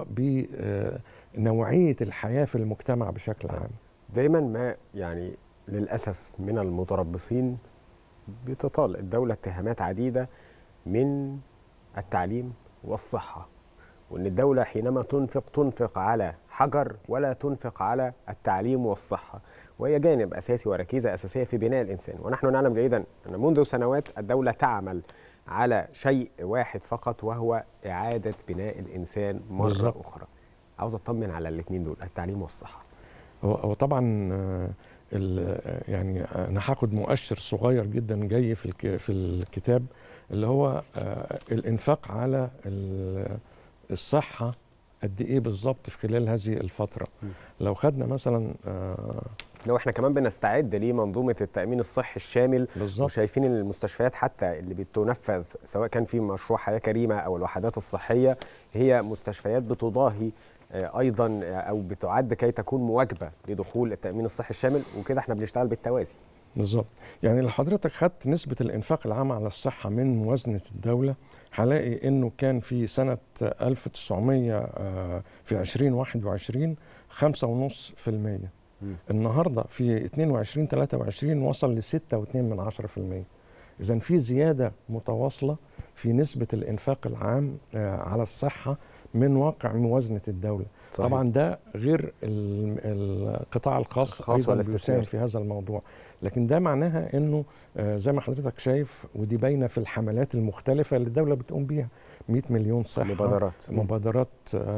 S15: بنوعية الحياة في المجتمع بشكل عام
S6: دايما ما يعني للاسف من المتربصين بتطال الدوله اتهامات عديده من التعليم والصحه وان الدوله حينما تنفق تنفق على حجر ولا تنفق على التعليم والصحه وهي جانب اساسي وركيزه اساسيه في بناء الانسان ونحن نعلم جيدا ان منذ سنوات الدوله تعمل على شيء واحد فقط وهو اعاده بناء الانسان مره
S15: بالظبط.
S6: اخرى عاوز اطمن على الاثنين دول التعليم والصحه
S15: هو هو طبعا آه، ال- آه، يعني انا هاخد مؤشر صغير جدا جاي في الك- في الكتاب اللي هو آه، الانفاق على ال- الصحه قد ايه بالظبط في خلال هذه الفتره لو خدنا مثلا آه،
S6: لو احنا كمان بنستعد لمنظومه التامين الصحي الشامل
S15: بالظبط
S6: وشايفين ان المستشفيات حتى اللي بتنفذ سواء كان في مشروع حياه كريمه او الوحدات الصحيه هي مستشفيات بتضاهي آه، ايضا آه، او بتعد كي تكون مواكبه لدخول التامين الصحي الشامل وكده احنا بنشتغل بالتوازي
S15: بالظبط يعني لو حضرتك خدت نسبة الإنفاق العام على الصحة من موازنة الدولة هلاقي إنه كان في سنة 1900 آه، في 2021 5.5% النهاردة في 22 23 وصل ل 6.2 من 10% إذا في زيادة متواصلة في نسبة الإنفاق العام آه، على الصحة من واقع موازنة الدولة
S6: صحيح.
S15: طبعا ده غير ال- القطاع الخاص,
S6: الخاص
S15: أيضا
S6: والاستثمار.
S15: بيساهم في هذا الموضوع لكن ده معناها انه آه، زي ما حضرتك شايف ودي باينه في الحملات المختلفه اللي الدوله بتقوم بيها 100 مليون صحه
S6: مبادرات.
S15: مبادرات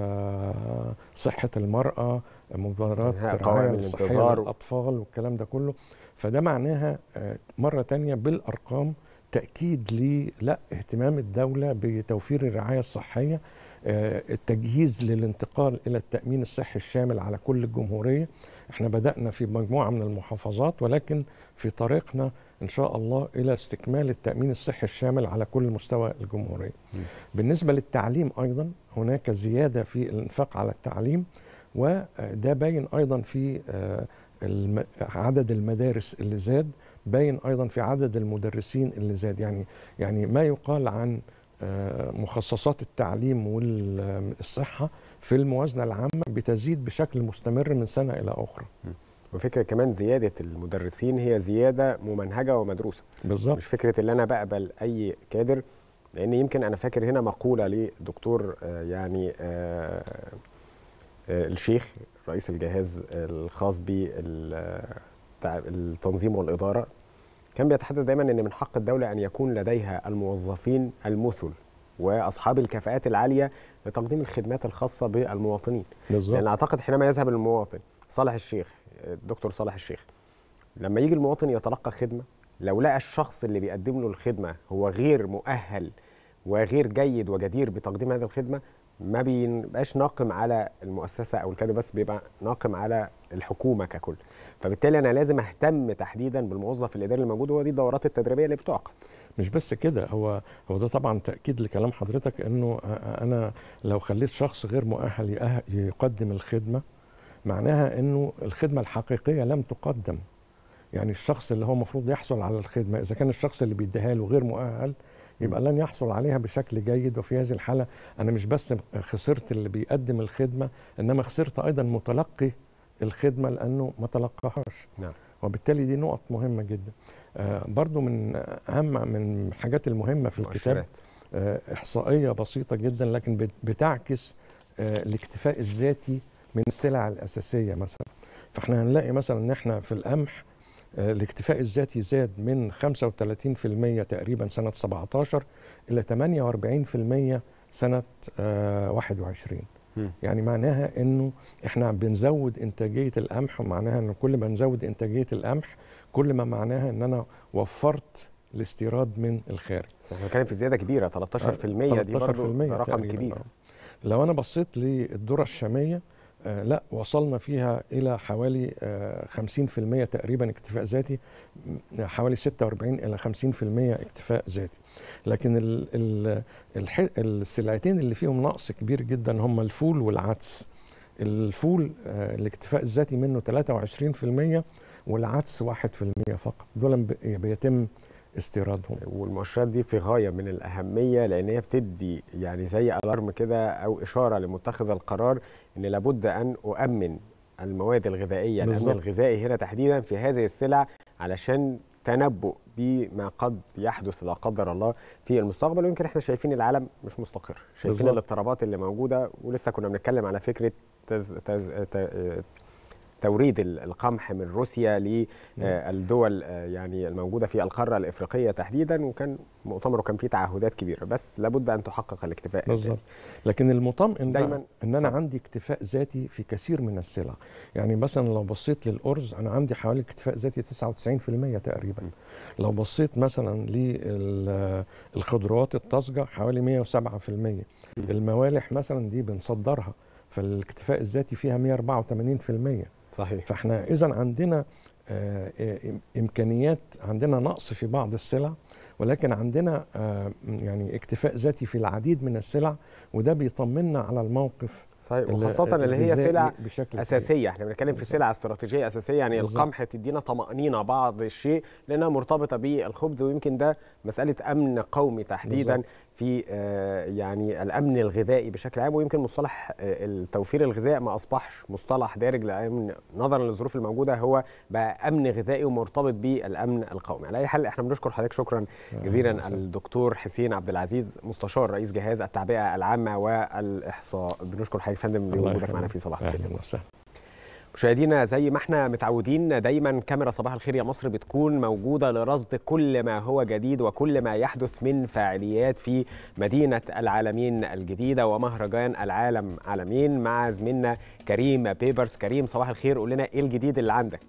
S15: آه، صحه المراه مبادرات
S6: إنهاء
S15: رعايه
S6: قوائم
S15: الصحيه
S6: الانتظار.
S15: للاطفال والكلام ده كله فده معناها آه، مره تانية بالارقام تاكيد ل لا اهتمام الدوله بتوفير الرعايه الصحيه آه، التجهيز للانتقال الى التامين الصحي الشامل على كل الجمهوريه احنا بدانا في مجموعه من المحافظات ولكن في طريقنا ان شاء الله الى استكمال التامين الصحي الشامل على كل مستوى الجمهوريه بالنسبه للتعليم ايضا هناك زياده في الانفاق على التعليم وده باين ايضا في آه، الم- عدد المدارس اللي زاد باين ايضا في عدد المدرسين اللي زاد يعني يعني ما يقال عن آه، مخصصات التعليم والصحه في الموازنه العامه بتزيد بشكل مستمر من سنه الى اخرى
S6: وفكره كمان زياده المدرسين هي زياده ممنهجه ومدروسه
S15: بالظبط
S6: مش فكره ان انا بقبل اي كادر لان يمكن انا فاكر هنا مقوله لدكتور آه، يعني آه، آه، الشيخ رئيس الجهاز الخاص بالتنظيم والاداره كان بيتحدث دايما ان من حق الدوله ان يكون لديها الموظفين المثل واصحاب الكفاءات العاليه لتقديم الخدمات الخاصه بالمواطنين
S15: بالظبط.
S6: لان اعتقد حينما يذهب المواطن صالح الشيخ الدكتور صالح الشيخ لما يجي المواطن يتلقى خدمه لو لقى الشخص اللي بيقدم له الخدمه هو غير مؤهل وغير جيد وجدير بتقديم هذه الخدمه ما بيبقاش ناقم على المؤسسه او الكادر بس بيبقى ناقم على الحكومه ككل فبالتالي انا لازم اهتم تحديدا بالموظف الاداري الموجود وهو دي الدورات التدريبيه اللي بتعقد
S15: مش بس كده هو هو ده طبعا تاكيد لكلام حضرتك انه انا لو خليت شخص غير مؤهل يأه- يقدم الخدمه معناها انه الخدمه الحقيقيه لم تقدم يعني الشخص اللي هو المفروض يحصل على الخدمه اذا كان الشخص اللي بيديها له غير مؤهل يبقى لن يحصل عليها بشكل جيد وفي هذه الحاله انا مش بس خسرت اللي بيقدم الخدمه انما خسرت ايضا متلقي الخدمه لانه ما تلقاهاش
S6: نعم
S15: وبالتالي دي نقط مهمه جدا آه برضو من اهم من الحاجات المهمه في الكتاب
S6: مؤشرات.
S15: آه احصائيه بسيطه جدا لكن بت- بتعكس آه الاكتفاء الذاتي من السلع الاساسيه مثلا فاحنا هنلاقي مثلا ان احنا في القمح آه، الاكتفاء الذاتي زاد من 35% تقريبا سنة 17 إلى 48% سنة آه، 21
S6: مم.
S15: يعني معناها انه احنا بنزود انتاجيه القمح ومعناها ان كل ما نزود انتاجيه القمح كل ما معناها ان انا وفرت الاستيراد من الخارج
S6: بس احنا بنتكلم في زياده كبيره 13% دي برضه
S15: 13%
S6: ده رقم
S15: تقريباً،
S6: كبير
S15: آه. لو انا بصيت للذره الشاميه آه لا وصلنا فيها الى حوالي آه 50% تقريبا اكتفاء ذاتي م- حوالي 46 الى 50% اكتفاء ذاتي لكن ال ال الح السلعتين اللي فيهم نقص كبير جدا هم الفول والعدس الفول آه الاكتفاء الذاتي منه 23% والعدس 1% فقط دول ب- بيتم استيرادهم
S6: والمؤشرات دي في غايه من الاهميه لان هي بتدي يعني زي الارم كده او اشاره لمتخذ القرار ان لابد ان اؤمن المواد الغذائيه الامن
S15: بالظبط.
S6: الغذائي هنا تحديدا في هذه السلع علشان تنبؤ بما قد يحدث لا قدر الله في المستقبل ويمكن احنا شايفين العالم مش مستقر شايفين
S15: بالظبط.
S6: الاضطرابات اللي موجوده ولسه كنا بنتكلم على فكره تز تز ت- توريد ال- القمح من روسيا للدول يعني الموجوده في القاره الافريقيه تحديدا وكان مؤتمر وكان فيه تعهدات كبيره بس لابد ان تحقق الاكتفاء
S15: بالظبط لكن المطمئن
S6: دايماً
S15: دايما ان انا عندي اكتفاء ذاتي في كثير من السلع يعني مثلا لو بصيت للارز انا عندي حوالي اكتفاء ذاتي 99% تقريبا لو بصيت مثلا للخضروات الطازجه حوالي 107% الموالح مثلا دي بنصدرها فالاكتفاء الذاتي فيها 184%
S6: صحيح
S15: فاحنا اذا عندنا آه، آه، امكانيات عندنا نقص في بعض السلع ولكن عندنا آه، يعني اكتفاء ذاتي في العديد من السلع وده بيطمنا على الموقف
S6: صحيح
S15: ال-
S6: وخاصة اللي هي
S15: الغذائي
S6: سلع
S15: بشكل
S6: أساسية احنا بنتكلم في سلع استراتيجية أساسية يعني
S15: بالظبط.
S6: القمح تدينا طمأنينة بعض الشيء لأنها مرتبطة بالخبز ويمكن ده مسألة أمن قومي تحديدا
S15: بالظبط.
S6: في آه، يعني الأمن الغذائي بشكل عام ويمكن مصطلح آه، التوفير الغذائي ما أصبحش مصطلح دارج لأن نظرا للظروف الموجودة هو بقى أمن غذائي ومرتبط بالأمن القومي على أي حال احنا بنشكر حضرتك شكرا جزيلا الدكتور حسين عبد العزيز مستشار رئيس جهاز التعبئة العامة والإحصاء بنشكر حضرتك يا فندم
S15: الله
S6: لوجودك
S15: يخليك.
S6: معنا في صباح الخير
S15: اهلا وسهلا
S6: مشاهدينا زي ما احنا متعودين دايما كاميرا صباح الخير يا مصر بتكون موجودة لرصد كل ما هو جديد وكل ما يحدث من فعاليات في مدينة العالمين الجديدة ومهرجان العالم عالمين مع زميلنا كريم بيبرز كريم صباح الخير قول لنا ايه الجديد اللي عندك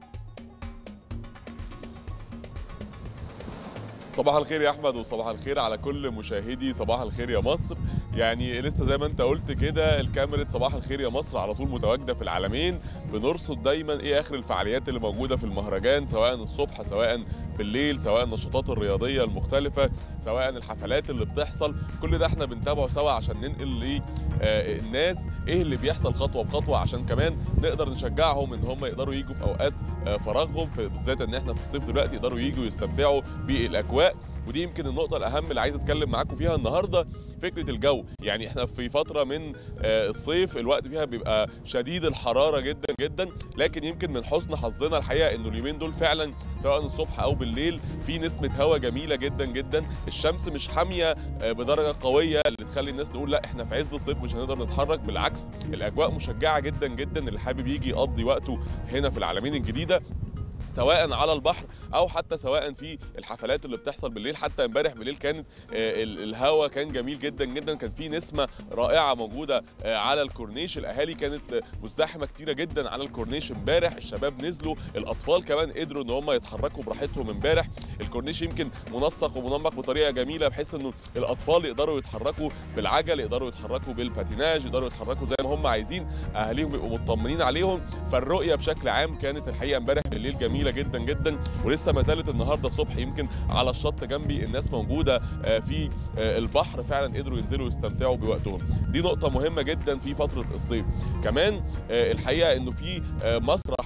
S16: صباح الخير يا احمد وصباح الخير على كل مشاهدي صباح الخير يا مصر يعني لسه زي ما انت قلت كده الكاميرا صباح الخير يا مصر على طول متواجده في العالمين بنرصد دايما ايه اخر الفعاليات اللي موجوده في المهرجان سواء الصبح سواء بالليل سواء النشاطات الرياضيه المختلفه سواء الحفلات اللي بتحصل كل ده احنا بنتابعه سوا عشان ننقل للناس ايه اللي بيحصل خطوه بخطوه عشان كمان نقدر نشجعهم ان هم يقدروا يجوا في اوقات آه، فراغهم في- بالذات ان احنا في الصيف دلوقتي يقدروا يجوا يستمتعوا بالاجواء ودي يمكن النقطه الاهم اللي عايز اتكلم معاكم فيها النهارده فكره الجو يعني احنا في فتره من آه، الصيف الوقت فيها بيبقى شديد الحراره جدا جدا لكن يمكن من حسن حظنا الحقيقه انه اليومين دول فعلا سواء الصبح او بالليل في نسمه هواء جميله جدا جدا الشمس مش حاميه آه، بدرجه قويه اللي تخلي الناس تقول لا احنا في عز الصيف مش هنقدر نتحرك بالعكس الاجواء مشجعه جدا جدا اللي حابب يجي يقضي وقته هنا في العالمين الجديده سواء على البحر او حتى سواء في الحفلات اللي بتحصل بالليل حتى امبارح بالليل كانت آه، ال- الهوا كان جميل جدا جدا كان في نسمه رائعه موجوده آه، على الكورنيش الاهالي كانت آه، مزدحمه كتيره جدا على الكورنيش امبارح الشباب نزلوا الاطفال كمان قدروا ان هم يتحركوا براحتهم امبارح الكورنيش يمكن منسق ومنمق بطريقه جميله بحيث انه الاطفال يقدروا يتحركوا بالعجل يقدروا يتحركوا بالباتيناج يقدروا يتحركوا زي ما هم عايزين اهاليهم يبقوا مطمنين عليهم فالرؤيه بشكل عام كانت الحقيقه امبارح بالليل جميله جميله جدا جدا ولسه ما زالت النهارده الصبح يمكن على الشط جنبي الناس موجوده آه، في آه، البحر فعلا قدروا ينزلوا يستمتعوا بوقتهم دي نقطه مهمه جدا في فتره الصيف كمان آه، الحقيقه انه في آه، مسرح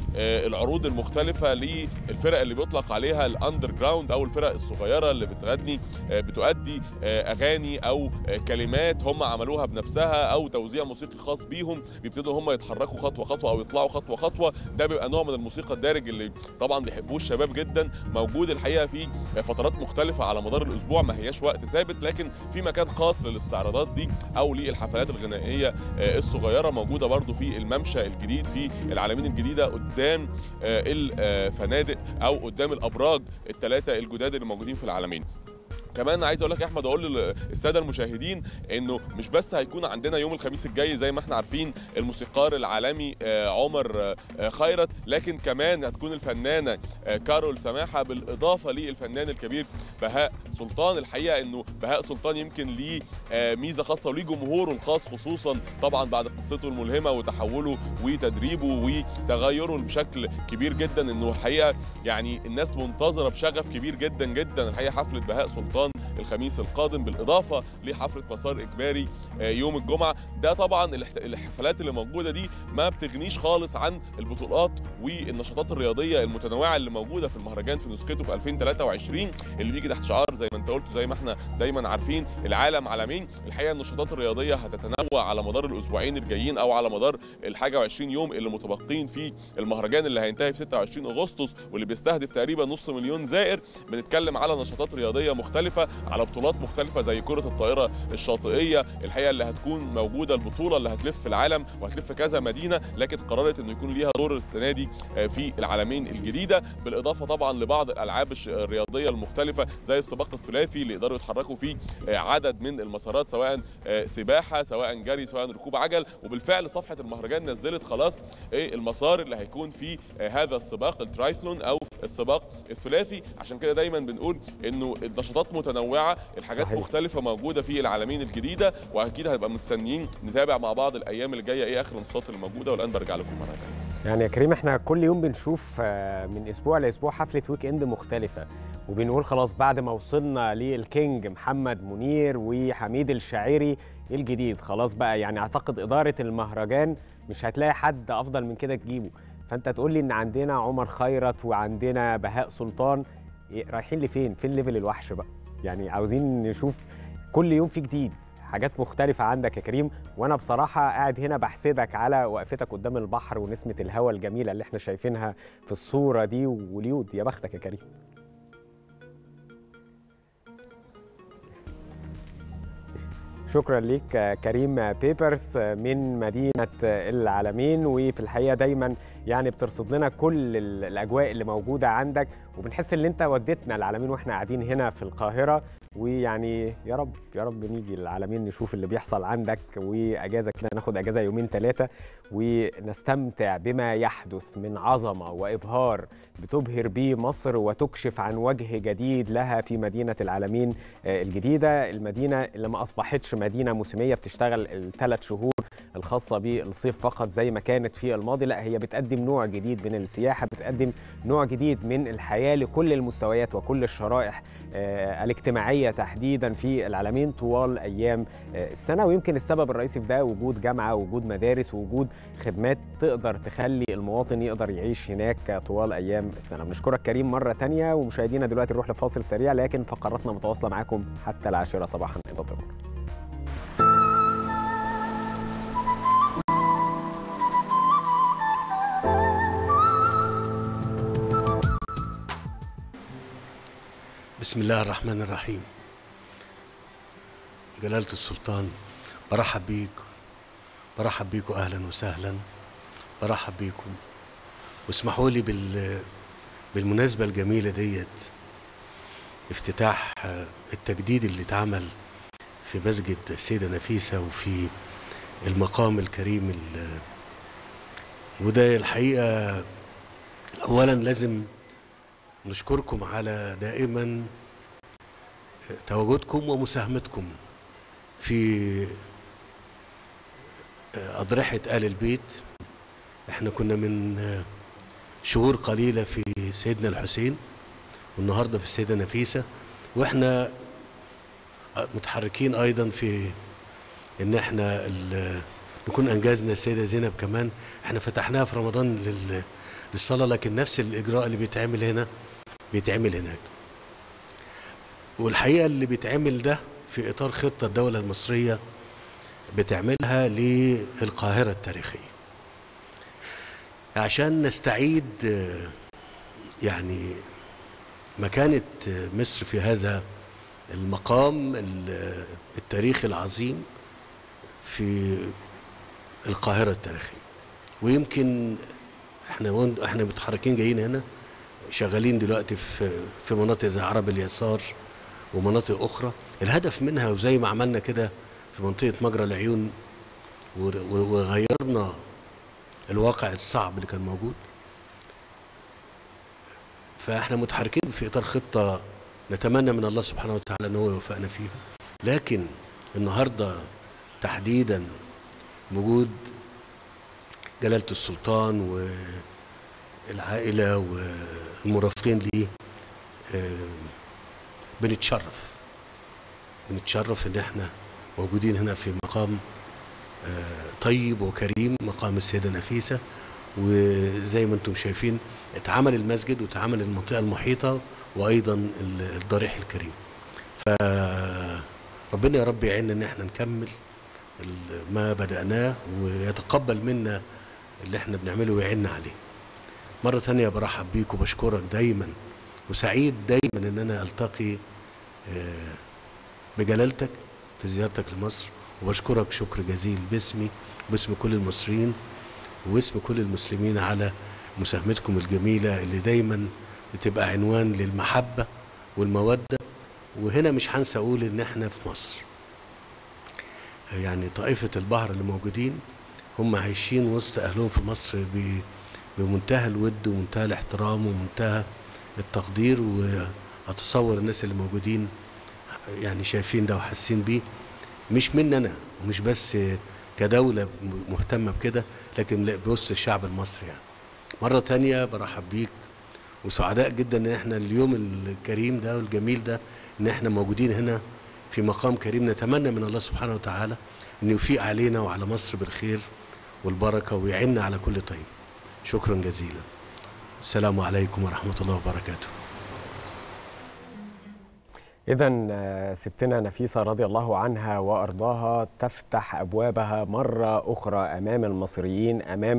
S16: للعروض المختلفه للفرق اللي بيطلق عليها الاندر جراوند او الفرق الصغيره اللي بتغني آه، بتؤدي آه، اغاني او آه، كلمات هم عملوها بنفسها او توزيع موسيقي خاص بيهم بيبتدوا هم يتحركوا خطوه خطوه او يطلعوا خطوه خطوه ده بيبقى نوع من الموسيقى الدارج اللي طبعا بيحبوه الشباب جدا موجود الحقيقه في فترات مختلفه على مدار الاسبوع ما هياش وقت ثابت لكن في مكان خاص للاستعراضات دي او للحفلات الغنائيه آه، الصغيره موجوده برضو في الممشى الجديد في العالمين الجديده قدام آه، الفنادق او قدام الابراج الثلاثه الجداد اللي موجودين في العالمين كمان عايز اقول لك يا احمد اقول للساده المشاهدين انه مش بس هيكون عندنا يوم الخميس الجاي زي ما احنا عارفين الموسيقار العالمي آه، عمر آه، خيرت لكن كمان هتكون الفنانه آه، كارول سماحه بالاضافه للفنان الكبير بهاء سلطان الحقيقه انه بهاء سلطان يمكن ليه آه، ميزه خاصه وليه جمهوره الخاص خصوصا طبعا بعد قصته الملهمه وتحوله وتدريبه وتغيره بشكل كبير جدا انه الحقيقه يعني الناس منتظره بشغف كبير جدا جدا الحقيقه حفله بهاء سلطان الخميس القادم بالاضافه لحفله مسار اجباري آه، يوم الجمعه ده طبعا الاحت- الحفلات اللي موجوده دي ما بتغنيش خالص عن البطولات والنشاطات الرياضيه المتنوعه اللي موجوده في المهرجان في نسخته في 2023 اللي بيجي تحت شعار زي ما انت قلت زي ما احنا دايما عارفين العالم عالمين الحقيقه النشاطات الرياضيه هتتنوع على مدار الاسبوعين الجايين او على مدار الحاجه و20 يوم اللي متبقين في المهرجان اللي هينتهي في 26 اغسطس واللي بيستهدف تقريبا نص مليون زائر بنتكلم على نشاطات رياضيه مختلفه على بطولات مختلفه زي كره الطائره الشاطئيه الحقيقه اللي هتكون موجوده البطوله اللي هتلف في العالم وهتلف كذا مدينه لكن قررت انه يكون ليها دور السنه دي آه، في العالمين الجديده بالاضافه طبعا لبعض الالعاب الش- الرياضيه المختلفه زي السباق الثلاثي اللي يقدروا يتحركوا فيه آه، عدد من المسارات سواء آه، سباحه سواء جري سواء ركوب عجل وبالفعل صفحه المهرجان نزلت خلاص إيه المسار اللي هيكون فيه آه، هذا السباق الترايثلون او السباق الثلاثي عشان كده دايما بنقول انه النشاطات متنوعه الحاجات
S6: صحيح.
S16: مختلفه موجوده في العالمين الجديده واكيد هنبقى مستنيين نتابع مع بعض الايام اللي جايه ايه اخر النشاطات اللي موجوده والان برجع لكم مره ثانيه
S6: يعني يا كريم احنا كل يوم بنشوف آه، من اسبوع لاسبوع حفله ويك اند مختلفه وبنقول خلاص بعد ما وصلنا للكينج محمد منير وحميد الشاعري الجديد خلاص بقى يعني اعتقد اداره المهرجان مش هتلاقي حد افضل من كده تجيبه فانت تقول لي ان عندنا عمر خيرت وعندنا بهاء سلطان إيه، رايحين لفين فين ليفل الوحش بقى يعني عاوزين نشوف كل يوم في جديد حاجات مختلفة عندك يا كريم وأنا بصراحة قاعد هنا بحسدك على وقفتك قدام البحر ونسمة الهواء الجميلة اللي احنا شايفينها في الصورة دي واليود يا بختك يا كريم شكرا ليك آه، كريم بيبرس آه، من مدينة آه، العالمين وفي الحقيقة دايما يعني بترصد لنا كل ال- الأجواء اللي موجودة عندك وبنحس ان انت وديتنا العالمين واحنا قاعدين هنا في القاهرة ويعني يا رب يا رب نيجي العالمين نشوف اللي بيحصل عندك واجازه كده ناخد اجازه يومين ثلاثه ونستمتع بما يحدث من عظمه وابهار بتبهر به مصر وتكشف عن وجه جديد لها في مدينه العالمين آه، الجديده المدينه اللي ما اصبحتش مدينه موسميه بتشتغل الثلاث شهور الخاصه بالصيف فقط زي ما كانت في الماضي لا هي بتقدم نوع جديد من السياحه بتقدم نوع جديد من الحياه لكل المستويات وكل الشرائح آه، الاجتماعيه تحديدا في العالمين طوال ايام آه، السنه ويمكن السبب الرئيسي في ده وجود جامعه وجود مدارس ووجود خدمات تقدر تخلي المواطن يقدر يعيش هناك طوال ايام السنه بنشكرك كريم مره تانية ومشاهدينا دلوقتي نروح لفاصل سريع لكن فقراتنا متواصله معاكم حتى العاشره صباحا انتظرونا
S12: بسم الله الرحمن الرحيم جلالة السلطان برحب بيك برحب بيكم أهلا وسهلا برحب بيكم واسمحوا لي بال بالمناسبة الجميلة ديت افتتاح آه، التجديد اللي اتعمل في مسجد السيدة نفيسة وفي المقام الكريم ال- وده الحقيقة أولا لازم نشكركم على دائما تواجدكم ومساهمتكم في أضرحة آل البيت احنا كنا من شهور قليلة في سيدنا الحسين والنهاردة في السيدة نفيسة وإحنا متحركين أيضا في إن إحنا ال- نكون أنجزنا السيدة زينب كمان إحنا فتحناها في رمضان لل- للصلاة لكن نفس الإجراء اللي بيتعمل هنا بيتعمل هناك والحقيقة اللي بيتعمل ده في إطار خطة الدولة المصرية بتعملها للقاهرة التاريخية عشان نستعيد آه، يعني مكانة آه، مصر في هذا المقام ال- التاريخي العظيم في القاهرة التاريخية ويمكن احنا وين- احنا متحركين جايين هنا شغالين دلوقتي في في مناطق زي عرب اليسار ومناطق اخرى الهدف منها وزي ما عملنا كده في منطقه مجرى العيون و- و- وغيرنا الواقع الصعب اللي كان موجود فاحنا متحركين في اطار خطه نتمنى من الله سبحانه وتعالى ان هو يوفقنا فيها لكن النهارده تحديدا وجود جلاله السلطان والعائله والمرافقين ليه آه، بنتشرف بنتشرف ان احنا موجودين هنا في مقام آه، طيب وكريم مقام السيده نفيسه وزي ما انتم شايفين اتعمل المسجد واتعمل المنطقه المحيطه وايضا ال- الضريح الكريم فربنا يا رب يعيننا ان احنا نكمل ال- ما بدأناه ويتقبل منا اللي احنا بنعمله ويعيننا عليه مرة ثانية برحب بيك وبشكرك دايما وسعيد دايما ان انا التقي آه، بجلالتك في زيارتك لمصر وبشكرك شكر جزيل باسمي وباسم كل المصريين واسم كل المسلمين على مساهمتكم الجميلة اللي دايما بتبقى عنوان للمحبة والمودة وهنا مش هنسى أقول إن إحنا في مصر يعني طائفة البحر اللي موجودين هم عايشين وسط أهلهم في مصر ب- بمنتهى الود ومنتهى الاحترام ومنتهى التقدير وأتصور الناس اللي موجودين يعني شايفين ده وحاسين بيه مش مننا أنا ومش بس كدولة مهتمة بكده لكن لا بوسط الشعب المصري يعني مرة تانية برحب بيك وسعداء جدا ان احنا اليوم الكريم ده والجميل ده ان احنا موجودين هنا في مقام كريم نتمنى من الله سبحانه وتعالى ان يفيق علينا وعلى مصر بالخير والبركة ويعيننا على كل طيب شكرا جزيلا السلام عليكم ورحمة الله وبركاته
S6: إذا ستنا نفيسة رضي الله عنها وأرضاها تفتح أبوابها مرة أخرى أمام المصريين أمام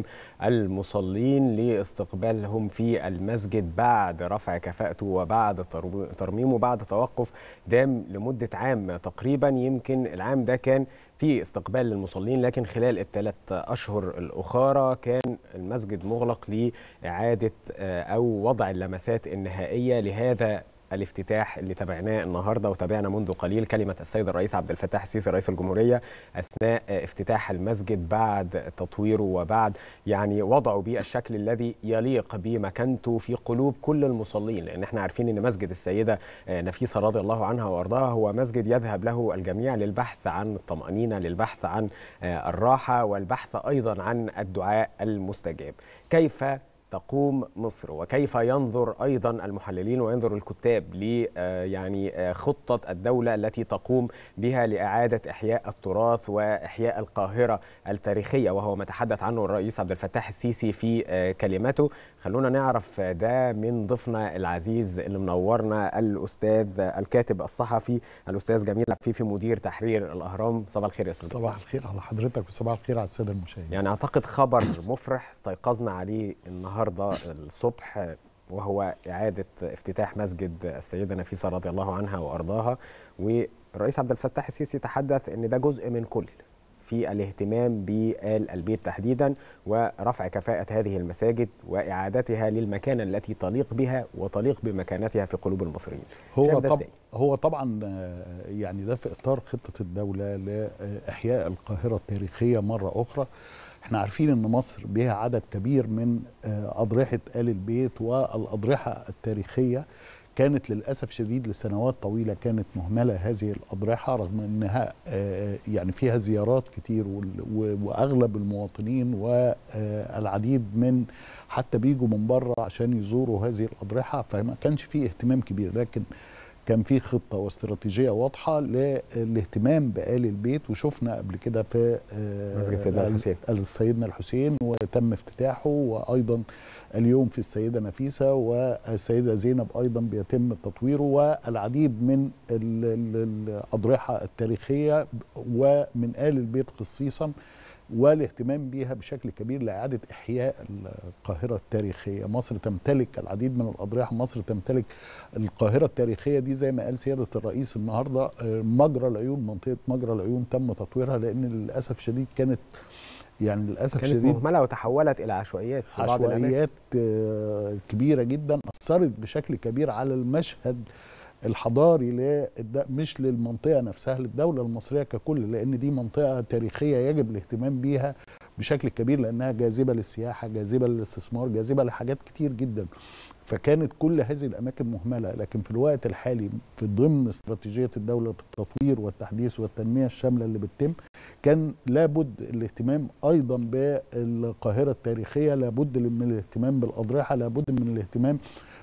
S6: المصلين لاستقبالهم في المسجد بعد رفع كفاءته وبعد ترو- ترميمه بعد توقف دام لمدة عام تقريبا يمكن العام ده كان في استقبال للمصلين لكن خلال الثلاث أشهر الأخرى كان المسجد مغلق لإعادة آه، أو وضع اللمسات النهائية لهذا الافتتاح اللي تابعناه النهارده وتابعنا منذ قليل كلمه السيد الرئيس عبد الفتاح السيسي رئيس الجمهوريه اثناء افتتاح المسجد بعد تطويره وبعد يعني وضعه بالشكل الذي يليق بمكانته في قلوب كل المصلين لان احنا عارفين ان مسجد السيده نفيسه رضي الله عنها وارضاها هو مسجد يذهب له الجميع للبحث عن الطمانينه للبحث عن الراحه والبحث ايضا عن الدعاء المستجاب كيف تقوم مصر وكيف ينظر ايضا المحللين وينظر الكتاب ل آه، يعني آه، خطه الدوله التي تقوم بها لاعاده احياء التراث واحياء القاهره التاريخيه وهو ما تحدث عنه الرئيس عبد الفتاح السيسي في آه، كلمته خلونا نعرف ده من ضيفنا العزيز اللي منورنا الاستاذ الكاتب الصحفي الاستاذ جميل عفيفي مدير تحرير الاهرام صباح الخير يا استاذ
S17: صباح الخير على حضرتك وصباح الخير على الساده المشاهدين
S6: يعني اعتقد خبر مفرح استيقظنا عليه النهارده الصبح وهو اعاده افتتاح مسجد السيده نفيسه رضي الله عنها وارضاها والرئيس عبد الفتاح السيسي تحدث ان ده جزء من كل في الاهتمام بآل البيت تحديدا ورفع كفاءة هذه المساجد وإعادتها للمكانة التي تليق بها وتليق بمكانتها في قلوب المصريين
S17: هو
S6: شايف ده
S17: طب
S6: إزاي؟
S17: هو طبعا آه، يعني ده في اطار خطه الدوله لاحياء القاهره التاريخيه مره اخرى احنا عارفين ان مصر بها عدد كبير من آه، اضرحه ال البيت والاضرحه التاريخيه كانت للاسف شديد لسنوات طويله كانت مهمله هذه الاضرحه رغم انها آه، يعني فيها زيارات كتير وال- و- واغلب المواطنين والعديد من حتى بيجوا من بره عشان يزوروا هذه الاضرحه فما كانش فيه اهتمام كبير لكن كان في خطه واستراتيجيه واضحه للاهتمام بآل البيت وشفنا قبل كده في آه،
S6: مسجد سيدنا الحسين.
S17: سيدنا الحسين وتم افتتاحه وايضا اليوم في السيده نفيسه والسيده زينب ايضا بيتم تطويره والعديد من ال- ال- الاضرحه التاريخيه ومن ال البيت خصيصا والاهتمام بها بشكل كبير لاعاده احياء القاهره التاريخيه، مصر تمتلك العديد من الاضرحه، مصر تمتلك القاهره التاريخيه دي زي ما قال سياده الرئيس النهارده آه، مجرى العيون منطقه مجرى العيون تم تطويرها لان للاسف شديد كانت يعني للاسف
S6: كانت
S17: شديد
S6: مهمله وتحولت الى عشوائيات في بعض الاماكن
S17: عشوائيات آه، كبيره جدا اثرت بشكل كبير على المشهد الحضاري للد... مش للمنطقه نفسها للدوله المصريه ككل لان دي منطقه تاريخيه يجب الاهتمام بيها بشكل كبير لانها جاذبه للسياحه جاذبه للاستثمار جاذبه لحاجات كتير جدا فكانت كل هذه الاماكن مهمله لكن في الوقت الحالي في ضمن استراتيجيه الدوله في التطوير والتحديث والتنميه الشامله اللي بتتم كان لابد الاهتمام ايضا بالقاهره التاريخيه لابد من الاهتمام بالاضرحه لابد من الاهتمام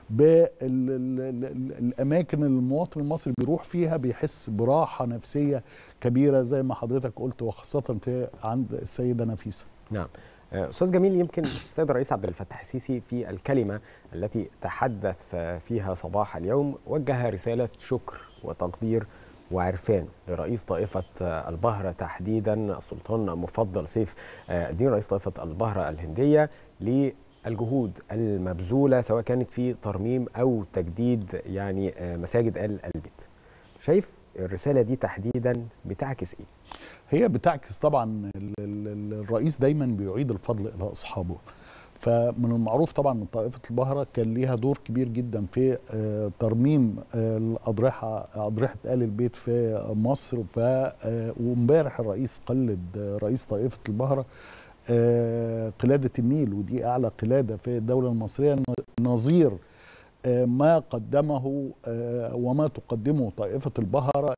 S17: بالاماكن اللي المواطن المصري بيروح فيها بيحس براحه نفسيه كبيره زي ما حضرتك قلت وخاصه في عند السيده نفيسه
S6: نعم آه، استاذ جميل يمكن السيد الرئيس عبد الفتاح السيسي في الكلمه التي تحدث آه، فيها صباح اليوم وجه رساله شكر وتقدير وعرفان لرئيس طائفه آه، البهره تحديدا السلطان مفضل سيف آه، الدين رئيس طائفه البهره الهنديه للجهود المبذوله سواء كانت في ترميم او تجديد يعني آه، مساجد ال البيت شايف الرساله دي تحديدا بتعكس ايه
S17: هي بتعكس طبعا ال- ال- الرئيس دايما بيعيد الفضل الى اصحابه فمن المعروف طبعا ان طائفه البهره كان ليها دور كبير جدا في آه، ترميم آه، الاضرحه اضرحه ال البيت في مصر ف آه، وامبارح الرئيس قلد آه، رئيس طائفه البهره آه، قلاده النيل ودي اعلى قلاده في الدوله المصريه نظير آه، ما قدمه آه، وما تقدمه طائفة البهرة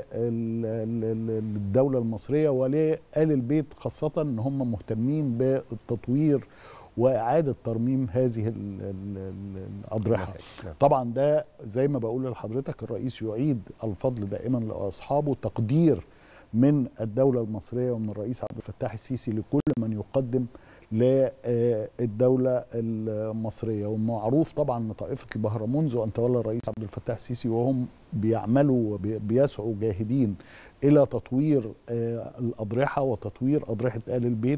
S17: للدولة المصرية ولآل البيت خاصة أن هم مهتمين بالتطوير وإعادة ترميم هذه ال- ال- ال- الأضرحة
S6: المساجد، نعم.
S17: طبعا ده زي ما بقول لحضرتك الرئيس يعيد الفضل دائما لأصحابه تقدير من الدولة المصرية ومن الرئيس عبد الفتاح السيسي لكل من يقدم للدولة المصرية ومعروف طبعا ان طائفة البهرة منذ ان تولى الرئيس عبد الفتاح السيسي وهم بيعملوا وبيسعوا جاهدين الى تطوير آه، الاضرحة وتطوير اضرحة ال البيت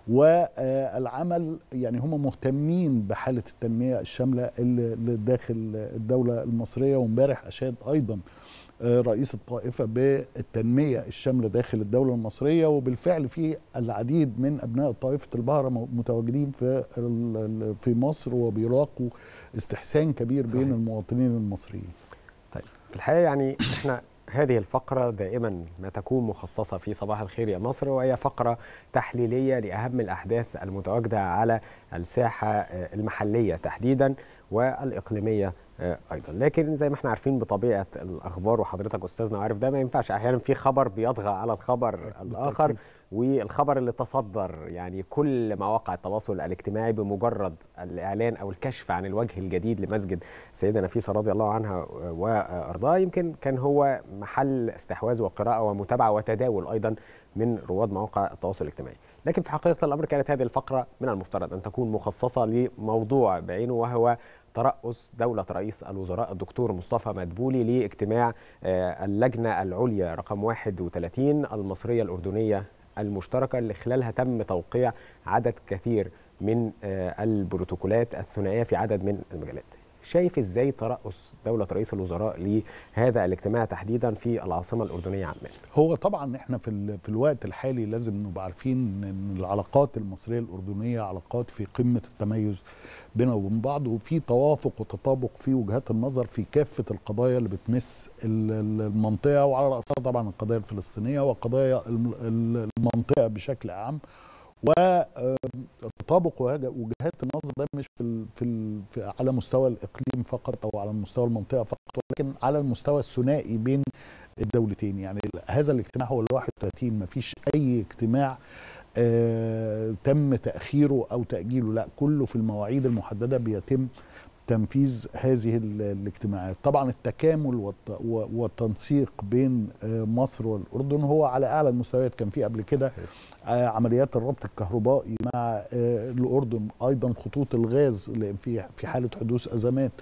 S17: والعمل يعني هم مهتمين بحالة التنمية الشاملة اللي اللي داخل الدولة المصرية وامبارح اشاد ايضا آه، رئيس الطائفة بالتنمية الشاملة داخل الدولة المصرية وبالفعل في العديد من أبناء طائفة البهرة م- متواجدين في ال- ال- في مصر وبيلاقوا استحسان كبير بين المواطنين المصريين
S6: طيب في الحقيقه يعني احنا هذه الفقرة دائما ما تكون مخصصة في صباح الخير يا مصر وهي فقرة تحليلية لأهم الأحداث المتواجدة على الساحة آه، المحلية تحديدا والإقليمية آه، أيضا لكن زي ما احنا عارفين بطبيعة الأخبار وحضرتك أستاذنا عارف ده ما ينفعش أحيانا في خبر بيطغى على الخبر الآخر والخبر اللي تصدر يعني كل مواقع التواصل الاجتماعي بمجرد الإعلان أو الكشف عن الوجه الجديد لمسجد السيدة نفيسة رضي الله عنها وأرضاها يمكن كان هو محل استحواذ وقراءة ومتابعة وتداول أيضا من رواد مواقع التواصل الاجتماعي لكن في حقيقة الأمر كانت هذه الفقرة من المفترض أن تكون مخصصة لموضوع بعينه وهو ترأس دولة رئيس الوزراء الدكتور مصطفى مدبولي لاجتماع آه، اللجنة العليا رقم 31 المصرية الأردنية المشتركة اللي خلالها تم توقيع عدد كثير من آه، البروتوكولات الثنائية في عدد من المجالات شايف ازاي ترأس دولة رئيس الوزراء لهذا الاجتماع تحديدا في العاصمة الأردنية عمان
S17: هو طبعا احنا في ال- في الوقت الحالي لازم نبقى عارفين ان العلاقات المصريه الاردنيه علاقات في قمه التميز بينها وبين بعض وفي توافق وتطابق في وجهات النظر في كافه القضايا اللي بتمس ال- ال- المنطقه وعلى راسها طبعا القضيه الفلسطينيه وقضايا الم- ال- المنطقه بشكل عام وتطابق وجهات النظر ده مش في, ال في, ال في على مستوى الاقليم فقط او على مستوى المنطقه فقط ولكن على المستوى الثنائي بين الدولتين يعني هذا الاجتماع هو ال 31 ما فيش اي اجتماع آه تم تاخيره او تاجيله لا كله في المواعيد المحدده بيتم تنفيذ هذه الاجتماعات طبعا التكامل والتنسيق بين مصر والأردن هو على أعلى المستويات كان في قبل كده عمليات الربط الكهربائي مع الأردن أيضا خطوط الغاز في في حالة حدوث أزمات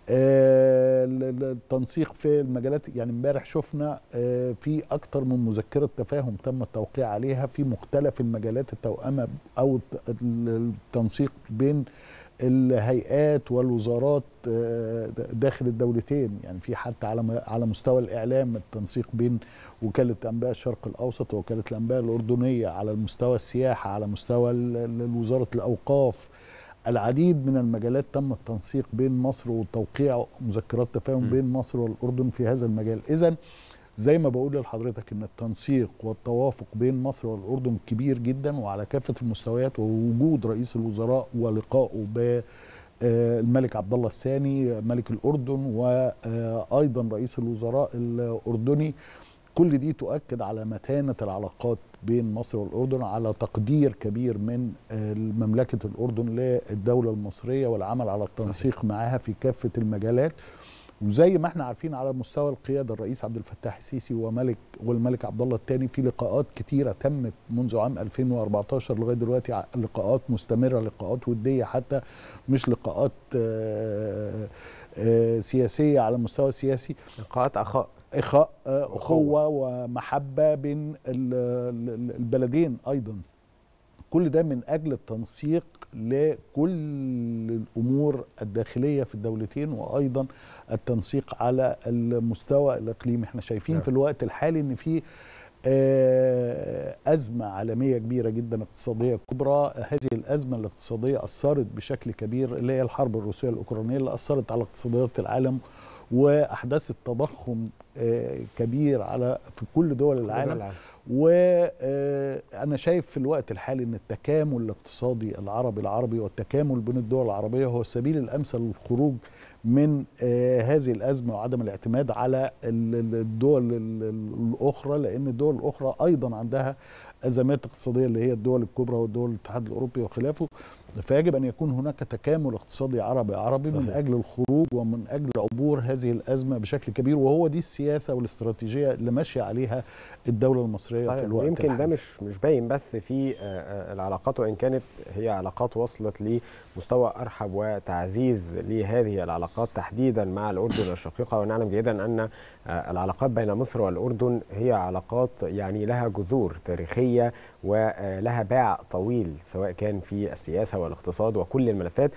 S17: التنسيق في المجالات يعني امبارح شفنا في اكتر من مذكره تفاهم تم التوقيع عليها في مختلف المجالات التوأمه او التنسيق بين الهيئات والوزارات داخل الدولتين يعني في حتى على على مستوى الاعلام التنسيق بين وكاله انباء الشرق الاوسط ووكاله الانباء الاردنيه على مستوى السياحه على مستوى وزاره الاوقاف العديد من المجالات تم التنسيق بين مصر وتوقيع مذكرات تفاهم بين مصر والاردن في هذا المجال اذا زي ما بقول لحضرتك ان التنسيق والتوافق بين مصر والاردن كبير جدا وعلى كافه المستويات ووجود رئيس الوزراء ولقائه ب الملك عبد الله الثاني ملك الاردن وايضا رئيس الوزراء الاردني كل دي تؤكد على متانه العلاقات بين مصر والاردن على تقدير كبير من مملكه الاردن للدوله المصريه والعمل على التنسيق صحيح. معها في كافه المجالات وزي ما احنا عارفين على مستوى القياده الرئيس عبد الفتاح السيسي وملك والملك عبد الله الثاني في لقاءات كتيره تمت منذ عام 2014 لغايه دلوقتي لقاءات مستمره لقاءات وديه حتى مش لقاءات آآ آآ سياسيه على المستوى السياسي
S6: لقاءات اخاء
S17: اخاء اخوه ومحبه بين البلدين ايضا كل ده من اجل التنسيق لكل الامور الداخليه في الدولتين وايضا التنسيق على المستوى الاقليمي احنا شايفين نعم. في الوقت الحالي ان في أزمة عالمية كبيرة جدا اقتصادية كبرى هذه الأزمة الاقتصادية أثرت بشكل كبير اللي هي الحرب الروسية الأوكرانية اللي أثرت على اقتصاديات العالم وأحدثت تضخم كبير على في كل دول العالم, العالم. وانا شايف في الوقت الحالي ان التكامل الاقتصادي العربي العربي والتكامل بين الدول العربيه هو السبيل الامثل للخروج من هذه الازمه وعدم الاعتماد على الدول الاخرى لان الدول الاخرى ايضا عندها ازمات اقتصاديه اللي هي الدول الكبرى والدول الاتحاد الاوروبي وخلافه فيجب ان يكون هناك تكامل اقتصادي عربي عربي صحيح. من اجل الخروج ومن اجل عبور هذه الازمه بشكل كبير وهو دي السياسه والاستراتيجيه اللي ماشيه عليها الدوله المصريه
S6: صحيح.
S17: في الوقت
S6: يمكن
S17: الحالي.
S6: ده مش مش باين بس في العلاقات وان كانت هي علاقات وصلت لمستوى ارحب وتعزيز لهذه العلاقات تحديدا مع الاردن الشقيقه ونعلم جيدا ان العلاقات بين مصر والاردن هي علاقات يعني لها جذور تاريخيه ولها باع طويل سواء كان في السياسه والاقتصاد وكل الملفات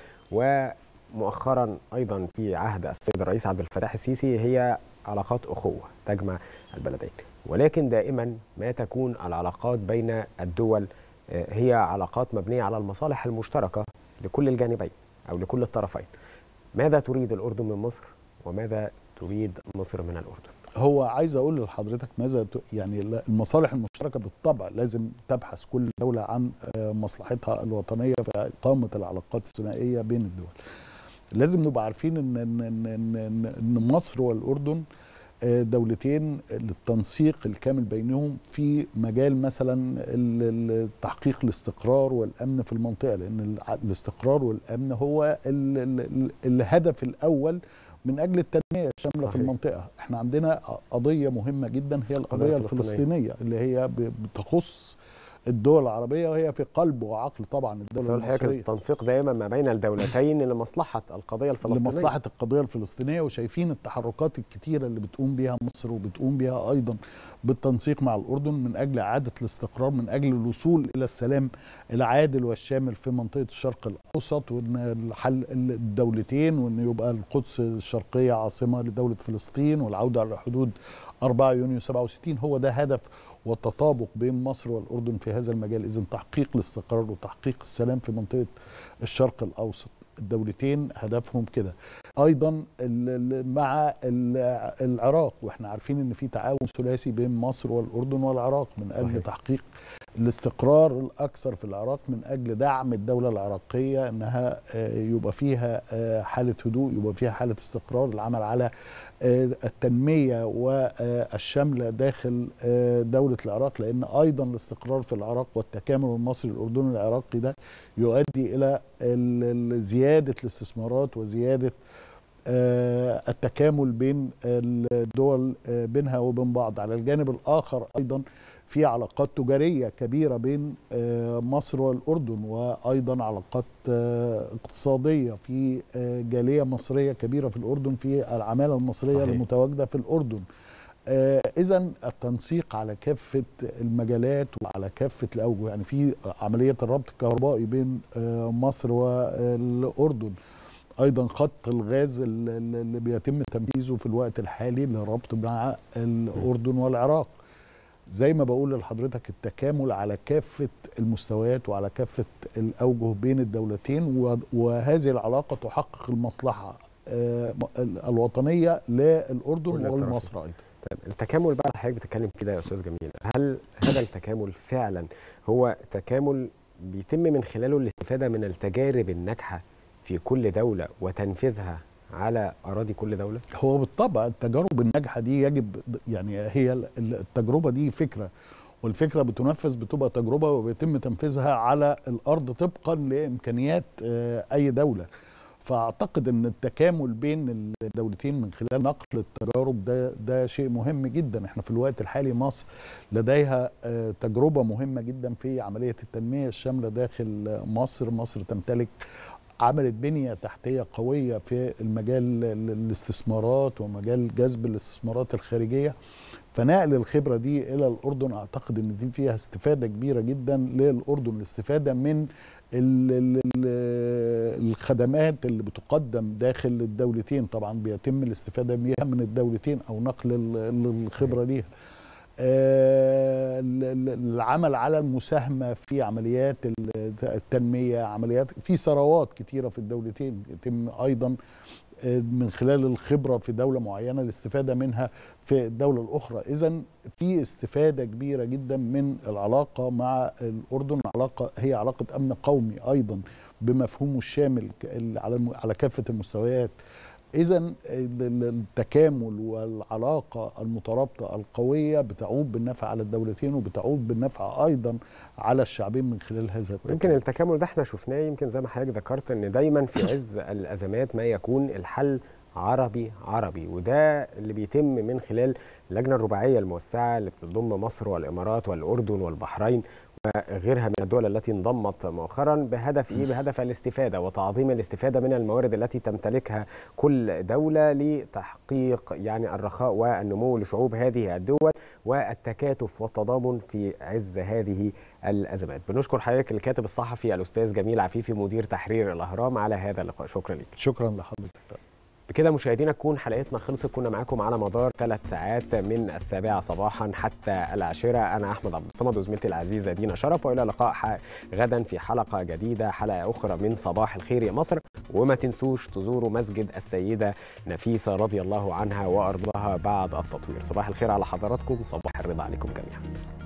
S6: ومؤخرا ايضا في عهد السيد الرئيس عبد الفتاح السيسي هي علاقات اخوه تجمع البلدين ولكن دائما ما تكون العلاقات بين الدول هي علاقات مبنيه على المصالح المشتركه لكل الجانبين او لكل الطرفين ماذا تريد الاردن من مصر وماذا تريد مصر من الاردن
S17: هو عايز اقول لحضرتك ماذا يعني المصالح المشتركه بالطبع لازم تبحث كل دوله عن مصلحتها الوطنيه في اقامه العلاقات الثنائيه بين الدول. لازم نبقى عارفين ان ان ان, إن, إن مصر والاردن دولتين للتنسيق الكامل بينهم في مجال مثلا تحقيق الاستقرار والامن في المنطقه لان الاستقرار والامن هو الهدف الاول من اجل التنميه الشامله في المنطقه احنا عندنا قضيه مهمه جدا هي القضيه الفلسطينيه اللي هي بتخص الدول العربيه وهي في قلب وعقل طبعا الدوله المصريه
S6: التنسيق دائما ما بين الدولتين لمصلحه القضيه الفلسطينيه
S17: لمصلحه القضيه الفلسطينيه وشايفين التحركات الكتيره اللي بتقوم بها مصر وبتقوم بها ايضا بالتنسيق مع الاردن من اجل اعاده الاستقرار من اجل الوصول الى السلام العادل والشامل في منطقه الشرق الاوسط وان حل الدولتين وان يبقى القدس الشرقيه عاصمه لدوله فلسطين والعوده على حدود 4 يونيو 67 هو ده هدف والتطابق بين مصر والاردن في هذا المجال اذا تحقيق الاستقرار وتحقيق السلام في منطقه الشرق الاوسط الدولتين هدفهم كده ايضا ال- ال- مع ال- العراق واحنا عارفين ان في تعاون ثلاثي بين مصر والاردن والعراق من اجل
S6: صحيح.
S17: تحقيق الاستقرار الاكثر في العراق من اجل دعم الدوله العراقيه انها آه، يبقى فيها آه، حاله هدوء يبقى فيها حاله استقرار العمل على آه، التنميه والشامله داخل آه، دوله العراق لان ايضا الاستقرار في العراق والتكامل المصري الاردني العراقي ده يؤدي الى ال- ال- زياده الاستثمارات وزياده آه، التكامل بين الدول آه، بينها وبين بعض على الجانب الآخر أيضا في علاقات تجارية كبيرة بين آه، مصر والأردن وأيضا علاقات آه، اقتصادية في آه، جالية مصرية كبيرة في الأردن في العمالة المصرية
S6: صحيح.
S17: المتواجدة في الأردن إذا التنسيق على كافة المجالات وعلى كافة الأوجه يعني في عملية الربط الكهربائي بين آه، مصر والأردن ايضا خط الغاز ال- ال- اللي بيتم تنفيذه في الوقت الحالي للربط مع الاردن والعراق زي ما بقول لحضرتك التكامل على كافه المستويات وعلى كافه الاوجه بين الدولتين و- وهذه العلاقه تحقق المصلحه آه، م- الوطنيه للاردن
S6: كل الطرفين.
S17: والمصر ايضا
S6: طيب التكامل بقى اللي حضرتك بتتكلم فيه ده يا استاذ جميل هل هذا التكامل فعلا هو تكامل بيتم من خلاله الاستفاده من التجارب الناجحه في كل دوله وتنفيذها على اراضي كل دوله؟
S17: هو بالطبع التجارب الناجحه دي يجب يعني هي ال- التجربه دي فكره والفكره بتنفذ بتبقى تجربه وبيتم تنفيذها على الارض طبقا لامكانيات آه، اي دوله فاعتقد ان التكامل بين الدولتين من خلال نقل التجارب ده ده شيء مهم جدا احنا في الوقت الحالي مصر لديها آه، تجربه مهمه جدا في عمليه التنميه الشامله داخل مصر مصر تمتلك عملت بنية تحتية قوية في المجال ال- الاستثمارات ومجال جذب الاستثمارات الخارجية فنقل الخبرة دي إلى الأردن أعتقد أن دي فيها استفادة كبيرة جدا للأردن الاستفادة من ال ال ال الخدمات اللي بتقدم داخل الدولتين طبعا بيتم الاستفادة بيها من الدولتين أو نقل ال- ال- الخبرة ليها آه، ال- ال- العمل على المساهمة في عمليات ال- التنمية عمليات في ثروات كتيرة في الدولتين يتم أيضا آه، من خلال الخبرة في دولة معينة الاستفادة منها في الدولة الأخرى إذا في استفادة كبيرة جدا من العلاقة مع الأردن علاقة هي علاقة أمن قومي أيضا بمفهومه الشامل ك- ال- على الم- على كافة المستويات اذا التكامل والعلاقه المترابطه القويه بتعود بالنفع على الدولتين وبتعود بالنفع ايضا على الشعبين من خلال هذا التكامل
S6: يمكن التكامل ده احنا شفناه يمكن زي ما حضرتك ذكرت ان دايما في عز الازمات ما يكون الحل عربي عربي وده اللي بيتم من خلال اللجنه الرباعيه الموسعه اللي بتضم مصر والامارات والاردن والبحرين وغيرها من الدول التي انضمت مؤخرا بهدف ايه؟ بهدف الاستفاده وتعظيم الاستفاده من الموارد التي تمتلكها كل دوله لتحقيق يعني الرخاء والنمو لشعوب هذه الدول والتكاتف والتضامن في عز هذه الازمات. بنشكر حضرتك الكاتب الصحفي الاستاذ جميل عفيفي مدير تحرير الاهرام على هذا اللقاء، شكرا لك.
S17: شكرا لحضرتك.
S6: بكده مشاهدينا تكون حلقتنا خلصت كنا معاكم على مدار ثلاث ساعات من السابعة صباحا حتى العاشرة أنا أحمد عبد الصمد وزميلتي العزيزة دينا شرف وإلى لقاء ح- غدا في حلقة جديدة حلقة أخرى من صباح الخير يا مصر وما تنسوش تزوروا مسجد السيدة نفيسة رضي الله عنها وأرضاها بعد التطوير صباح الخير على حضراتكم صباح الرضا عليكم جميعا